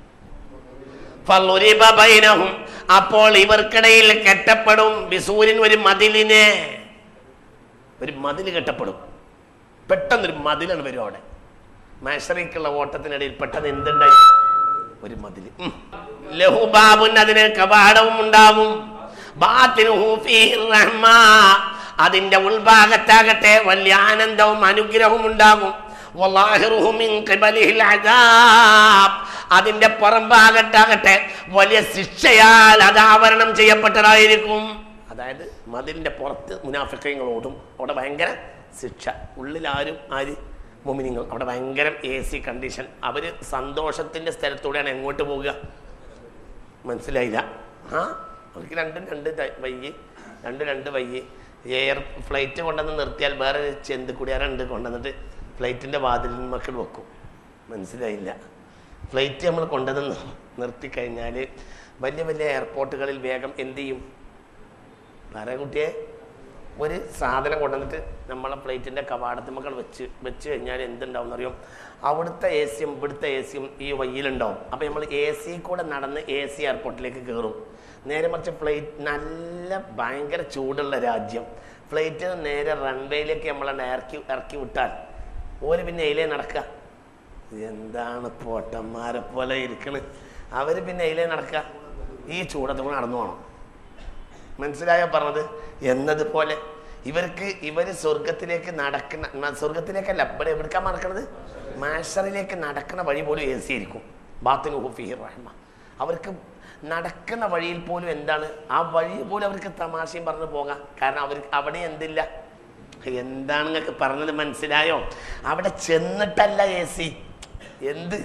ഫളുരിബ ബൈനഹും. അപ്പോൾ ഇവർക്കിടയിൽ കെട്ടപ്പെടും ബിസൂരിൻ ഒരു മതിലിനെ ഒരു മതിൽ കെട്ടപ്പെടും പെട്ടെന്നൊരു മതിലാണ് വരും അവിടെ മത്സരിക്കുള്ള ഓട്ടത്തിനിടയിൽ പെട്ടെന്ന് എന്തുണ്ടായി ഒരു മതിൽ ലഹുബാബുൻ അതിന് കവാടവും ഉണ്ടാവും ബാത്തിനുഹു ഫീഹി റഹ്മ. അതിന്റെ ഉൾഭാഗത്താകട്ടെ വലിയ ആനന്ദവും അനുഗ്രഹവും ഉണ്ടാകും വലാഹിറുഹു മിൻ ഖിബലിഹിൽ അദാബ്. അതിന്റെ പുറംഭാഗത്താകട്ടെ വലിയ ശിക്ഷയാൽ അത് ആവരണം ചെയ്യപ്പെട്ടതായിരിക്കും അതായത് മതിലിന്റെ പുറത്ത് മുനാഫിക്കങ്ങൾ ഓടും അവിടെ ഭയങ്കര ശിക്ഷ ഉള്ളിൽ ആരും ആര് മുമിനിങ്ങൾ അവിടെ ഭയങ്കര എ സി കണ്ടീഷൻ അവർ സന്തോഷത്തിൻ്റെ സ്ഥലത്തൂടെയാണ് എങ്ങോട്ട് പോവുക മനസ്സിലായില്ല ആ അവർക്ക് രണ്ടും രണ്ട് ത- വയ്യ് രണ്ട് രണ്ട് വയ്യ് എയർ ഫ്ലൈറ്റ് കൊണ്ടുവന്ന് നിർത്തിയാൽ വേറെ ചെന്ത് കുടിയാറുണ്ട് കൊണ്ടുവന്നിട്ട് ഫ്ലൈറ്റിൻ്റെ വാതിലിൽ മക്കൾ വെക്കും മനസ്സിലായില്ല ഫ്ലൈറ്റ് നമ്മൾ കൊണ്ടുവന്ന് നിർത്തി കഴിഞ്ഞാൽ വലിയ വലിയ എയർപോർട്ടുകളിൽ വേഗം എന്ത് ചെയ്യും പറ കുട്ടിയെ ഒരു സാധനം കൊണ്ടുവന്നിട്ട് നമ്മളെ പ്ലേറ്റിൻ്റെ കവാടത്തുമക്കൾ വെച്ച് വെച്ച് കഴിഞ്ഞാൽ എന്തുണ്ടാവും എന്നറിയും അവിടുത്തെ എ സിയും ഇവിടുത്തെ എ സിയും ഈ വയ്യിലുണ്ടാവും അപ്പോൾ നമ്മൾ എ സി കൂടെ നടന്ന് എ സി എയർപോർട്ടിലേക്ക് കയറും നേരെ മറിച്ച് ഫ്ലൈറ്റ് നല്ല ഭയങ്കര ചൂടുള്ള രാജ്യം ഫ്ലൈറ്റിൽ നിന്ന് നേരെ റൺവേയിലേക്ക് നമ്മളെ ഇറക്കി ഇറക്കി വിട്ടാൽ ഓര് പിന്നെ അതിലേ നടക്കുക എന്താണ് പൊട്ടന്മാരെ പോലെ ഇരിക്കണ് അവർ പിന്നെ അതിലേ നടക്കുക ഈ ചൂടത്തുകൂടെ നടന്നു പോകണം മനസ്സിലായോ പറഞ്ഞത് എന്നതുപോലെ ഇവർക്ക് ഇവർ സ്വർഗത്തിലേക്ക് നടക്കുന്ന ന- സ്വർഗത്തിലേക്കല്ല ഇവിടെ എവിടേക്കാ നടക്കുന്നത് മാഷറിലേക്ക് നടക്കുന്ന വഴി പോലും എ സി ആയിരിക്കും ബാത്തിന് ഹുഫിഹിർ റഹ്മ അവർക്ക് നടക്കുന്ന വഴിയിൽ പോലും എന്താണ് ആ വഴി പോലും അവർക്ക് തമാശയും പറഞ്ഞു പോകാം കാരണം അവർക്ക് അവിടെ എന്തില്ല എന്താണ് നിങ്ങൾക്ക് പറഞ്ഞത് മനസ്സിലായോ അവിടെ ചെന്നിട്ടല്ല എ സി എന്ത്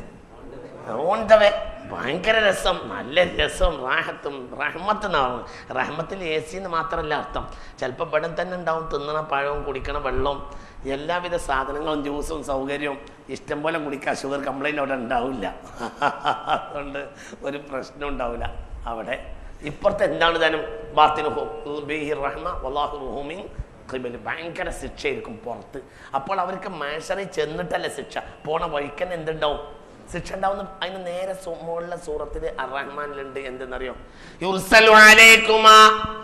ഓൺ ദ വേ ഭയങ്കര രസം നല്ല രസം റാഹത്തും റഹ്മത്ത് എന്നാണ് റഹ്മത്തിൽ എ സി എന്ന് മാത്രമല്ല അർത്ഥം ചിലപ്പോൾ ഇവിടെ തന്നെ ഉണ്ടാവും തിന്നണ പഴവും കുടിക്കണ വെള്ളവും എല്ലാവിധ സാധനങ്ങളും ജ്യൂസും സൗകര്യവും ഇഷ്ടം പോലെ കുടിക്കുക ഷുഗർ കംപ്ലൈൻറ്റ് അവിടെ ഉണ്ടാവില്ല അതുകൊണ്ട് ഒരു പ്രശ്നം ഉണ്ടാവില്ല അവിടെ ഇപ്പുറത്തെ എന്താണ് താനും ബാത്തിന് റഹ്മ വല്ലാഹു റഹൂമിൻ ഖിബല് ഭയങ്കര ശിക്ഷയായിരിക്കും പുറത്ത് അപ്പോൾ അവർക്ക് മേശറി ചെന്നിട്ടല്ല ശിക്ഷ പോണ വഴിക്കന്നെ എന്തുണ്ടാവും ശിക്ഷ ഉണ്ടാവുന്ന അതിന് നേരെ സു- മുകളിലെ സൂറത്തിൽ അറഹ്മാനിലുണ്ട് എന്തെന്നറിയോ യുർസലു അലൈക്കുമാ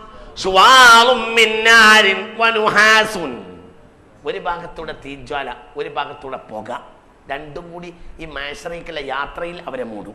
ശുവാളും മിന്നാരിൻ വനുഹാസുൻ ഒരു ഭാഗത്തൂടെ തീജ്വാല ഒരു ഭാഗത്തൂടെ പുക രണ്ടും കൂടി ഈ മേശറിക്കുള്ള യാത്രയിൽ അവരെ മൂടും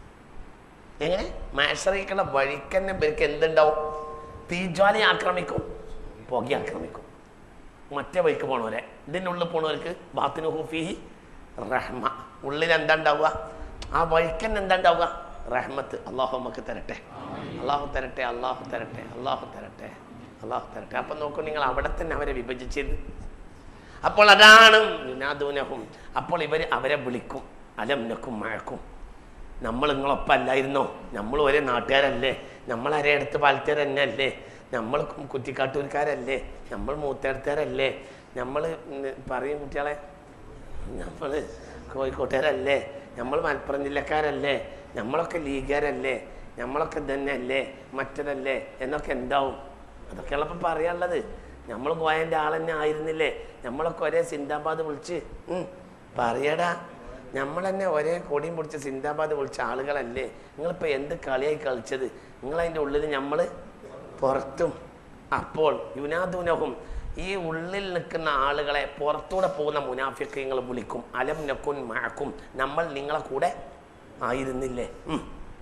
എങ്ങനെ മാഷറിക്കുള്ള വഴിക്കന്നെ ഇവർക്ക് എന്തുണ്ടാവും തീജ്വാലയെ ആക്രമിക്കും പുക ആക്രമിക്കും മറ്റേ വഴിക്ക് പോണവരെ ഇതിൻ്റെ ഉള്ളിൽ പോണവർക്ക് ബാത്തിനു ഹുഫിഹി റഹ്മ ഉള്ളിൽ എന്താ ഉണ്ടാവുക ആ വഴിക്കന്നെ എന്താ ഉണ്ടാവുക റഹ്മത്ത് അള്ളാഹു നമുക്ക് തരട്ടെ അള്ളാഹു തരട്ടെ അള്ളാഹു തരട്ടെ അള്ളാഹു തരട്ടെ അള്ളാഹു തരട്ടെ അപ്പം നോക്കൂ നിങ്ങൾ അവിടെ തന്നെ അവരെ വിഭജിച്ചത് അപ്പോൾ അതാണ് യുനാദൂനഹും അപ്പോൾ ഇവർ അവരെ വിളിക്കും അലം നക്കും മഴക്കും നമ്മൾ നിങ്ങളൊപ്പം അല്ലായിരുന്നോ നമ്മൾ ഒരേ നാട്ടുകാരല്ലേ നമ്മൾ അരയടുത്ത് പാലത്തേർ തന്നെ അല്ലേ നമ്മൾ കുറ്റിക്കാട്ടൂർക്കാരല്ലേ നമ്മൾ മൂത്തേടത്തേരല്ലേ നമ്മൾ പറയും കുട്ടികളെ നമ്മൾ കോഴിക്കോട്ടുകാരല്ലേ നമ്മൾ മലപ്പുറം ജില്ലക്കാരല്ലേ നമ്മളൊക്കെ ലീഗുകാരല്ലേ നമ്മളൊക്കെ തന്നെ അല്ലേ മറ്റതല്ലേ എന്നൊക്കെ എന്താവും അതൊക്കെയുള്ള ഇപ്പം പറയാനുള്ളത് നമ്മൾ പോയതിൻ്റെ ആൾ തന്നെ ആയിരുന്നില്ലേ നമ്മളൊക്കെ ഒരേ സിന്ദാബാദ് വിളിച്ച് ഉം, പറയടാ നമ്മൾ തന്നെ ഒരേ കൊടിയും പിടിച്ച് സിന്ദാബാദ് വിളിച്ച ആളുകളല്ലേ നിങ്ങളിപ്പോൾ എന്ത് കളിയായി കളിച്ചത് നിങ്ങളതിൻ്റെ ഉള്ളിൽ നമ്മൾ പുറത്തും അപ്പോൾ യുനാദുനഹും ഈ ഉള്ളിൽ നിൽക്കുന്ന ആളുകളെ പുറത്തൂടെ പോകുന്ന മുനാഫിക്കങ്ങൾ വിളിക്കും അലം നക്കുൻ മഴക്കും നമ്മൾ നിങ്ങളെ കൂടെ ആയിരുന്നില്ലേ ഉം.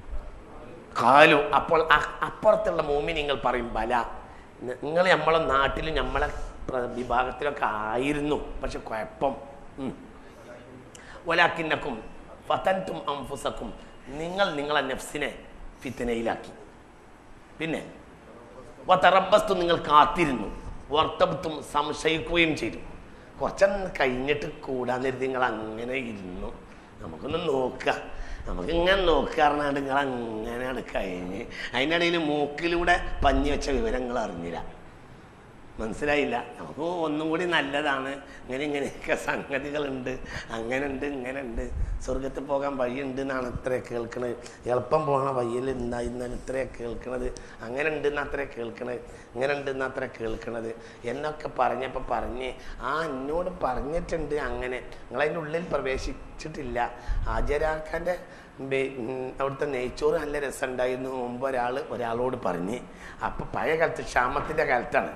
കാലു അപ്പോൾ അ- അപ്പുറത്തുള്ള മൂമി നിങ്ങൾ പറയും ബല നിങ്ങൾ നമ്മളെ നാട്ടിലും നമ്മളെ പ്ര- വിഭാഗത്തിലൊക്കെ ആയിരുന്നു പക്ഷെ കുഴപ്പം ഉം. ഒലാക്കിന്നക്കും ഫതൻതും അംഫുസക്കും നിങ്ങൾ നിങ്ങളെ നെഫ്സിനെ ഫിത്തനയിലാക്കി പിന്നെ വതറബസ്തു നിങ്ങൾ കാത്തിരുന്നു വർത്തബത്തും സംശയിക്കുകയും ചെയ്തു കുറച്ചൊന്ന് കഴിഞ്ഞിട്ട് കൂടാന്നിരുന്ന് നിങ്ങൾ അങ്ങനെ ഇരുന്നു നമുക്കൊന്ന് നോക്കുക നമുക്ക് ഇങ്ങനെ നോക്കാറുണ്ട് നിങ്ങൾ അങ്ങനെയാണ് കഴിഞ്ഞ് അതിൻ്റെ ഇടയിൽ മൂക്കിലൂടെ പഞ്ഞി വെച്ച വിവരങ്ങൾ അറിഞ്ഞില്ല മനസ്സിലായില്ല നമുക്ക് ഒന്നും കൂടി നല്ലതാണ് ഇങ്ങനെ ഇങ്ങനെയൊക്കെ സംഗതികളുണ്ട് അങ്ങനെ ഉണ്ട് ഇങ്ങനെ ഉണ്ട് സ്വർഗത്തിൽ പോകാൻ വഴിയുണ്ട് എന്നാണ് അത്ര കേൾക്കണത് എളുപ്പം പോകണ വഴിയിൽ ഉണ്ടായിരുന്നാലും ഇത്രേ കേൾക്കണത് അങ്ങനെ ഉണ്ടെന്ന് അത്ര കേൾക്കണത് ഇങ്ങനെ ഉണ്ടെന്ന് അത്ര കേൾക്കണത് എന്നൊക്കെ പറഞ്ഞപ്പോൾ പറഞ്ഞ് ആ എന്നോട് പറഞ്ഞിട്ടുണ്ട് അങ്ങനെ നിങ്ങളതിൻ്റെ ഉള്ളിൽ പ്രവേശിച്ചിട്ടില്ല ഹാജരാക്കാൻ്റെ അവിടുത്തെ നെയ്ച്ചോറ് നല്ല രസമുണ്ടായിരുന്നു മുമ്പ് ഒരാൾ ഒരാളോട് പറഞ്ഞ് അപ്പോൾ പഴയ കാലത്ത് ക്ഷാമത്തിൻ്റെ കാലത്താണ്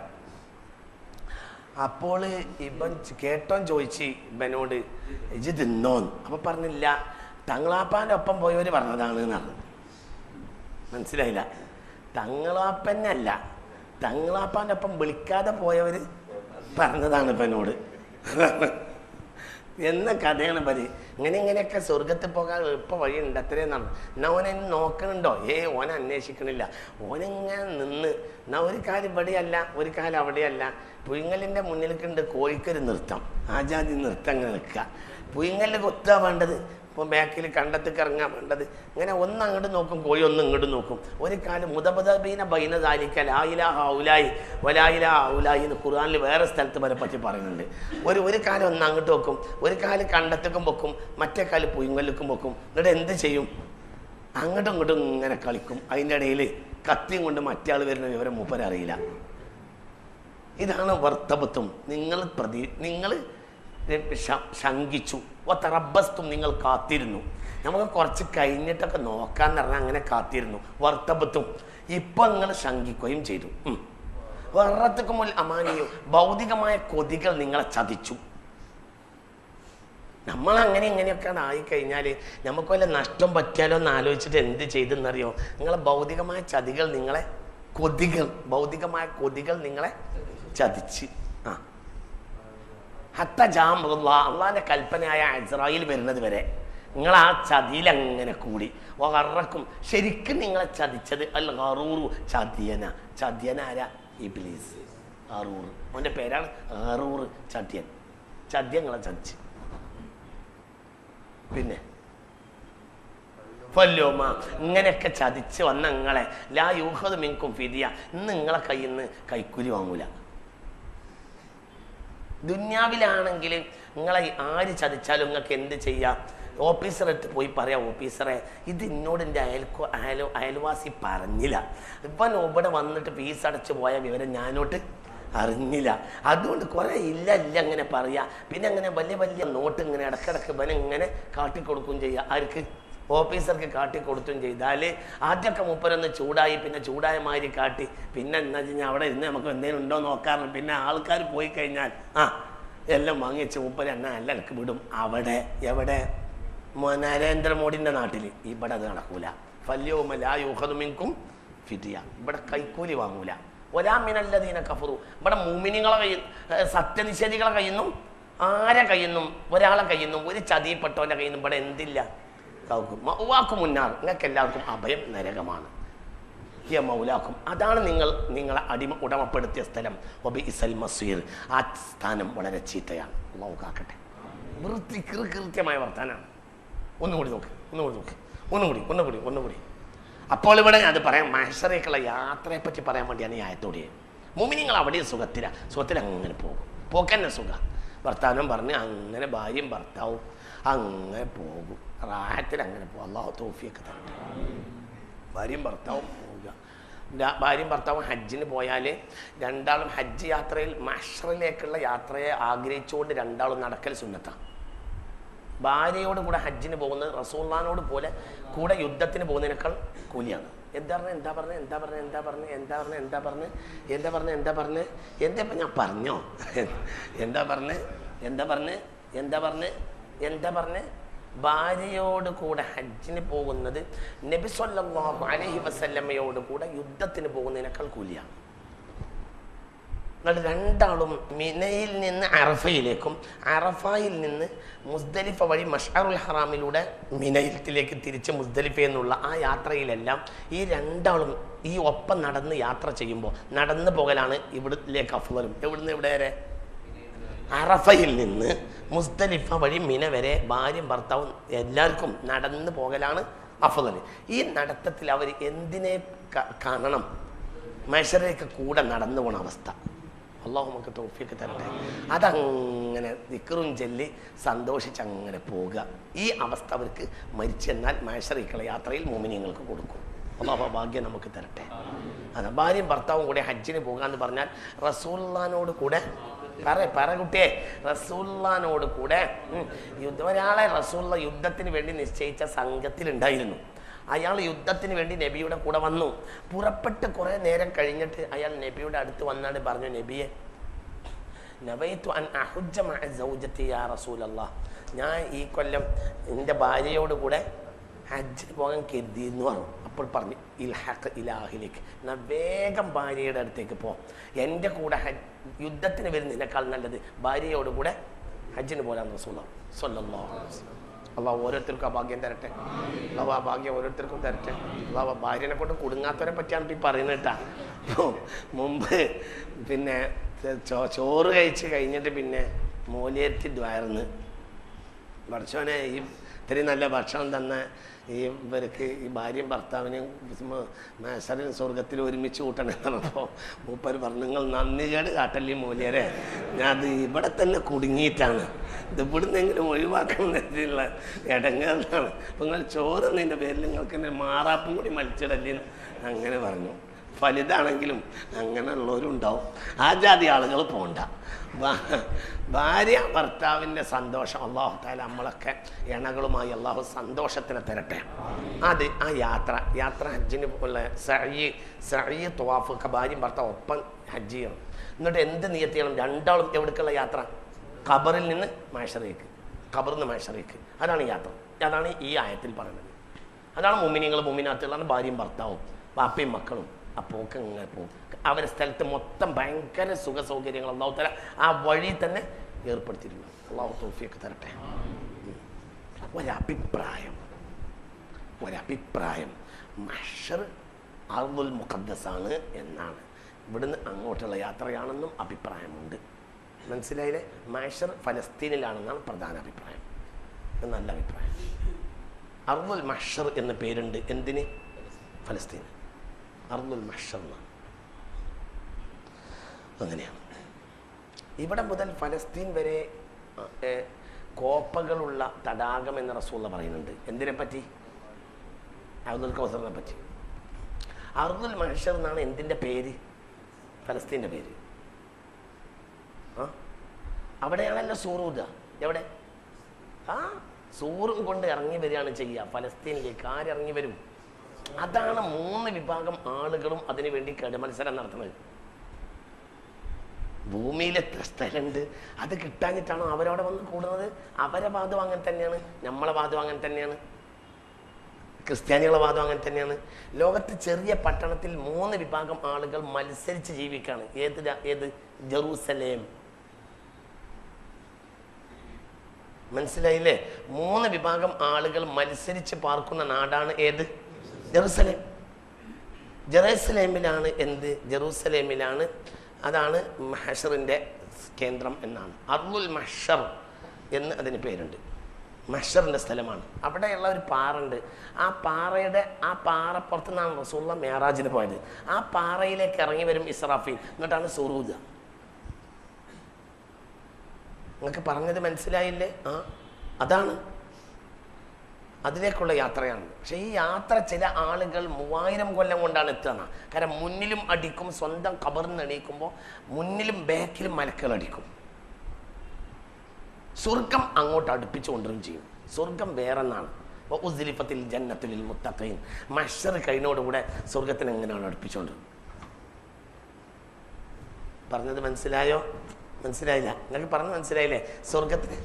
അപ്പോൾ ഇവൻ ച- കേട്ടോൻ ചോദിച്ച് ഇവനോട് ഇജ് തിന്നോന്ന് അപ്പൊ പറഞ്ഞില്ല തങ്ങളാപ്പാൻ്റെ ഒപ്പം പോയവർ പറഞ്ഞതാണ് എന്നാണ് മനസ്സിലായില്ല തങ്ങളാപ്പന്നല്ല തങ്ങളാപ്പാൻ്റെ ഒപ്പം വിളിക്കാതെ പോയവർ പറഞ്ഞതാണ് ഇവനോട് എന്ന കഥയാണ് പരി ഇങ്ങനെ ഇങ്ങനെയൊക്കെ സ്വർഗത്തിൽ പോകാൻ എളുപ്പ വഴിയുണ്ട് അത്രയും നടന്നു എന്നാ ഓനെ ഇനി നോക്കണുണ്ടോ ഏ ഓനെ അന്വേഷിക്കണില്ല ഓനിങ്ങനെ നിന്ന് എന്നാ ഒരു കാലം ഇവിടെയല്ല ഒരു കാലം അവിടെയല്ല പുയിങ്ങലിൻ്റെ മുന്നിലേക്കുണ്ട് കോഴിക്കൊരു നൃത്തം ആജാതി നൃത്തം അങ്ങനെ നിൽക്കുക പുയിങ്ങലിൽ കൊത്തുക വേണ്ടത് ഇപ്പോൾ ബാക്കിൽ കണ്ടത്തേക്ക് ഇറങ്ങാൻ വേണ്ടത് ഇങ്ങനെ ഒന്ന് അങ്ങോട്ട് നോക്കും കോഴി ഒന്ന് ഇങ്ങോട്ട് നോക്കും ഒരു കാലം മുതബദബീന ബൈന ദാലിക്ക ലായില ഹൗലായി വലായില ഹൗലായി എന്ന് ഖുർആനിൽ വേറെ സ്ഥലത്ത് വരെ പറ്റി പറയുന്നുണ്ട് ഒരു ഒരു കാലം ഒന്ന് അങ്ങോട്ട് വെക്കും ഒരു കാലം കണ്ടത്തേക്കും വെക്കും മറ്റേ കാലം പുയിങ്ങലിക്കും വെക്കും എന്നിട്ട് എന്ത് ചെയ്യും അങ്ങോട്ടും ഇങ്ങോട്ടും ഇങ്ങനെ കളിക്കും അതിൻ്റെ ഇടയിൽ കത്തിയും കൊണ്ട് മറ്റേ ആൾ വരുന്ന വിവരം മൂപ്പരറിയില്ല ഇതാണ് വർത്തപത്വം നിങ്ങൾ പ്രതി നിങ്ങൾ ശ- ശങ്കിച്ചു ഒത്തറബസ്തും നിങ്ങൾ കാത്തിരുന്നു നമുക്ക് കുറച്ച് കഴിഞ്ഞിട്ടൊക്കെ നോക്കാന്ന് പറഞ്ഞാൽ അങ്ങനെ കാത്തിരുന്നു വർത്തപത്വം ഇപ്പൊ നിങ്ങൾ ശങ്കിക്കുകയും ചെയ്തു ഉം. വറത്തുക്കുമുൽ അമാനിയോ ഭൗതികമായ കൊതികൾ നിങ്ങളെ ചതിച്ചു നമ്മൾ അങ്ങനെ ഇങ്ങനെയൊക്കെ ആയി കഴിഞ്ഞാൽ നമുക്ക് വല്ല നഷ്ടം പറ്റിയാലോ എന്ന് ആലോചിച്ചിട്ട് എന്ത് ചെയ്തെന്നറിയോ നിങ്ങളെ ഭൗതികമായ ചതികൾ നിങ്ങളെ കൊതികൾ ഭൗതികമായ കൊതികൾ നിങ്ങളെ ചതിച്ച് ആ ഹത്ത ജാമുള്ള അള്ളാന്റെ കൽപ്പനയായ ഇസ്രായേൽ വരുന്നത് വരെ നിങ്ങൾ ആ ചതിയിൽ അങ്ങനെ കൂടി വറക്കും ശരിക്കും നിങ്ങളെ ചതിച്ചത് അൽ ഗറൂറു ചതിയന ചതിയന ആരാ ഇബ്ലീസ് ആറൂറ് അവൻ്റെ പേരാണ് ആറൂറ് ചദ്യൻ ചദ്യങ്ങളെ ചതിച്ച് പിന്നെ ഫല്ലോമ ഇങ്ങനെയൊക്കെ ചതിച്ച് വന്ന നിങ്ങളെ ലാ യൂഹത് മിൻകും ഫിദിയ ഇന്ന് നിങ്ങളെ കയ്യിൽ നിന്ന് കൈക്കൂലി വാങ്ങൂല ദുന്യാവിലാണെങ്കിൽ നിങ്ങളെ ആര് ചതിച്ചാലും നിങ്ങൾക്ക് എന്ത് ചെയ്യാം ഓഫീസറെ അടുത്ത് പോയി പറയാം ഓഫീസറെ ഇത് എന്നോട് എൻ്റെ അയൽക്കോ അയലോ അയൽവാസി പറഞ്ഞില്ല ഇപ്പം ഇവിടെ വന്നിട്ട് ഫീസ് അടച്ചു പോയ വിവരം ഞാനോട്ട് അറിഞ്ഞില്ല അതുകൊണ്ട് കുറേ ഇല്ല ഇല്ല അങ്ങനെ പറയാ പിന്നെ അങ്ങനെ വലിയ വലിയ നോട്ട് ഇങ്ങനെ ഇടക്കിടക്ക് ഇവനെ ഇങ്ങനെ കാട്ടിക്കൊടുക്കുകയും ചെയ്യുക ആർക്ക് ഓഫീസർക്ക് കാട്ടിക്കൊടുത്തും ചെയ്താൽ ആദ്യമൊക്കെ മൂപ്പരൊന്ന് ചൂടായി പിന്നെ ചൂടായ മാതിരി കാട്ടി പിന്നെ എന്താ വെച്ച് കഴിഞ്ഞാൽ അവിടെ ഇരുന്ന് നമുക്ക് എന്തെങ്കിലും ഉണ്ടോ നോക്കാറുണ്ട് പിന്നെ ആൾക്കാർ പോയി കഴിഞ്ഞാൽ ആ എല്ലാം വാങ്ങിച്ച് മൂപ്പര് എണ്ണ നല്ല ഇടക്ക് വിടും അവിടെ എവിടെ മോ- നരേന്ദ്രമോദിന്റെ നാട്ടിൽ ഇവിടെ അത് നടക്കൂല ഫല്യോമലായുഹതുമിൻകും ഫിദിയ ഇവിടെ കൈക്കൂലി വാങ്ങൂല ഒരാമിനല്ലതീന കഫറു ഇവിടെ മൂമിനിങ്ങളെ കയ്യിൽ ഏ, സത്യനിഷേധികളെ കയ്യിൽ നിന്നും ആരെ കയ്യിൽ നിന്നും ഒരാളെ കയ്യിൽ നിന്നും ഒരു ചതിപ്പെട്ടവന്റെ കയ്യിൽ നിന്നും ഇവിടെ എന്തില്ല കൗക്കും മൗവാക്കും മുന്നാർ നിങ്ങൾക്ക് എല്ലാവർക്കും അഭയം നരകമാണ് ഹിയ മൗലാക്കും അതാണ് നിങ്ങൾ നിങ്ങളെ അടിമ ഉടമപ്പെടുത്തിയ സ്ഥലം ഒബി ഇസൽ മസീർ ആ സ്ഥാനം വളരെ ചീത്തയാണ് അള്ളാഹു കാക്കട്ടെ വൃത്തി കൃ കൃത്യമായ വർത്താനാണ് ഒന്നുകൂടി നോക്ക് ഒന്നുകൂടി നോക്ക് ഒന്നുകൂടി ഒന്നുകൂടി ഒന്നുകൂടി അപ്പോൾ ഇവിടെ അത് പറയാം മഹസറേക്കുള്ള യാത്രയെ പറ്റി പറയാൻ വേണ്ടിയാണ് ഈ ആയത്തോടെ മുമിനിങ്ങൾ അവിടെ സുഖത്തില സുഖത്തിൽ അങ്ങനെ പോകും പോക്കന്നെ സുഖ ഭർത്താവിനും പറഞ്ഞ് അങ്ങനെ ഭാര്യയും ഭർത്താവും അങ്ങനെ പോകും റാഹത്തിൽ അങ്ങനെ പോകും അള്ളാഹു തോഫിയൊക്കെ തരട്ടെ ഭാര്യയും ഭർത്താവും പോവുക രാ- ഭാര്യയും ഭർത്താവും ഹജ്ജിന് പോയാൽ രണ്ടാളും ഹജ്ജ് യാത്രയിൽ മഷറിലേക്കുള്ള യാത്രയെ ആഗ്രഹിച്ചുകൊണ്ട് രണ്ടാളും നടക്കൽ സുന്നത്താണ് ഭാര്യയോട് കൂടെ ഹജ്ജിന് പോകുന്നത് റസൂള്ളാനോട് പോലെ കൂടെ യുദ്ധത്തിന് പോകുന്നതിനേക്കാൾ കൂലിയാണ് എന്താ പറഞ്ഞ എന്താ പറഞ്ഞ എന്താ പറഞ്ഞ എന്താ പറഞ്ഞ എന്താ പറഞ്ഞ എന്താ പറഞ്ഞ എന്താ പറഞ്ഞ എന്താ പറഞ്ഞ എന്താ ഇപ്പം ഞാൻ പറഞ്ഞോ എന്താ പറഞ്ഞ എന്താ പറഞ്ഞ എന്താ പറഞ്ഞ എന്താ പറഞ്ഞ ഭാര്യയോട് കൂടെ ഹജ്ജിന് പോകുന്നത് നബി സല്ലല്ലാഹു അലൈഹി വസല്ലമയോട് കൂടെ യുദ്ധത്തിന് പോകുന്നതിനേക്കാൾ കൂലിയാണ് എന്നിട്ട് രണ്ടാളും മിനയിൽ നിന്ന് അറഫയിലേക്കും അറഫയിൽ നിന്ന് മുസ്ദലിഫ വഴി മഷാറുൽ ഹറാമിലൂടെ മിനയിലേക്ക് തിരിച്ച് മുസ്ദലിഫ എന്നുള്ള ആ യാത്രയിലെല്ലാം ഈ രണ്ടാളും ഈ ഒപ്പം നടന്ന് യാത്ര ചെയ്യുമ്പോൾ നടന്നു പോകലാണ് ഇവിടത്തേക്ക് അഫ്വലും എവിടുന്ന് ഇവിടെ വരെ അറഫയിൽ നിന്ന് മുസ്ദലിഫ വഴി മിന വരെ ഭാര്യയും ഭർത്താവും എല്ലാവർക്കും നടന്നു പോകലാണ് അഫദൽ ഈ നടത്തത്തിൽ അവർ എന്തിനെ ക- കാണണം മനുഷ്യരേക്ക് കൂടെ നടന്നു പോണ അവസ്ഥ അള്ളാഹു നമുക്ക് തോഫിയൊക്കെ തരട്ടെ അതങ്ങനെ ദിക്കറും ചൊല്ലി സന്തോഷിച്ച് അങ്ങനെ പോകുക ഈ അവസ്ഥ അവർക്ക് മരിച്ചെന്നാൽ മനുഷ്യരേക്കുള്ള യാത്രയിൽ മോമിനിയങ്ങൾക്ക് കൊടുക്കും അള്ളാഹു ആ ഭാഗ്യം നമുക്ക് തരട്ടെ അതെ ഭാര്യയും ഭർത്താവും കൂടെ ഹജ്ജിന് പോകാന്ന് പറഞ്ഞാൽ റസൂള്ളാനോട് കൂടെ പറ പറ കുട്ടിയെ റസൂള്ളാനോട് കൂടെ ഉം, യുദ്ധ ഒരാളെ റസൂള്ള യുദ്ധത്തിന് വേണ്ടി നിശ്ചയിച്ച സംഘത്തിലുണ്ടായിരുന്നു അയാൾ യുദ്ധത്തിന് വേണ്ടി നബിയുടെ കൂടെ വന്നു പുറപ്പെട്ട് കുറേ നേരം കഴിഞ്ഞിട്ട് അയാൾ നബിയുടെ അടുത്ത് വന്നാണ് പറഞ്ഞു നബിയെ നവൈത്തു അൻ അഹുജ്ജ മഅ സൗജത്തി യാ റസൂലല്ലാ ഞാൻ ഈ കൊല്ലം എൻ്റെ ഭാര്യയോട് കൂടെ ഹജ്ജിന് പോകാൻ കരുതിയെന്ന് പറഞ്ഞു അപ്പോൾ പറഞ്ഞു ഇൽഹഖ് ഇലാഹിലേക്ക് എന്നാ വേഗം ഭാര്യയുടെ അടുത്തേക്ക് പോ എൻ്റെ കൂടെ ഹജ്ജ് യുദ്ധത്തിന് വരുന്നതിനേക്കാൾ നല്ലത് ഭാര്യയോട് കൂടെ ഹജ്ജിന് പോരാൻ റസൂല സല്ലല്ലാഹു അലൈഹി വസല്ലം അള്ളാഹ് ഓരോരുത്തർക്കും ആ ഭാഗ്യം തരട്ടെ അള്ളാഹ് ആ ഭാഗ്യം ഓരോരുത്തർക്കും തരട്ടെ അള്ളാഹ് ആ ഭാര്യനെ കൊണ്ട് കുടുങ്ങാത്തവരെ പറ്റിയാണ് ഈ പറയുന്നത് കേട്ടാ മുമ്പ് പിന്നെ ചോ- ചോറ് കഴിച്ച് കഴിഞ്ഞിട്ട് പിന്നെ മൂലിയത്തി ദ്വാരന്ന് ഭക്ഷണനെ ഈ ഇത്രയും നല്ല ഭക്ഷണം തന്ന ഈ ഇവർക്ക് ഈ ഭാര്യയും ഭർത്താവിനെയും മേശറിന് സ്വർഗത്തിൽ ഒരുമിച്ച് കൂട്ടണം പറഞ്ഞപ്പോൾ മൂപ്പർ പറഞ്ഞു നിങ്ങൾ നന്ദികേട് കാട്ടല്ലേ മൂല്യരെ ഞാൻ അത് ഇവിടെ തന്നെ കുടുങ്ങിയിട്ടാണ് ഇത് ഇവിടുന്നെങ്കിലും ഒഴിവാക്കുന്നതിനുള്ള ഇടങ്ങേറിലാണ് അപ്പം നിങ്ങൾ ചോറ് എന്നതിൻ്റെ പേരിൽ നിങ്ങൾക്ക് എന്നെ മാറാപ്പും കൂടി മലിച്ചിടല്ലേ അങ്ങനെ പറഞ്ഞു ഫലിതാണെങ്കിലും അങ്ങനെയുള്ളവരും ഉണ്ടാവും ആ ജാതി ആളുകൾ പോണ്ട ഭാ- ഭാര്യ ഭർത്താവിൻ്റെ സന്തോഷം അള്ളാഹു താല നമ്മളൊക്കെ ഇണകളുമായി അള്ളാഹു സന്തോഷത്തിന് തരട്ടെ അത് ആ യാത്ര യാത്ര ഹജ്ജിന് ഉള്ള സഴി സഴി ത്വാഫ് ഒക്കെ ഭാര്യയും ഭർത്താവ് ഒപ്പം ഹജ്ജ് ചെയ്യണം എന്നിട്ട് എന്ത് നിയത്ത് ചെയ്യണം രണ്ടാളും എവിടേക്കുള്ള യാത്ര ഖബറിൽ നിന്ന് മേഷറേക്ക് ഖബറിൽ നിന്ന് മേഷറേക്ക് അതാണ് യാത്ര അതാണ് ഈ ആയത്തിൽ പറയുന്നത് അതാണ് മുമിനിങ്ങൾ മുമിനാത്തുകളാണ് ഭാര്യയും ഭർത്താവും ബാപ്പയും മക്കളും ആ പോക്ക് ഇങ്ങനെ പോകും അവരുടെ സ്ഥലത്ത് മൊത്തം ഭയങ്കര സുഖ സൗകര്യങ്ങൾ അള്ളാഹു തല ആ വഴി തന്നെ ഏർപ്പെടുത്തിയിട്ടുണ്ട് അള്ളാഹു തോഫിയൊക്കെ തരട്ടെ ഉം. ഒരഭിപ്രായം ഒരഭിപ്രായം മഷർ അർദുൽ മുഖദ്ദസാണ് എന്നാണ് ഇവിടുന്ന് അങ്ങോട്ടുള്ള യാത്രയാണെന്നും അഭിപ്രായമുണ്ട് മനസ്സിലായില്ലേ മാഷർ ഫലസ്തീനിലാണെന്നാണ് പ്രധാന അഭിപ്രായം ഇത് നല്ല അഭിപ്രായം അർദുൽ മഷർ എന്ന പേരുണ്ട് എന്തിന് ഫലസ്തീൻ അർദുൽ മഷർ എന്നാണ് അങ്ങനെയാണ് ഇവിടെ മുതൽ ഫലസ്തീൻ വരെ ആ, ഏ, കോപ്പകളുള്ള തടാകം എന്ന് റസൂള്ള പറയുന്നുണ്ട് എന്തിനെ പറ്റി അബ്ദുൽ കൗസറിനെ പറ്റി അർദുൽ മഹഷർ എന്നാണ് എന്തിൻ്റെ പേര് ഫലസ്തീൻ്റെ പേര് ആ അവിടെയാണല്ലോ സൂറൂദ എവിടെ ആ സൂറും കൊണ്ട് ഇറങ്ങി വരികയാണ് ചെയ്യുക ഫലസ്തീനിലേക്ക് ആരിറങ്ങി വരും അതാണ് മൂന്ന് വിഭാഗം ആളുകളും അതിനു വേണ്ടി കടുമത്സരം നടത്തുന്നത് ഭൂമിയിൽ എത്ര സ്ഥലമുണ്ട് അത് കിട്ടാഞ്ഞിട്ടാണോ അവരവിടെ വന്ന് കൂടുന്നത് അവരെ വാദം അങ്ങനെ തന്നെയാണ് നമ്മളെ വാദം അങ്ങനെ തന്നെയാണ് ക്രിസ്ത്യാനികളെ വാദം അങ്ങനെ തന്നെയാണ് ലോകത്ത് ചെറിയ പട്ടണത്തിൽ മൂന്ന് വിഭാഗം ആളുകൾ മത്സരിച്ച് ജീവിക്കാണ് ഏത് രാ- ഏത് ജെറൂസലേം മനസ്സിലായില്ലേ മൂന്ന് വിഭാഗം ആളുകൾ മത്സരിച്ച് പാർക്കുന്ന നാടാണ് ഏത് ജെറൂസലേം ജെറൂസലേമിലാണ് എന്ത് ജെറൂസലേമിലാണ് അതാണ് മഹഷറിൻ്റെ കേന്ദ്രം എന്നാണ് അർലുൽ മഷർ എന്ന് അതിന് പേരുണ്ട് മഷറിൻ്റെ സ്ഥലമാണ് അവിടെയുള്ള ഒരു പാറുണ്ട് ആ പാറയുടെ ആ പാറപ്പുറത്ത് നിന്നാണ് റസൂള്ള മേറാജിന് പോയത് ആ പാറയിലേക്ക് ഇറങ്ങി വരും ഇസ്രാഫീൽ എന്നിട്ടാണ് സുറൂജ നിങ്ങൾക്ക് പറഞ്ഞത് മനസ്സിലായില്ലേ ആ അതാണ് അതിലേക്കുള്ള യാത്രയാണ് പക്ഷെ ഈ യാത്ര ചില ആളുകൾ മൂവായിരം കൊല്ലം കൊണ്ടാണ് എത്തുക കാരണം മുന്നിലും അടിക്കും സ്വന്തം കബർന്ന് എണീക്കുമ്പോൾ മുന്നിലും ബാക്കിലും മലക്കൾ അടിക്കും സ്വർഗം അങ്ങോട്ട് അടുപ്പിച്ചു കൊണ്ടുവരും ചെയ്യും സ്വർഗം വേറെന്നാണ് അപ്പോൾ ഉസ്ലിഫത്തിൽ ജന്നത്തിൽ മുത്തക്കയും മഷർ കഴിഞ്ഞോടുകൂടെ സ്വർഗത്തിന് എങ്ങനെയാണ് അടുപ്പിച്ചുകൊണ്ട് പറഞ്ഞത് മനസ്സിലായോ മനസ്സിലായില്ല നിങ്ങൾക്ക് പറഞ്ഞത് മനസ്സിലായില്ലേ സ്വർഗത്തിന്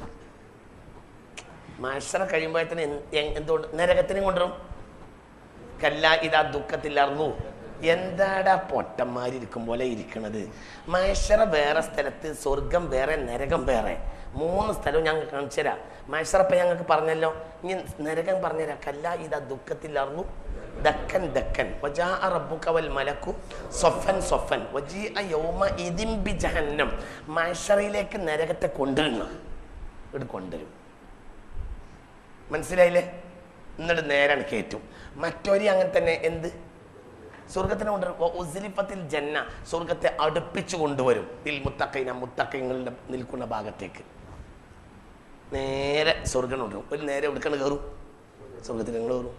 മഷറ കഴിയുമ്പോഴത്തേന് എന്തുകൊണ്ട് നരകത്തിനും കൊണ്ടുവരും കല്ല ഇതാ ദുഃഖത്തിലർന്നു എന്താടാ പൊട്ടന്മാരിരിക്കും പോലെ ഇരിക്കണത് മഹേശ്വര വേറെ സ്ഥലത്ത് സ്വർഗം വേറെ നരകം വേറെ മൂന്ന് സ്ഥലവും ഞങ്ങൾ കാണിച്ചു തരാം മഹേശ്വരപ്പ ഞങ്ങൾക്ക് പറഞ്ഞല്ലോ ഇനി നരകം പറഞ്ഞുതരാം കല്ല ഇതാ ദുഃഖത്തിലർന്നു ദക്കൻ ദക്കൻ വജാ റബ്ബുക്കവൽ മലക്കു സൊഫൻ സൊഫൻ വജീ യൗമ ഇതിംബി ജഹന്നം മഹേശ്വരയിലേക്ക് നരകത്തെ കൊണ്ടുവരണം ഇവിടെ കൊണ്ടുവരും മനസ്സിലായില്ലേ എന്നിട്ട് നേരാണ് കയറ്റും മറ്റൊരു അങ്ങനെ തന്നെ എന്ത് സ്വർഗത്തിന് കൊണ്ടുവരും ഉസ്ലിഫത്തിൽ ജന്ന സ്വർഗത്തെ അടുപ്പിച്ചു കൊണ്ടുവരും ഇതിൽ മുത്തക്കൈന മുത്തക്കൈങ്ങളുടെ നിൽക്കുന്ന ഭാഗത്തേക്ക് നേരെ സ്വർഗം കൊണ്ടുവരും ഒരു നേരെ എടുക്കണ കയറും സ്വർഗത്തിൽ നിങ്ങൾ കയറും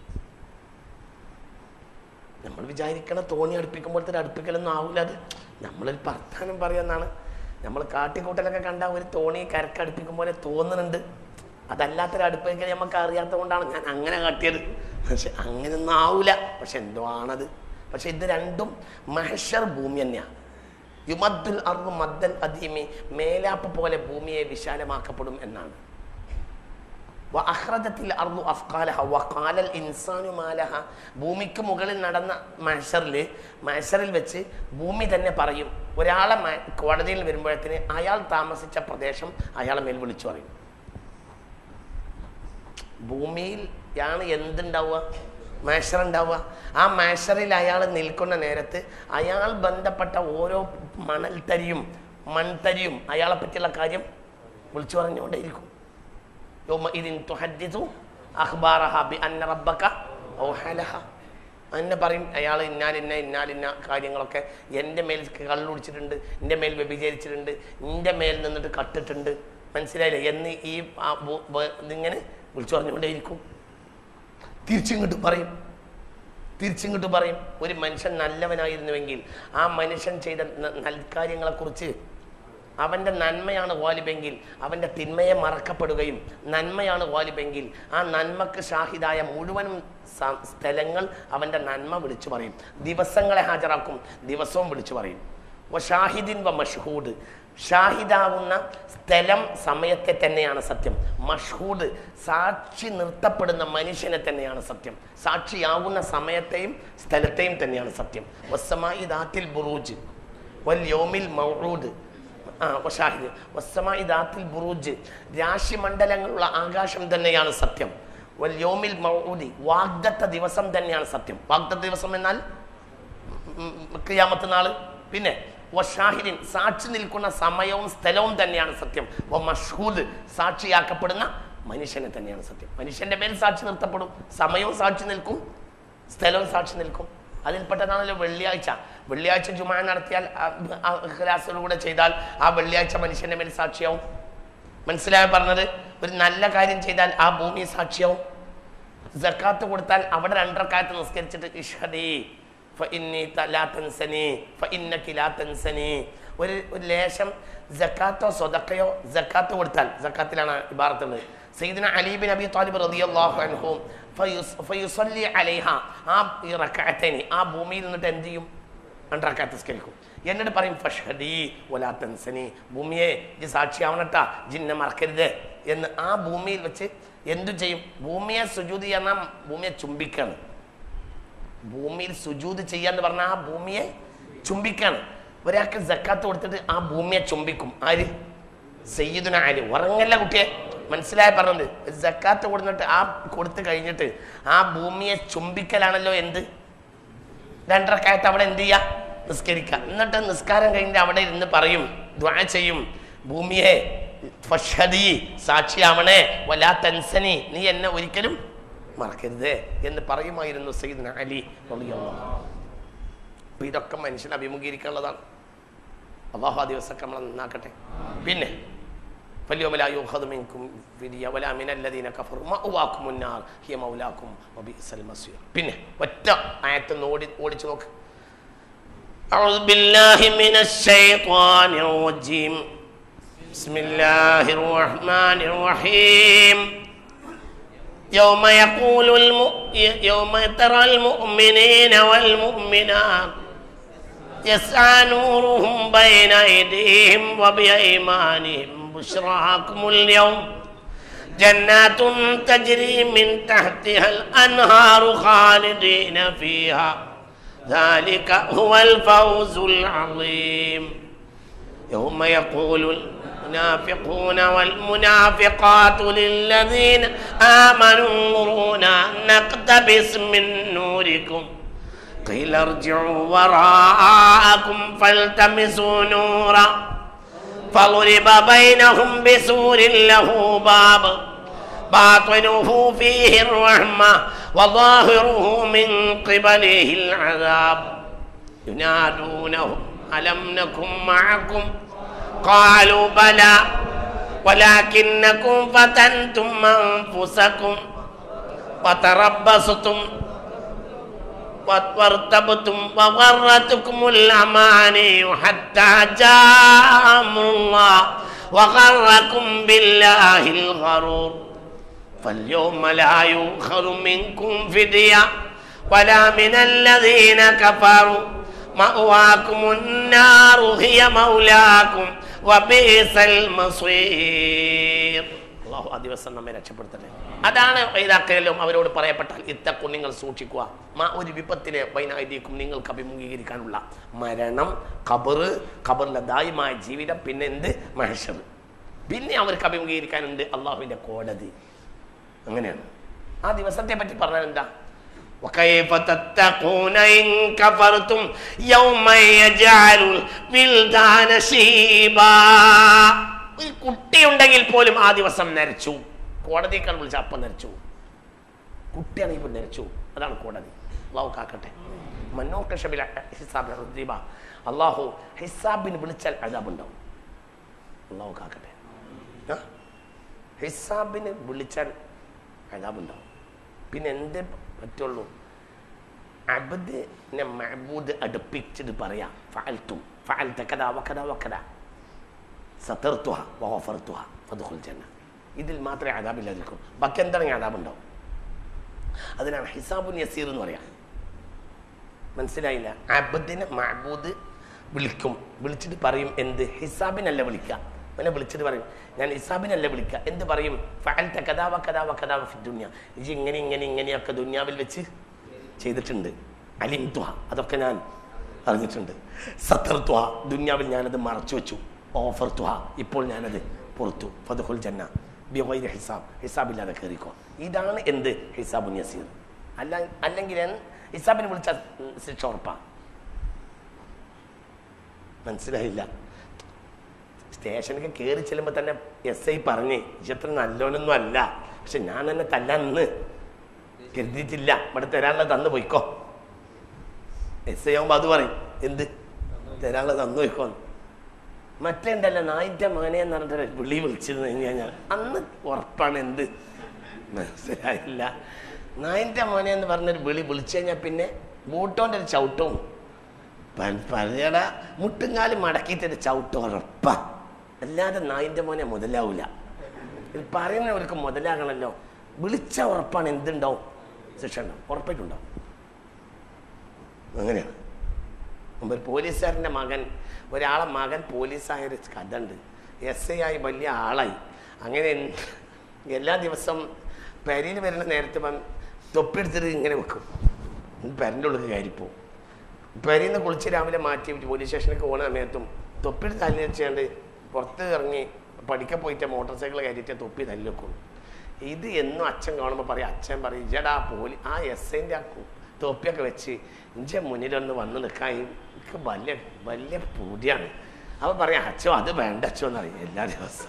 നമ്മൾ വിചാരിക്കണ തോണി അടുപ്പിക്കുമ്പോഴത്തെ അടുപ്പിക്കലൊന്നും ആവില്ല അത് നമ്മളൊരു വർത്താനം പറയാന്നാണ് നമ്മൾ കാട്ടിക്കൂട്ടലൊക്കെ കണ്ട ഒരു തോണി കരക്ക് അടുപ്പിക്കും പോലെ തോന്നുന്നുണ്ട് അതല്ലാത്തൊരു അടുപ്പിക്കൽ നമുക്ക് അറിയാത്തത് കൊണ്ടാണ് ഞാൻ അങ്ങനെ കാട്ടിയത് പക്ഷെ അങ്ങനെയൊന്നും ആവൂല പക്ഷെ എന്തോ ആണത് പക്ഷെ ഇത് രണ്ടും മഹഷർ ഭൂമി തന്നെയാണ് യുമദ്ദുൽ അർവ് മദ്ദൽ അദീമി മേലാപ്പ് പോലെ ഭൂമിയെ വിശാലമാക്കപ്പെടും എന്നാണ് വഅഖ്റജത്തിൽ അർദു അഫ്ഖാലഹ വഖാലൽ ഇൻസാനു മാലഹ ഭൂമിക്ക് മുകളിൽ നടന്ന മഹ്ഷറിൽ മഹ്ഷറിൽ വെച്ച് ഭൂമി തന്നെ പറയും ഒരാളെ മ- കോടതിയിൽ വരുമ്പോഴത്തിന് അയാൾ താമസിച്ച പ്രദേശം അയാളെ മേൽ വിളിച്ചു പറയും ഭൂമിയിൽ ആണ് എന്തുണ്ടാവുക മേഷർ ഉണ്ടാവുക ആ മേഷറിൽ അയാൾ നിൽക്കുന്ന നേരത്ത് അയാൾ ബന്ധപ്പെട്ട ഓരോ മണൽത്തരിയും മൺതരിയും അയാളെ പറ്റിയുള്ള കാര്യം വിളിച്ചു പറഞ്ഞുകൊണ്ടേയിരിക്കും യൗമഇദിൻ തുഹദ്ദിസു അഖ്ബാറഹ ബിഅന്ന റബ്ബക ഔഹലഹ എന്നെ പറയും അയാൾ ഇന്നാലിന്ന ഇന്നാലിന്ന കാര്യങ്ങളൊക്കെ എൻ്റെ മേൽ കള്ളു കുടിച്ചിട്ടുണ്ട് എൻ്റെ മേൽ വ്യഭിചരിച്ചിട്ടുണ്ട് എൻ്റെ മേൽ നിന്നിട്ട് കട്ടിട്ടുണ്ട് മനസ്സിലായില്ലേ എന്ന് ഈ ആ ബു- ബ- ഇതിങ്ങനെ വിളിച്ചു പറഞ്ഞുകൊണ്ടേയിരിക്കും തിരിച്ചിങ്ങോട്ട് പറയും തിരിച്ചിങ്ങോട്ട് പറയും ഒരു മനുഷ്യൻ നല്ലവനായിരുന്നുവെങ്കിൽ ആ മനുഷ്യൻ ചെയ്ത ന- നൽകാര്യങ്ങളെക്കുറിച്ച് അവൻ്റെ നന്മയാണ് വാലിബെങ്കിൽ അവൻ്റെ തിന്മയെ മറക്കപ്പെടുകയും നന്മയാണ് വാലിബെങ്കിൽ ആ നന്മക്ക് ഷാഹിദായ മുഴുവനും സ- സ്ഥലങ്ങൾ അവൻ്റെ നന്മ വിളിച്ചു പറയും ദിവസങ്ങളെ ഹാജരാക്കും ദിവസവും വിളിച്ചു പറയും വ ഷാഹിദിൻ വ മഷ്ഹൂദ് ഷാഹിദാവുന്ന സ്ഥലം സമയത്തെ തന്നെയാണ് സത്യം മഷ്ഹൂദ് സാക്ഷി നിർത്തപ്പെടുന്ന മനുഷ്യനെ തന്നെയാണ് സത്യം സാക്ഷിയാവുന്ന സമയത്തെയും സ്ഥലത്തെയും തന്നെയാണ് സത്യം വസ്സമായി ദാത്തിൽ ബുറൂജ് വൽ യോമിൽ മൗറൂദ് ആ ഷാഹിദ് വസ്സമായി ദാത്തിൽ ബുറൂജ് രാശിമണ്ഡലങ്ങളുള്ള ആകാശം തന്നെയാണ് സത്യം വൽ യോമിൽ മൗഊദി വാഗ്ദത്ത ദിവസം തന്നെയാണ് സത്യം വാഗ്ദത്ത ദിവസം എന്നാൽ ക്രിയാമത്ത് നാള് പിന്നെ വഷാഹിദിൻ സാക്ഷി നിൽക്കുന്ന സമയവും സ്ഥലവും തന്നെയാണ് സത്യം വ മഷ്ഹൂദ് സാക്ഷിയാക്കപ്പെടുന്ന മനുഷ്യനെ തന്നെയാണ് സത്യം മനുഷ്യന്റെ പേര് സാക്ഷി നിർത്തപ്പെടും സമയവും സാക്ഷി നിൽക്കും സ്ഥലവും സാക്ഷി നിൽക്കും അതിൽപ്പെട്ടതാണല്ലോ വെള്ളിയാഴ്ച വെള്ളിയാഴ്ച ജുമാ നടത്തിയാൽ ക്ലാസ്സിലൂടെ ചെയ്താൽ ആ വെള്ളിയാഴ്ച മനുഷ്യന്റെ മേൽ സാക്ഷിയാവും മനസ്സിലായി പറഞ്ഞത് ഒരു നല്ല കാര്യം ചെയ്താൽ ആ ഭൂമി സാക്ഷിയാവും ജക്കാത്ത് കൊടുത്താൽ അവിടെ രണ്ടരക്കാലത്ത് നിസ്കരിച്ചിട്ട് ഇഷ്ഹദി ഫഇന്നി ത- ലാ തൻസനി ഫഇന്നകി ലാ തൻസനി ഒരു ഒരു ലേശം ജക്കാത്തോ സ്വതക്കയോ ജക്കാത്ത് കൊടുത്താൽ ജക്കാത്തിലാണ് ഇബാറത്തുള്ളത് സയ്യിദ്ന അലി ബിൻ അബി താലിബ് റളിയല്ലാഹു അൻഹു ഫയുസ്- ഫയുസല്ലി അലൈഹ ആ ഈ റക്അത്തൈനി ആ ഭൂമിയിൽ നിന്നിട്ട് എന്ത് ചെയ്യും രണ്ടരക്കാലത്ത് നിസ്കരിക്കും എന്നിട്ട് പറയും ഫഷദി ഒലാ തൻസനി ഭൂമിയെ ഇത് സാക്ഷിയാവണട്ടാ ജിന്നെ മറക്കരുത് എന്ന് ആ ഭൂമിയിൽ വെച്ച് എന്തു ചെയ്യും ഭൂമിയെ സുജൂത് ചെയ്യാൻ ഭൂമിയെ ചുംബിക്കാണ് ഭൂമിയിൽ സുജൂത് ചെയ്യാന്ന് പറഞ്ഞാൽ ആ ഭൂമിയെ ചുംബിക്കാണ് ഒരാൾക്ക് ജക്കാത്ത് കൊടുത്തിട്ട് ആ ഭൂമിയെ ചുംബിക്കും ആര് സയ്യിദുന അലി ഉറങ്ങല്ല കുട്ടിയെ മനസ്സിലായി പറഞ്ഞത് ജക്കാത്ത് കൊടുത്തിട്ട് ആ കൊടുത്തു കഴിഞ്ഞിട്ട് ആ ഭൂമിയെ ചുംബിക്കലാണല്ലോ എന്ത് രണ്ടരക്കാലത്ത് അവിടെ എന്ത് ചെയ്യുക നിസ്കരിക്കുക എന്നിട്ട് നിസ്കാരം കഴിഞ്ഞിട്ട് അവിടെ ഇരുന്ന് പറയും ദ്വാ ചെയ്യും ഭൂമിയെ ഫഷദി സാക്ഷിയാവണേ വലാ തൻസനി നീ എന്നെ ഒരിക്കലും മറക്കരുത് എന്ന് പറയുമായിരുന്നു സയ്യിദ്ന അലി റളിയല്ലാഹു അൻഹു. അപ്പൊ ഇതൊക്കെ മനുഷ്യൻ അഭിമുഖീകരിക്കാനുള്ളതാണ് അള്ളാഹു ആ ദിവസമൊക്കെ നമ്മളെ നന്നാക്കട്ടെ പിന്നെ فاليوم لا يؤخذ منكم فدية ولا من الذين كفروا مأواكم النار هي مولاكم وبئس المصير പിന്നെ ഒറ്റ ആയത്ത് ഓടി ഓടിച്ചു നോക്ക് أعوذ بالله من الشيطان الرجيم بسم الله الرحمن الرحيم يوم يقول الم... يوم ترى المؤمنين والمؤمنات يسعى نورهم بين أيديهم وبأيمانهم بشراكم اليوم جنات تجري من تحتها الأنهار خالدين فيها ذلك هو الفوز العظيم يوم يقول المنافقون والمنافقات للذين آمنوا انظرونا نقتبس من نوركم قيل ارجعوا وراءكم فالتمسوا نورا فضرب بينهم بسور له باب باطنه فيه الرحمة وظاهره من قبله العذاب ينادونهم ألم نكن معكم قالوا بلى ولكنكم فتنتم أنفسكم وتربصتم وارتبتم وغرتكم الأماني حتى جاء أمر الله وغركم بالله الغرور فاليوم لا يؤخذ منكم فدية ولا من الذين كفروا مأواكم النار هي مولاكم وبئس المصير അള്ളാഹു ആ ദിവസം നമ്മെ രക്ഷപ്പെടുത്തട്ടെ അതാണ് വൈതാക്കലും അവരോട് പറയപ്പെട്ടാൽ ഇത്തക്കും നിങ്ങൾ സൂക്ഷിക്കുക മാ ഒരു വിപത്തിലെ വൈനായിരിക്കും നിങ്ങൾക്ക് അഭിമുഖീകരിക്കാനുള്ള മരണം ഖബറ് ഖബറിലെ ദായമായ ജീവിതം പിന്നെ എന്ത് മഹഷർ പിന്നെ അവർക്ക് അഭിമുഖീകരിക്കാനുണ്ട് അള്ളാഹുവിന്റെ കോടതി അങ്ങനെയാണ് ആ ദിവസത്തെ പറ്റി പറഞ്ഞാൽ എന്താ وكيف تتقون إن كفرتم يوما يجعل الولدان شيبا ഒരു കുട്ടിയുണ്ടെങ്കിൽ പോലും ആ ദിവസം നരച്ചു കോടതിയേക്കാൾ വിളിച്ച അപ്പം നരച്ചു കുട്ടിയാണെങ്കിൽ ഇപ്പോൾ നരച്ചു അതാണ് കോടതി അള്ളാഹു കാക്കട്ടെ മനോകഷബില ഹിസാബിൽ റുദ്ദീബ അള്ളാഹു ഹിസാബിന് വിളിച്ചാൽ അതാബുണ്ടാവും അള്ളാഹു കാക്കട്ടെ ആ? ഹിസാബിന് വിളിച്ചാൽ അതാബുണ്ടാവും പിന്നെ എന്ത് പറ്റുള്ളൂ അബദിനെ മഹബൂദ് അടുപ്പിച്ചിട്ട് പറയാം ഫഅൽത്തും ഫഅൽത കദാ വകദാ വകദാ സതർത്തുഹ വഗഫർത്തുഹ ഫദ്ഖുൽ ജന്ന ഇതിൽ മാത്രമേ അതാബില്ലാതിരിക്കും ബാക്കി എന്താണെങ്കിൽ അതാബുണ്ടാവും അതിനാണ് ഹിസാബുൻ യസീർ എന്ന് പറയാം മനസ്സിലായില്ല അബദിനെ മഹബൂദ് വിളിക്കും വിളിച്ചിട്ട് പറയും എന്ത് ഹിസാബിനല്ല വിളിക്കുക അവനെ വിളിച്ചിട്ട് പറയും ഞാൻ ഹിസാബിനല്ല വിളിക്കുക എന്ത് പറയും ഫഅൽത കദാ വകദാ വകദാ ഫി ദുനിയ ഇജ് ഇങ്ങനെ ഇങ്ങനെ ഇങ്ങനെയൊക്കെ ദുനിയാവിൽ വെച്ച് ചെയ്തിട്ടുണ്ട് അലിംതുഹ അതൊക്കെ ഞാൻ അറിഞ്ഞിട്ടുണ്ട് സത്തർത്തുഹ ദുന്യാവിൽ ഞാനത് മറച്ചു വെച്ചു ഓഫർ തുഹ ഇപ്പോൾ ഞാനത് പുറത്തു ഫതുഹുൽ ജന്ന ബിവൈര ഹിസാബ് ഹിസാബില്ലാതെ കയറിക്കോ ഇതാണ് എന്ത് ഹിസാബുൻ യസീർ അല്ല അല്ലെങ്കിൽ എന്ത് ഹിസാബിനെ വിളിച്ച ശിക്ഷ ഉറപ്പാ മനസ്സിലായില്ല സ്റ്റേഷനിലേക്ക് കയറി ചെല്ലുമ്പോൾ തന്നെ എസ് ഐ പറഞ്ഞ് ഇത്ര നല്ലോനൊന്നും അല്ല പക്ഷെ ഞാൻ തന്നെ തല്ലാന്ന് കരുതിയിട്ടില്ല ഇവിടെ തരാനുള്ളത് തന്നു പോയിക്കോ എസ് ഐ ആകുമ്പോൾ അത് പറയും എന്ത് തരാനുള്ളത് തന്നു പോയിക്കോ മറ്റേ ഉണ്ടല്ലോ നായിൻ്റെ മകനെ എന്ന് പറഞ്ഞിട്ട് വിളി വിളിച്ചിരുന്നു കഴിഞ്ഞാൽ അന്ന് ഉറപ്പാണ് എന്ത് മനസ്സിലായില്ല നായിൻ്റെ മോനെ എന്ന് പറഞ്ഞൊരു വിളി വിളിച്ചു കഴിഞ്ഞാൽ പിന്നെ ബൂട്ടോൻ്റെ ഒരു ചവിട്ടവും പഴയട മുട്ടുംകാല് മടക്കിയിട്ടൊരു ചവിട്ട് ഉറപ്പാ അല്ലാതെ നായിൻ്റെ മോനെ മുതലാവൂല ഇത് പറയുന്നവർക്ക് മുതലാകണമല്ലോ വിളിച്ച ഉറപ്പാണ് എന്തുണ്ടാവും ശിക്ഷ ഉണ്ടാവും ഉറപ്പായിട്ടുണ്ടാവും അങ്ങനെയാണ് മുമ്പ് ഒരു പോലീസുകാരൻ്റെ മകൻ ഒരാളെ മകൻ പോലീസായൊരു കഥ ഉണ്ട് എസ് ഐ ആയി വലിയ ആളായി അങ്ങനെ എല്ലാ ദിവസവും പെരയിൽ വരുന്ന നേരത്തെ വന്ന് തൊപ്പിയെടുത്തിട്ട് ഇങ്ങനെ വെക്കും പെരൻ്റെ ഉള്ളിൽ കയറിപ്പോവും പെരയിൽ നിന്ന് കുളിച്ച് രാവിലെ മാറ്റി വിട്ട് പോലീസ് സ്റ്റേഷനിലേക്ക് പോകുന്ന സമയത്തും തൊപ്പിയെടുത്ത് തല്ലി വെച്ചാണ്ട് പുറത്ത് ഇറങ്ങി പഠിക്കാൻ പോയിട്ട് മോട്ടോർ സൈക്കിൾ കയറ്റിയിട്ട് തൊപ്പി തല്ലി വെക്കും ഇത് എന്നും അച്ഛൻ കാണുമ്പോൾ പറയും അച്ഛൻ പറയും ഇജടാ പോലി ആ എസ് ഐൻ്റെ ആ കു- തൊപ്പിയൊക്കെ വെച്ച് ഇഞ്ചെ മുന്നിലൊന്ന് വന്ന് നിൽക്കാൻ എനിക്ക് വലിയ വലിയ പൂതിയാണ് അപ്പോൾ പറയാം അച്ഛോ അത് വേണ്ട അച്ഛോ എന്നറിയും എല്ലാ ദിവസവും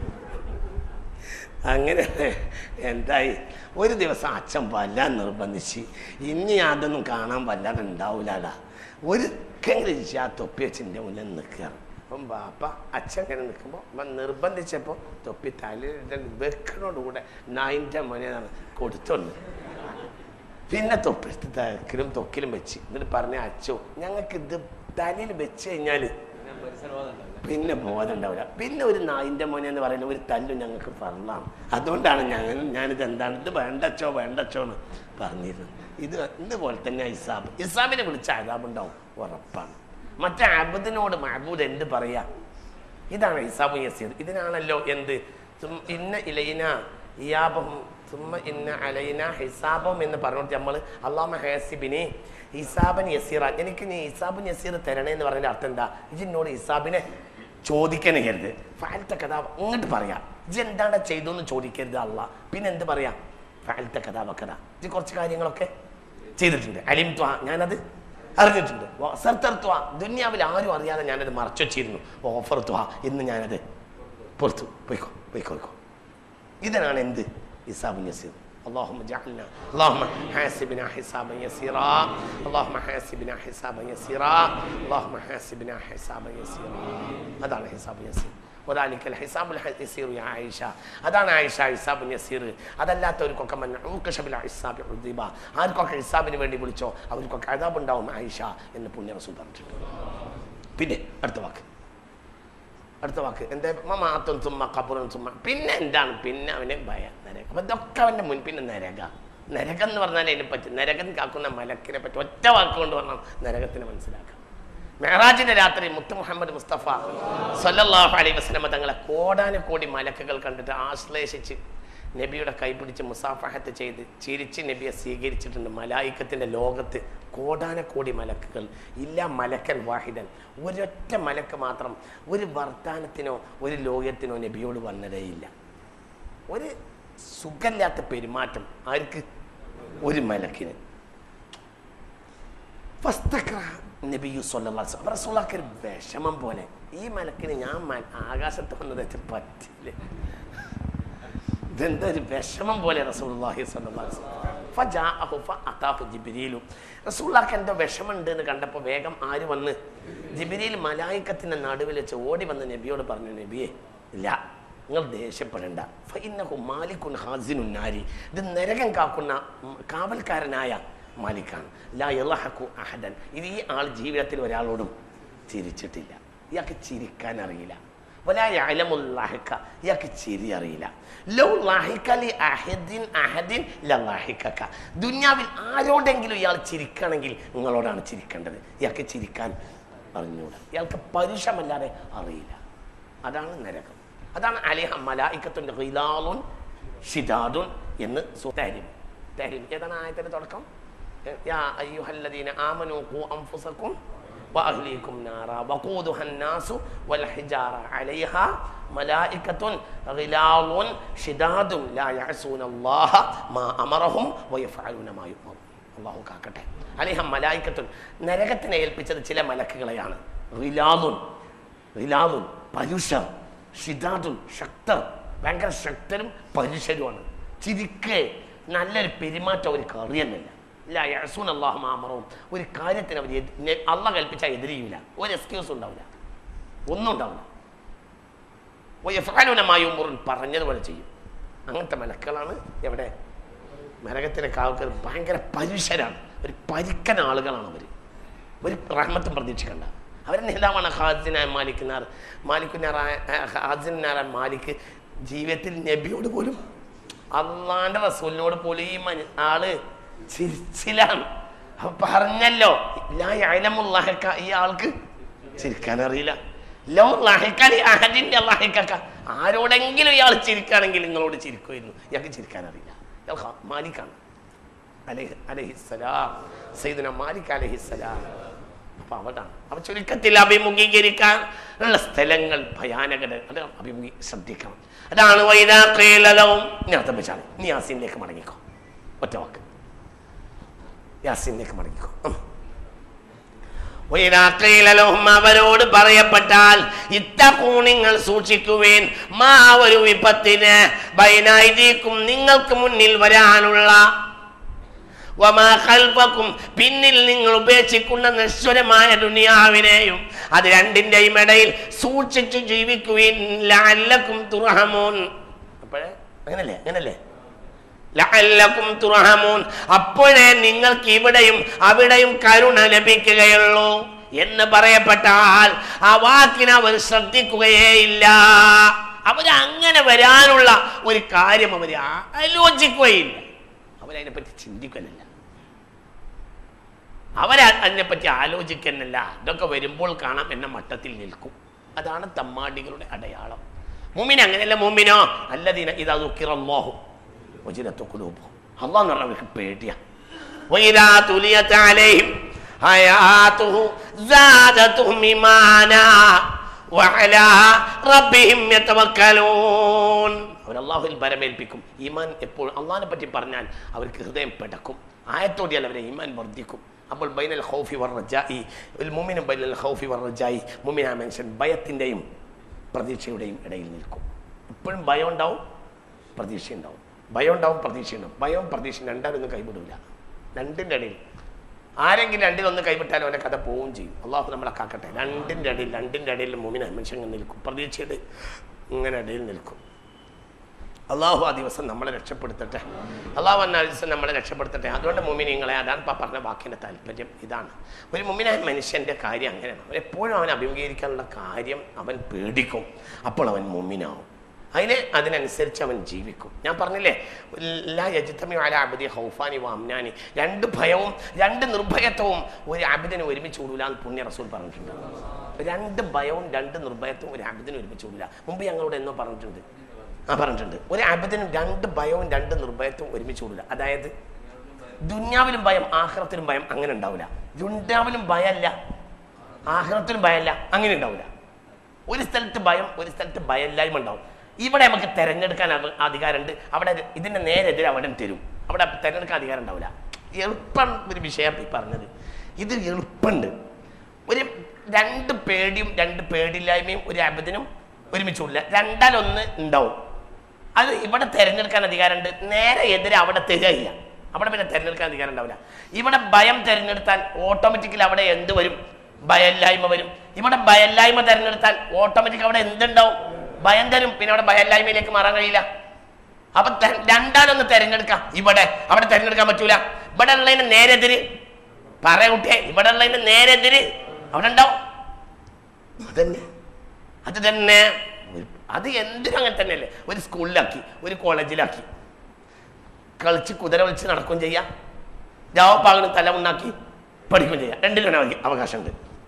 അങ്ങനെ എന്തായി ഒരു ദിവസം അച്ഛൻ വല്ലാൻ നിർബന്ധിച്ച് ഇനി അതൊന്നും കാണാൻ വല്ലാതെ ഉണ്ടാവില്ലടാ ഒരിക്കെങ്കിലും ഇജ്ജ് ആ തൊപ്പി വെച്ച് എൻ്റെ മുന്നിൽ നിൽക്കുകയാണ് അപ്പം ബാപ്പ അച്ഛൻ ഇങ്ങനെ നിൽക്കുമ്പോൾ അപ്പം നിർബന്ധിച്ചപ്പോൾ തൊപ്പി തലയിൽ വെക്കണോടുകൂടെ നായിൻ്റെ മോനെയാണ് കൊടുത്തോണ്ട് പിന്നെ തൊപ്പെടുത്ത് തക്കിലും തൊക്കിലും വെച്ച് എന്നിട്ട് പറഞ്ഞ അച്ഛോ ഞങ്ങൾക്ക് ഇത് തലയിൽ വെച്ച് കഴിഞ്ഞാൽ പിന്നെ ബോധം ഉണ്ടാവില്ല പിന്നെ ഒരു നായിൻ്റെ മോനെ എന്ന് പറയുന്ന ഒരു തല്ലും ഞങ്ങൾക്ക് പറഞ്ഞാണ് അതുകൊണ്ടാണ് ഞങ്ങൾ ഞാനിത് എന്താണ് ഇത് വേണ്ടച്ചോ വേണ്ടച്ചോ എന്ന് പറഞ്ഞിരുന്നത് ഇത് ഇതുപോലെ തന്നെ ഇസാബ് ഇസാബിനെ വിളിച്ച അതാബ് ഉണ്ടാവും ഉറപ്പാണ് മറ്റേ അബദിനോട് മഹബൂദ് എന്ത് പറയാ ഇതാണ് ഇസാബു യസീർ ഇതിനാണല്ലോ എന്ത് സും ഇന്ന ഇലൈന ഇയാബഹും സുമ്മ ഇന്ന അലൈന ഹിസാബം എന്ന് പറഞ്ഞിട്ട് നമ്മൾ അള്ളാമ ഹാസിബിനെ ഹിസാബൻ യസീറ എനിക്ക് നീ ഹിസാബുൻ യസീർ തരണേ എന്ന് പറഞ്ഞതിന്റെ അർത്ഥം എന്താ ഇജിന്നോട് ഹിസാബിനെ ചോദിക്കണേ കരുത് ഫാലത്തെ കഥ ഇങ്ങോട്ട് പറയാം ഇജ് എന്താണ് ചെയ്തു ചോദിക്കരുത് അല്ല പിന്നെ എന്ത് പറയാം ഫാലത്തെ കഥ വക്കഥ ഇത് കുറച്ച് കാര്യങ്ങളൊക്കെ ചെയ്തിട്ടുണ്ട് അലിം ത്വാ ഞാനത് അറിഞ്ഞിട്ടുണ്ട് സർത്തർ ത്വാ ദുന്യാവിൽ ആരും അറിയാതെ ഞാനത് മറച്ചു വെച്ചിരുന്നു ഓഫർ ത്വാ എന്ന് ഞാനത് പുറത്തു പോയിക്കോ പോയിക്കോ പോയിക്കോ ഇതിനാണ് എന്ത് ഇസാബ് യസീർ اللهم اجعلنا اللهم حاسبنا حسابا يسيرا اللهم حاسبنا حسابا يسيرا اللهم حاسبنا حسابا يسيرا هذا حساب يسير وذلك الحساب اليسير يا عائشة അതാണ് ആയിഷ ഹിസാബ് യസീർ അതല്ലാത്തവർക്കൊക്കെ മന്നൂക്കഷബില ഹിസാബ് ഉദ്ദീബ ആർക്കൊക്കെ ഹിസാബിന് വേണ്ടി വിളിച്ചോ അവർക്കൊക്കെ അതാബ് ഉണ്ടാവും ആയിഷ എന്ന് പുണ്യ റസൂൽ പറഞ്ഞിട്ടുണ്ട് പിന്നെ അടുത്ത വാക്ക് അടുത്ത വാക്ക് എന്താ മാത്തും തുമ്മ കബറും തുമ്മ പിന്നെ എന്താണ് പിന്നെ അവന് ഭയ നരക അപ്പൊ ഇതൊക്കെ അവന്റെ മുൻ പിന്നെ നരക നരകം എന്ന് പറഞ്ഞാൽ അതിനെ പറ്റി നരകം കാക്കുന്ന മലക്കിനെ പറ്റി ഒറ്റ വാക്കുകൊണ്ട് പറഞ്ഞാൽ നരകത്തിന് മനസ്സിലാക്കാം മെഹറാജിന്റെ രാത്രി മുത്ത് മുഹമ്മദ് മുസ്തഫ സല്ലല്ലാഹു അലൈഹി വസല്ലമ തങ്ങളെ കോടാനുകോടി മലക്കുകൾ കണ്ടിട്ട് ആശ്ലേഷിച്ച് നബിയുടെ കൈപിടിച്ച് മുസാഫഹത്ത് ചെയ്ത് ചിരിച്ച് നബിയെ സ്വീകരിച്ചിട്ടുണ്ട് മലായിക്കത്തിൻ്റെ ലോകത്ത് കോടാനക്കോടി മലക്കുകൾ ഇല്ല മലക്കൻ വാഹിദൻ ഒരൊറ്റ മലക്ക് മാത്രം ഒരു വർത്താനത്തിനോ ഒരു ലോകത്തിനോ നബിയോട് വന്നതേയില്ല ഒരു സുഖമില്ലാത്ത പെരുമാറ്റം ആർക്ക് ഒരു മലക്കിന് ഫസ്തക്ര നബിയു സല്ലല്ലാഹു റസൂലാക്ക് ഒരു വിഷമം പോലെ ഈ മലക്കിന് ഞാൻ മ- ആകാശത്ത് വന്നത് വെച്ച് പറ്റില്ല ഇതെന്താ ഒരു വിഷമം പോലെ റസൂലുള്ളാഹി സ്വല്ലല്ലാഹു അലൈഹി വസല്ലം ഫജാഅഹു ഫഅതാഹു ജിബ്രീലു റസൂലുള്ളാഹിക്ക് എന്തോ വിഷമമുണ്ട് എന്ന് കണ്ടപ്പോൾ വേഗം ആര് വന്ന് ജിബ്രീൽ മലായിക്കത്തിന്റെ നടുവിൽ വെച്ച് ഓടി വന്ന് നബിയോട് പറഞ്ഞു നബിയെ ഇല്ല നിങ്ങൾ ദേഷ്യപ്പെടേണ്ട ഫഇന്നഹു മാലിക്കുൻ ഹാസിനുൻ നാരി ഇത് നരകം കാക്കുന്ന ഉം, കാവൽക്കാരനായ മാലിക്കാണ് ലാ യളഹഖു അഹദൻ ഇത് ഈ ആൾ ജീവിതത്തിൽ ഒരാളോടും ചിരിച്ചിട്ടില്ല ഇയാൾക്ക് ചിരിക്കാൻ അറിയില്ല ولا يعلم اللاحق ഇയാൾക്ക് ചിരി അറിയില്ല ലൗ ലാഹിക ലി അഹദിൻ അഹദിൻ ലലാഹികക ദുനിയാവിൽ ആരോടെങ്കിലും ഇയാൾ ചിരിക്കണമെങ്കിൽ നിങ്ങളോടാണ് ചിരിക്കേണ്ടത് ഇയാൾക്ക് ചിരിക്കാൻ അറിഞ്ഞൂടാ ഇയാൾക്ക് പരുഷമല്ലാതെ അറിയില്ല അതാണ് നരകം അതാണ് അലിഹ മലായിക്കത്തുൻ്റെ ഹിലാലുൻ ഷിദാദുൻ എന്ന് തഹരീം തഹരീം ഏതാണ് ആയത്തിന്റെ തുടക്കം യാ അയ്യുഹല്ലദീന ആമനു ഖു അൻഫുസകും وأهليكم نارا وقودها الناس والحجارة عليها ملائكة غلاظ شداد لا يعصون الله ما أمرهم ويفعلون ما يؤمرون അള്ളാഹു കാക്കട്ടെ അലിഹ മലായിക്കത്തുൻ നരകത്തിനെ ഏൽപ്പിച്ചത് ചില മലക്കുകളെയാണ് റിലാദുൻ റിലാദുൻ പരുഷർ ഷിദാദുൻ ശക്തർ ഭയങ്കര ശക്തരും പരുഷരുമാണ് ചിരിക്കേ നല്ലൊരു പെരുമാറ്റം അവർക്ക് അറിയുന്നില്ല ഇല്ല യസൂൻ അള്ളാഹു മാമറവും ഒരു കാര്യത്തിന് അവർ അള്ള കൽപ്പിച്ചാൽ എതിരിയില്ല ഒരു എക്സ്ക്യൂസ് ഉണ്ടാവില്ല ഒന്നും ഉണ്ടാവില്ല യഫാലുനമായി ഉമ്പുറൻ പറഞ്ഞതുപോലെ ചെയ്യും അങ്ങനത്തെ മലക്കളാണ് എവിടെ നരകത്തിലെ ആൾക്കാർ ഭയങ്കര പരുഷരാണ് ഒരു പരിക്കൻ ആളുകളാണ് അവർ ഒരു റഹ്മത്തും പ്രതീക്ഷിക്കണ്ട അവരുടെ നേതാവാണ് ഹാസിനായ മാലിക്കുനാർ മാലിക്കുനാർ ഹാസിനാർ മാലിക്ക് ജീവിതത്തിൽ നബിയോട് പോലും അള്ളാന്റെ റസൂലിനോട് പോലും ഈ മന ആള് ചിരിച്ചിലാണ് അപ്പൊ പറഞ്ഞല്ലോ ലാ യഅലമുല്ലാഹിക ഈ ആൾക്ക് ചിരിക്കാൻ അറിയില്ല ലോ ലാഹിക്കാൻ അഹദിന്റെ ലാഹിക്ക ആരോടെങ്കിലും ഇയാൾ ചിരിക്കുകയാണെങ്കിൽ നിങ്ങളോട് ചിരിക്കുമായിരുന്നു ഇയാൾക്ക് ചിരിക്കാൻ അറിയില്ല ഇയാൾ ഹാ- മാലിക്കാണ് അലഹി അലഹിസ്സലാം സൈദുന മാലിക് അലഹിസ്സലാം അപ്പൊ അവിടാണ് അപ്പൊ ചുരുക്കത്തിൽ അഭിമുഖീകരിക്കാൻ ഉള്ള സ്ഥലങ്ങൾ ഭയാനകത അത് അഭിമുഖി ശ്രദ്ധിക്കണം അതാണ് വൈദാഖീലവും ഇനി അർത്ഥം വെച്ചാണ് നീ യാസീനിലേക്ക് മടങ്ങിക്കോ ഒറ്റ വാക്ക് യാസീനിലേക്ക് മടങ്ങിക്കോ ഉം. വൈദാഖീലവും അവരോട് പറയപ്പെട്ടാൽ ഇത്തക്കൂ നിങ്ങൾ സൂക്ഷിക്കുവേൻ മാ ഒരു വിപത്തിന് ബൈനായിക്കും നിങ്ങൾക്ക് മുന്നിൽ വരാനുള്ള വമാ ഖൽഫക്കും പിന്നിൽ നിങ്ങൾ ഉപേക്ഷിക്കുന്ന നശ്വരമായ ദുനിയാവിനെയും അത് രണ്ടിന്റെയും ഇടയിൽ സൂക്ഷിച്ചു ജീവിക്കുവിൻ ലഅല്ലക്കും തുറഹമൂൻ അപ്പോഴേ അങ്ങനല്ലേ അങ്ങനല്ലേ ലഅല്ലക്കും തുറഹമൂൻ അപ്പോഴേ നിങ്ങൾക്ക് ഇവിടെയും അവിടെയും കരുണ ലഭിക്കുകയുള്ളൂ എന്ന് പറയപ്പെട്ടാൽ ആ വാക്കിനെ അവർ ശ്രദ്ധിക്കുകയേ ഇല്ല അവരങ്ങനെ വരാനുള്ള ഒരു കാര്യം അവർ ആലോചിക്കുകയില്ല അവരതിനെപ്പറ്റി ചിന്തിക്കുന്നില്ല അവർ അതിനെപ്പറ്റി ആലോചിക്കുന്നില്ല ഇതൊക്കെ വരുമ്പോൾ കാണാം എന്ന മട്ടത്തിൽ നിൽക്കും അതാണ് തമ്മാടികളുടെ അടയാളം മുമിൻ അങ്ങനെയല്ല മുമിനോ അല്ലദീന ഇതാ ദുഃഖിറല്ലാഹു വജിലത്തു കുലൂബു അള്ളാഹ് എന്ന് പറഞ്ഞാൽ അവർക്ക് പേടിയാ وإذا تليت عليهم آياته زادتهم إيمانا وعلى ربهم يتوكلون അവർ അള്ളാഹുവിൽ ബരമേൽപ്പിക്കും ഈമാൻ എപ്പോൾ അള്ളാഹിനെ പറ്റി പറഞ്ഞാൽ അവർക്ക് ഹൃദയം പിടക്കും ആയത്തോടെയാൽ അവരെ ഈമാൻ വർദ്ധിക്കും അപ്പോൾ ബൈനൽ ഹൗഫി വർ റജായി മുമിനും ബൈനൽ ഹൗഫി വർ റജായി മുമിന മനുഷ്യൻ ഭയത്തിൻ്റെയും പ്രതീക്ഷയുടെയും ഇടയിൽ നിൽക്കും എപ്പോഴും ഭയം ഉണ്ടാവും പ്രതീക്ഷ ഉണ്ടാവും ഭയം ഉണ്ടാവും പ്രതീക്ഷ ഉണ്ടാവും ഭയവും പ്രതീക്ഷയും രണ്ടാലൊന്നും കൈവിടില്ല രണ്ടിൻ്റെ ഇടയിൽ ആരെങ്കിലും രണ്ടിലൊന്ന് കൈവിട്ടാലും അവൻ്റെ കഥ പോവുകയും ചെയ്യും അള്ളാഹു നമ്മളെ കാക്കട്ടെ രണ്ടിൻ്റെ ഇടയിൽ രണ്ടിൻ്റെ ഇടയിൽ മുമിന മനുഷ്യൻ ഇങ്ങനെ നിൽക്കും പ്രതീക്ഷയുടെ ഇങ്ങനെ ഇടയിൽ നിൽക്കും അള്ളാഹു ആ ദിവസം നമ്മളെ രക്ഷപ്പെടുത്തട്ടെ അള്ളാഹു എന്ന ദിവസം നമ്മളെ രക്ഷപ്പെടുത്തട്ടെ അതുകൊണ്ട് മുമിനിങ്ങളെ അതാണ് ഇപ്പം പറഞ്ഞ വാക്കിൻ്റെ താല്പര്യം ഇതാണ് ഒരു മുമിനായ മനുഷ്യൻ്റെ കാര്യം അങ്ങനെയാണ് അവൻ എപ്പോഴും അവൻ അഭിമുഖീകരിക്കാനുള്ള കാര്യം അവൻ പേടിക്കും അപ്പോൾ അവൻ മുമിനാവും അതിന് അതിനനുസരിച്ച് അവൻ ജീവിക്കും ഞാൻ പറഞ്ഞില്ലേ എല്ലാ യജിത്തമി അല അബദി ഹൗഫാനി വാംനാനി രണ്ട് ഭയവും രണ്ട് നിർഭയത്വവും ഒരു അബിദിന് ഒരുമിച്ച് കൂടൂല എന്ന് പുണ്യ റസൂൽ പറഞ്ഞിട്ടുണ്ട് രണ്ട് ഭയവും രണ്ട് നിർഭയത്വവും ഒരു അബിദിന് ഒരുമിച്ച് കൂടില്ല മുമ്പ് ഞങ്ങളോട് എന്നോ പറഞ്ഞിട്ടുണ്ട് ആ പറഞ്ഞിട്ടുണ്ട് ഒരു അബിദിനും രണ്ട് ഭയവും രണ്ട് നിർഭയത്വവും ഒരുമിച്ച് കൂടില്ല അതായത് ദുന്യാവിലും ഭയം ആഹ്റത്തിലും ഭയം അങ്ങനെ ഉണ്ടാവില്ല ദുന്യാവിലും ഭയമല്ല ആഹ്റത്തിലും ഭയമല്ല അങ്ങനെ ഉണ്ടാവില്ല ഒരു സ്ഥലത്ത് ഭയം ഒരു സ്ഥലത്ത് ഭയമില്ലായ്മ ഉണ്ടാവും ഇവിടെ നമുക്ക് തിരഞ്ഞെടുക്കാൻ അവ- അധികാരമുണ്ട് അവിടെ ഇതിന്റെ നേരെതിരെ അവിടെ തരും അവിടെ തിരഞ്ഞെടുക്കാൻ അധികാരം ഉണ്ടാവില്ല എളുപ്പം ഒരു വിഷയം ഈ പറഞ്ഞത് ഇത് എളുപ്പമുണ്ട് ഒരു രണ്ട് പേടിയും രണ്ട് പേടിയില്ലായ്മയും ഒരു അബദിനും ഒരുമിച്ചുള്ള രണ്ടാലൊന്ന് ഉണ്ടാവും അത് ഇവിടെ തിരഞ്ഞെടുക്കാൻ അധികാരമുണ്ട് നേരെ എതിരെ അവിടെ തരികയില്ല അവിടെ പിന്നെ തിരഞ്ഞെടുക്കാൻ അധികാരം ഉണ്ടാവില്ല ഇവിടെ ഭയം തിരഞ്ഞെടുത്താൽ ഓട്ടോമാറ്റിക്കലി അവിടെ എന്ത് വരും ഭയമില്ലായ്മ വരും ഇവിടെ ഭയമില്ലായ്മ തിരഞ്ഞെടുത്താൽ ഓട്ടോമാറ്റിക് അവിടെ എന്തുണ്ടാവും ഭയം തരും പിന്നെ അവിടെ ഭയമില്ലായ്മയിലേക്ക് മാറാൻ കഴിയില്ല അപ്പൊ തെ- രണ്ടാലൊന്ന് തിരഞ്ഞെടുക്കാം ഇവിടെ അവിടെ തിരഞ്ഞെടുക്കാൻ പറ്റൂല ഇവിടെ ഉള്ളതിന് നേരെതിര് പറയാ കുട്ടിയെ ഇവിടെ ഉള്ളതിന് നേരെതിര് അവിടെ ഉണ്ടാവും അതന്നെ അത് തന്നെ ഒരു- അത് എന്തിനും അങ്ങനെ തന്നെയല്ലേ ഒരു സ്കൂളിലാക്കി ഒരു കോളേജിലാക്കി കളിച്ച് കുതിര വലിച്ച് നടക്കുകയും ചെയ്യാം ജാവപ്പാകണം തല ഉണ്ടാക്കി പഠിക്കുകയും ചെയ്യാം രണ്ടിനും അവ- അവകാശമുണ്ട്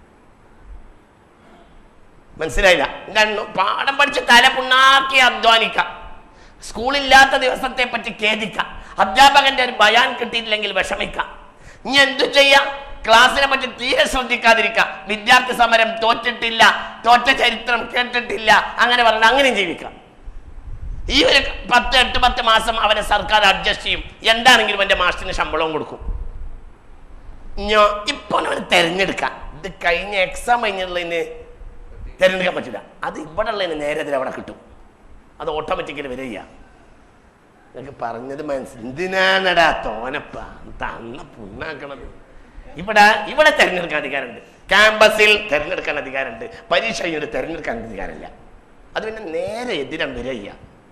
മനസ്സിലായില്ല രണ്ടു പാഠം പഠിച്ച് തല പുണ്ണാക്കി അധ്വാനിക്കാം സ്കൂളില്ലാത്ത ദിവസത്തെ പറ്റി ഖേദിക്കാം അധ്യാപകന്റെ ഒരു ബയാൻ കിട്ടിയിട്ടില്ലെങ്കിൽ വിഷമിക്കാം ഇനി എന്തു ചെയ്യാം ക്ലാസ്സിനെ പറ്റി തീരെ ശ്രദ്ധിക്കാതിരിക്കാം വിദ്യാർത്ഥി സമരം തോറ്റിട്ടില്ല തോറ്റ ചരിത്രം കേട്ടിട്ടില്ല അങ്ങനെ പറഞ്ഞാൽ അങ്ങനെയും ജീവിക്കാം ഈ ഒരു പത്ത് എട്ട് പത്ത് മാസം അവനെ സർക്കാർ അഡ്ജസ്റ്റ് ചെയ്യും എന്താണെങ്കിലും എൻ്റെ മാസ്റ്ററിന് ശമ്പളവും കൊടുക്കും ഞാൻ ഇപ്പോൾ അവന് തിരഞ്ഞെടുക്കാം ഇത് കഴിഞ്ഞ എക്സാം കഴിഞ്ഞുള്ളതിന് തിരഞ്ഞെടുക്കാൻ പറ്റില്ല അത് ഇവിടെ ഉള്ളതിന് നേരെ അതിൽ അവിടെ കിട്ടും അത് ഓട്ടോമാറ്റിക്കലി വരിക നിങ്ങൾക്ക് പറഞ്ഞത് മനസ്സിൽ എന്തിനാണടാ തോനപ്പ തന്ന പുണ്ണാക്കണത് ഇവിടെ ഇവിടെ തിരഞ്ഞെടുക്കാൻ അധികാരമുണ്ട് ക്യാമ്പസിൽ തിരഞ്ഞെടുക്കാൻ അധികാരമുണ്ട് പരീക്ഷ കഴിഞ്ഞിട്ട് തിരഞ്ഞെടുക്കാൻ അധികാരമില്ല അത് പിന്നെ നേരെ എതിരാണ് വരിക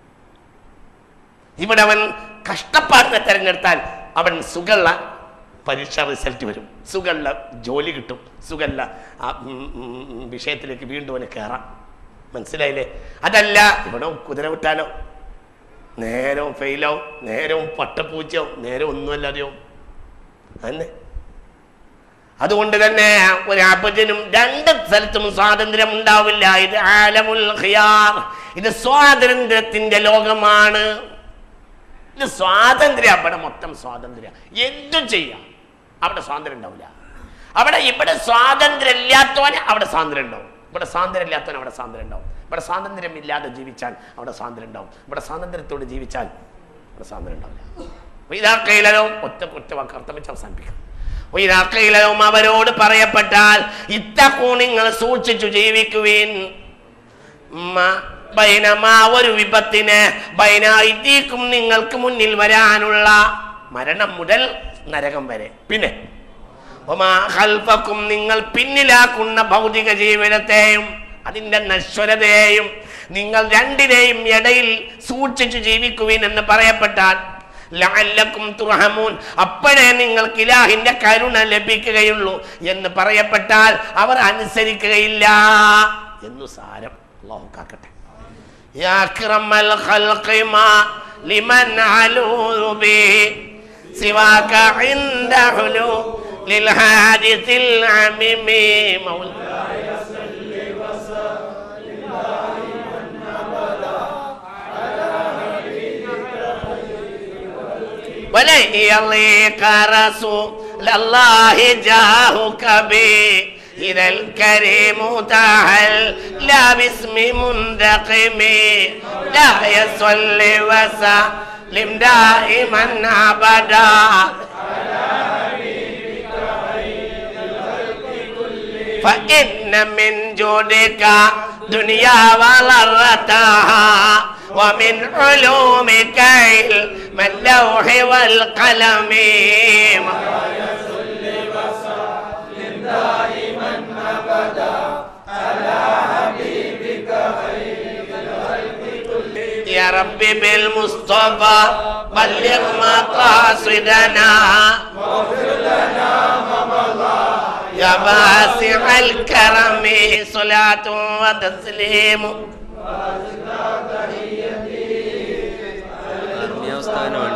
ഇവിടെ അവൻ കഷ്ടപ്പാടിനെ തിരഞ്ഞെടുത്താൽ അവൻ സുഖമുള്ള പരീക്ഷ റിസൾട്ട് വരും സുഖമുള്ള ജോലി കിട്ടും സുഖമുള്ള ആ, ഉം, ഉം, ഉം, വിഷയത്തിലേക്ക് വീണ്ടും അവന് കയറാം മനസ്സിലായില്ലേ അതല്ല ഇവിടെ കുതിര വിട്ടാലോ നേരവും ഫെയിലാവും നേരവും പട്ടപ്പൂച്ചയാവും നേരം ഒന്നുമല്ലാതെയാവും തന്നെ അതുകൊണ്ട് തന്നെ ഒരു അപജനും രണ്ട് സ്ഥലത്തും സ്വാതന്ത്ര്യം ഉണ്ടാവില്ല ഇത് ആലമുൽ ഖിയാർ ഇത് സ്വാതന്ത്ര്യത്തിന്റെ ലോകമാണ് ഇത് സ്വാതന്ത്ര്യം അവിടെ മൊത്തം സ്വാതന്ത്ര്യം എന്തും ചെയ്യാം അവിടെ സ്വാതന്ത്ര്യം ഉണ്ടാവില്ല അവിടെ ഇവിടെ സ്വാതന്ത്ര്യം ഇല്ലാത്തവന് അവിടെ സ്വാതന്ത്ര്യം ഉണ്ടാവും ഇവിടെ സ്വാതന്ത്ര്യം ഇല്ലാത്തവന് അവിടെ സ്വാതന്ത്ര്യം ഉണ്ടാവും ഇവിടെ സ്വാതന്ത്ര്യം ഇല്ലാതെ ജീവിച്ചാൽ അവിടെ സ്വാതന്ത്ര്യം ഉണ്ടാവും ഇവിടെ സ്വാതന്ത്ര്യത്തോട് ജീവിച്ചാൽ ഇവിടെ സ്വാതന്ത്ര്യം ഉണ്ടാവില്ല അപ്പൊ ഇതാ കൈലവും ഒറ്റ ഒറ്റ വാക്ക് അർത്ഥം വെച്ച് അവസാനിപ്പിക്കാം അപ്പൊ ഇതാ കൈലവും അവരോട് പറയപ്പെട്ടാൽ ഇത്തക്കൂ നിങ്ങൾ സൂക്ഷിച്ചു ജീവിക്കുവിൻ മ- ബൈനമാ ഒരു വിപത്തിന് ബൈനായിട്ടീക്കും നിങ്ങൾക്ക് മുന്നിൽ വരാനുള്ള മരണം മുതൽ നരകം വരെ പിന്നെ ഒമാ ഖൽഫക്കും നിങ്ങൾ പിന്നിലാക്കുന്ന ഭൗതിക ജീവിതത്തെയും അതിൻ്റെ നശ്വരതയെയും നിങ്ങൾ രണ്ടിനെയും ഇടയിൽ സൂക്ഷിച്ചു ജീവിക്കുവിൻ എന്ന് പറയപ്പെട്ടാൽ ലഅല്ലക്കും തുർഹമൂൻ അപ്പോഴേ നിങ്ങൾക്ക് ഇലാഹിന്റെ കരുണ ലഭിക്കുകയുള്ളൂ എന്ന് പറയപ്പെട്ടാൽ അവർ അനുസരിക്കുകയില്ല എന്നു സാരം അള്ളാഹു കാക്കട്ടെ يا أكرم الخلق ما لمن علوذ به سواك عند حلول للحادث العميم مولاي ولن يليق رسول الله جاهك به إذا الكريم تعال لا باسم منتقم لا يصلي وسلم دائما أبدا فإن من جودك دنيا وضرتها ومن علومك علم اللوح والقلم يا ربي بالمصطفى بلغ مقاصدنا يا واسع الكرم صلاة وتسليم ആത്മീയ അവസ്ഥാനമാണ്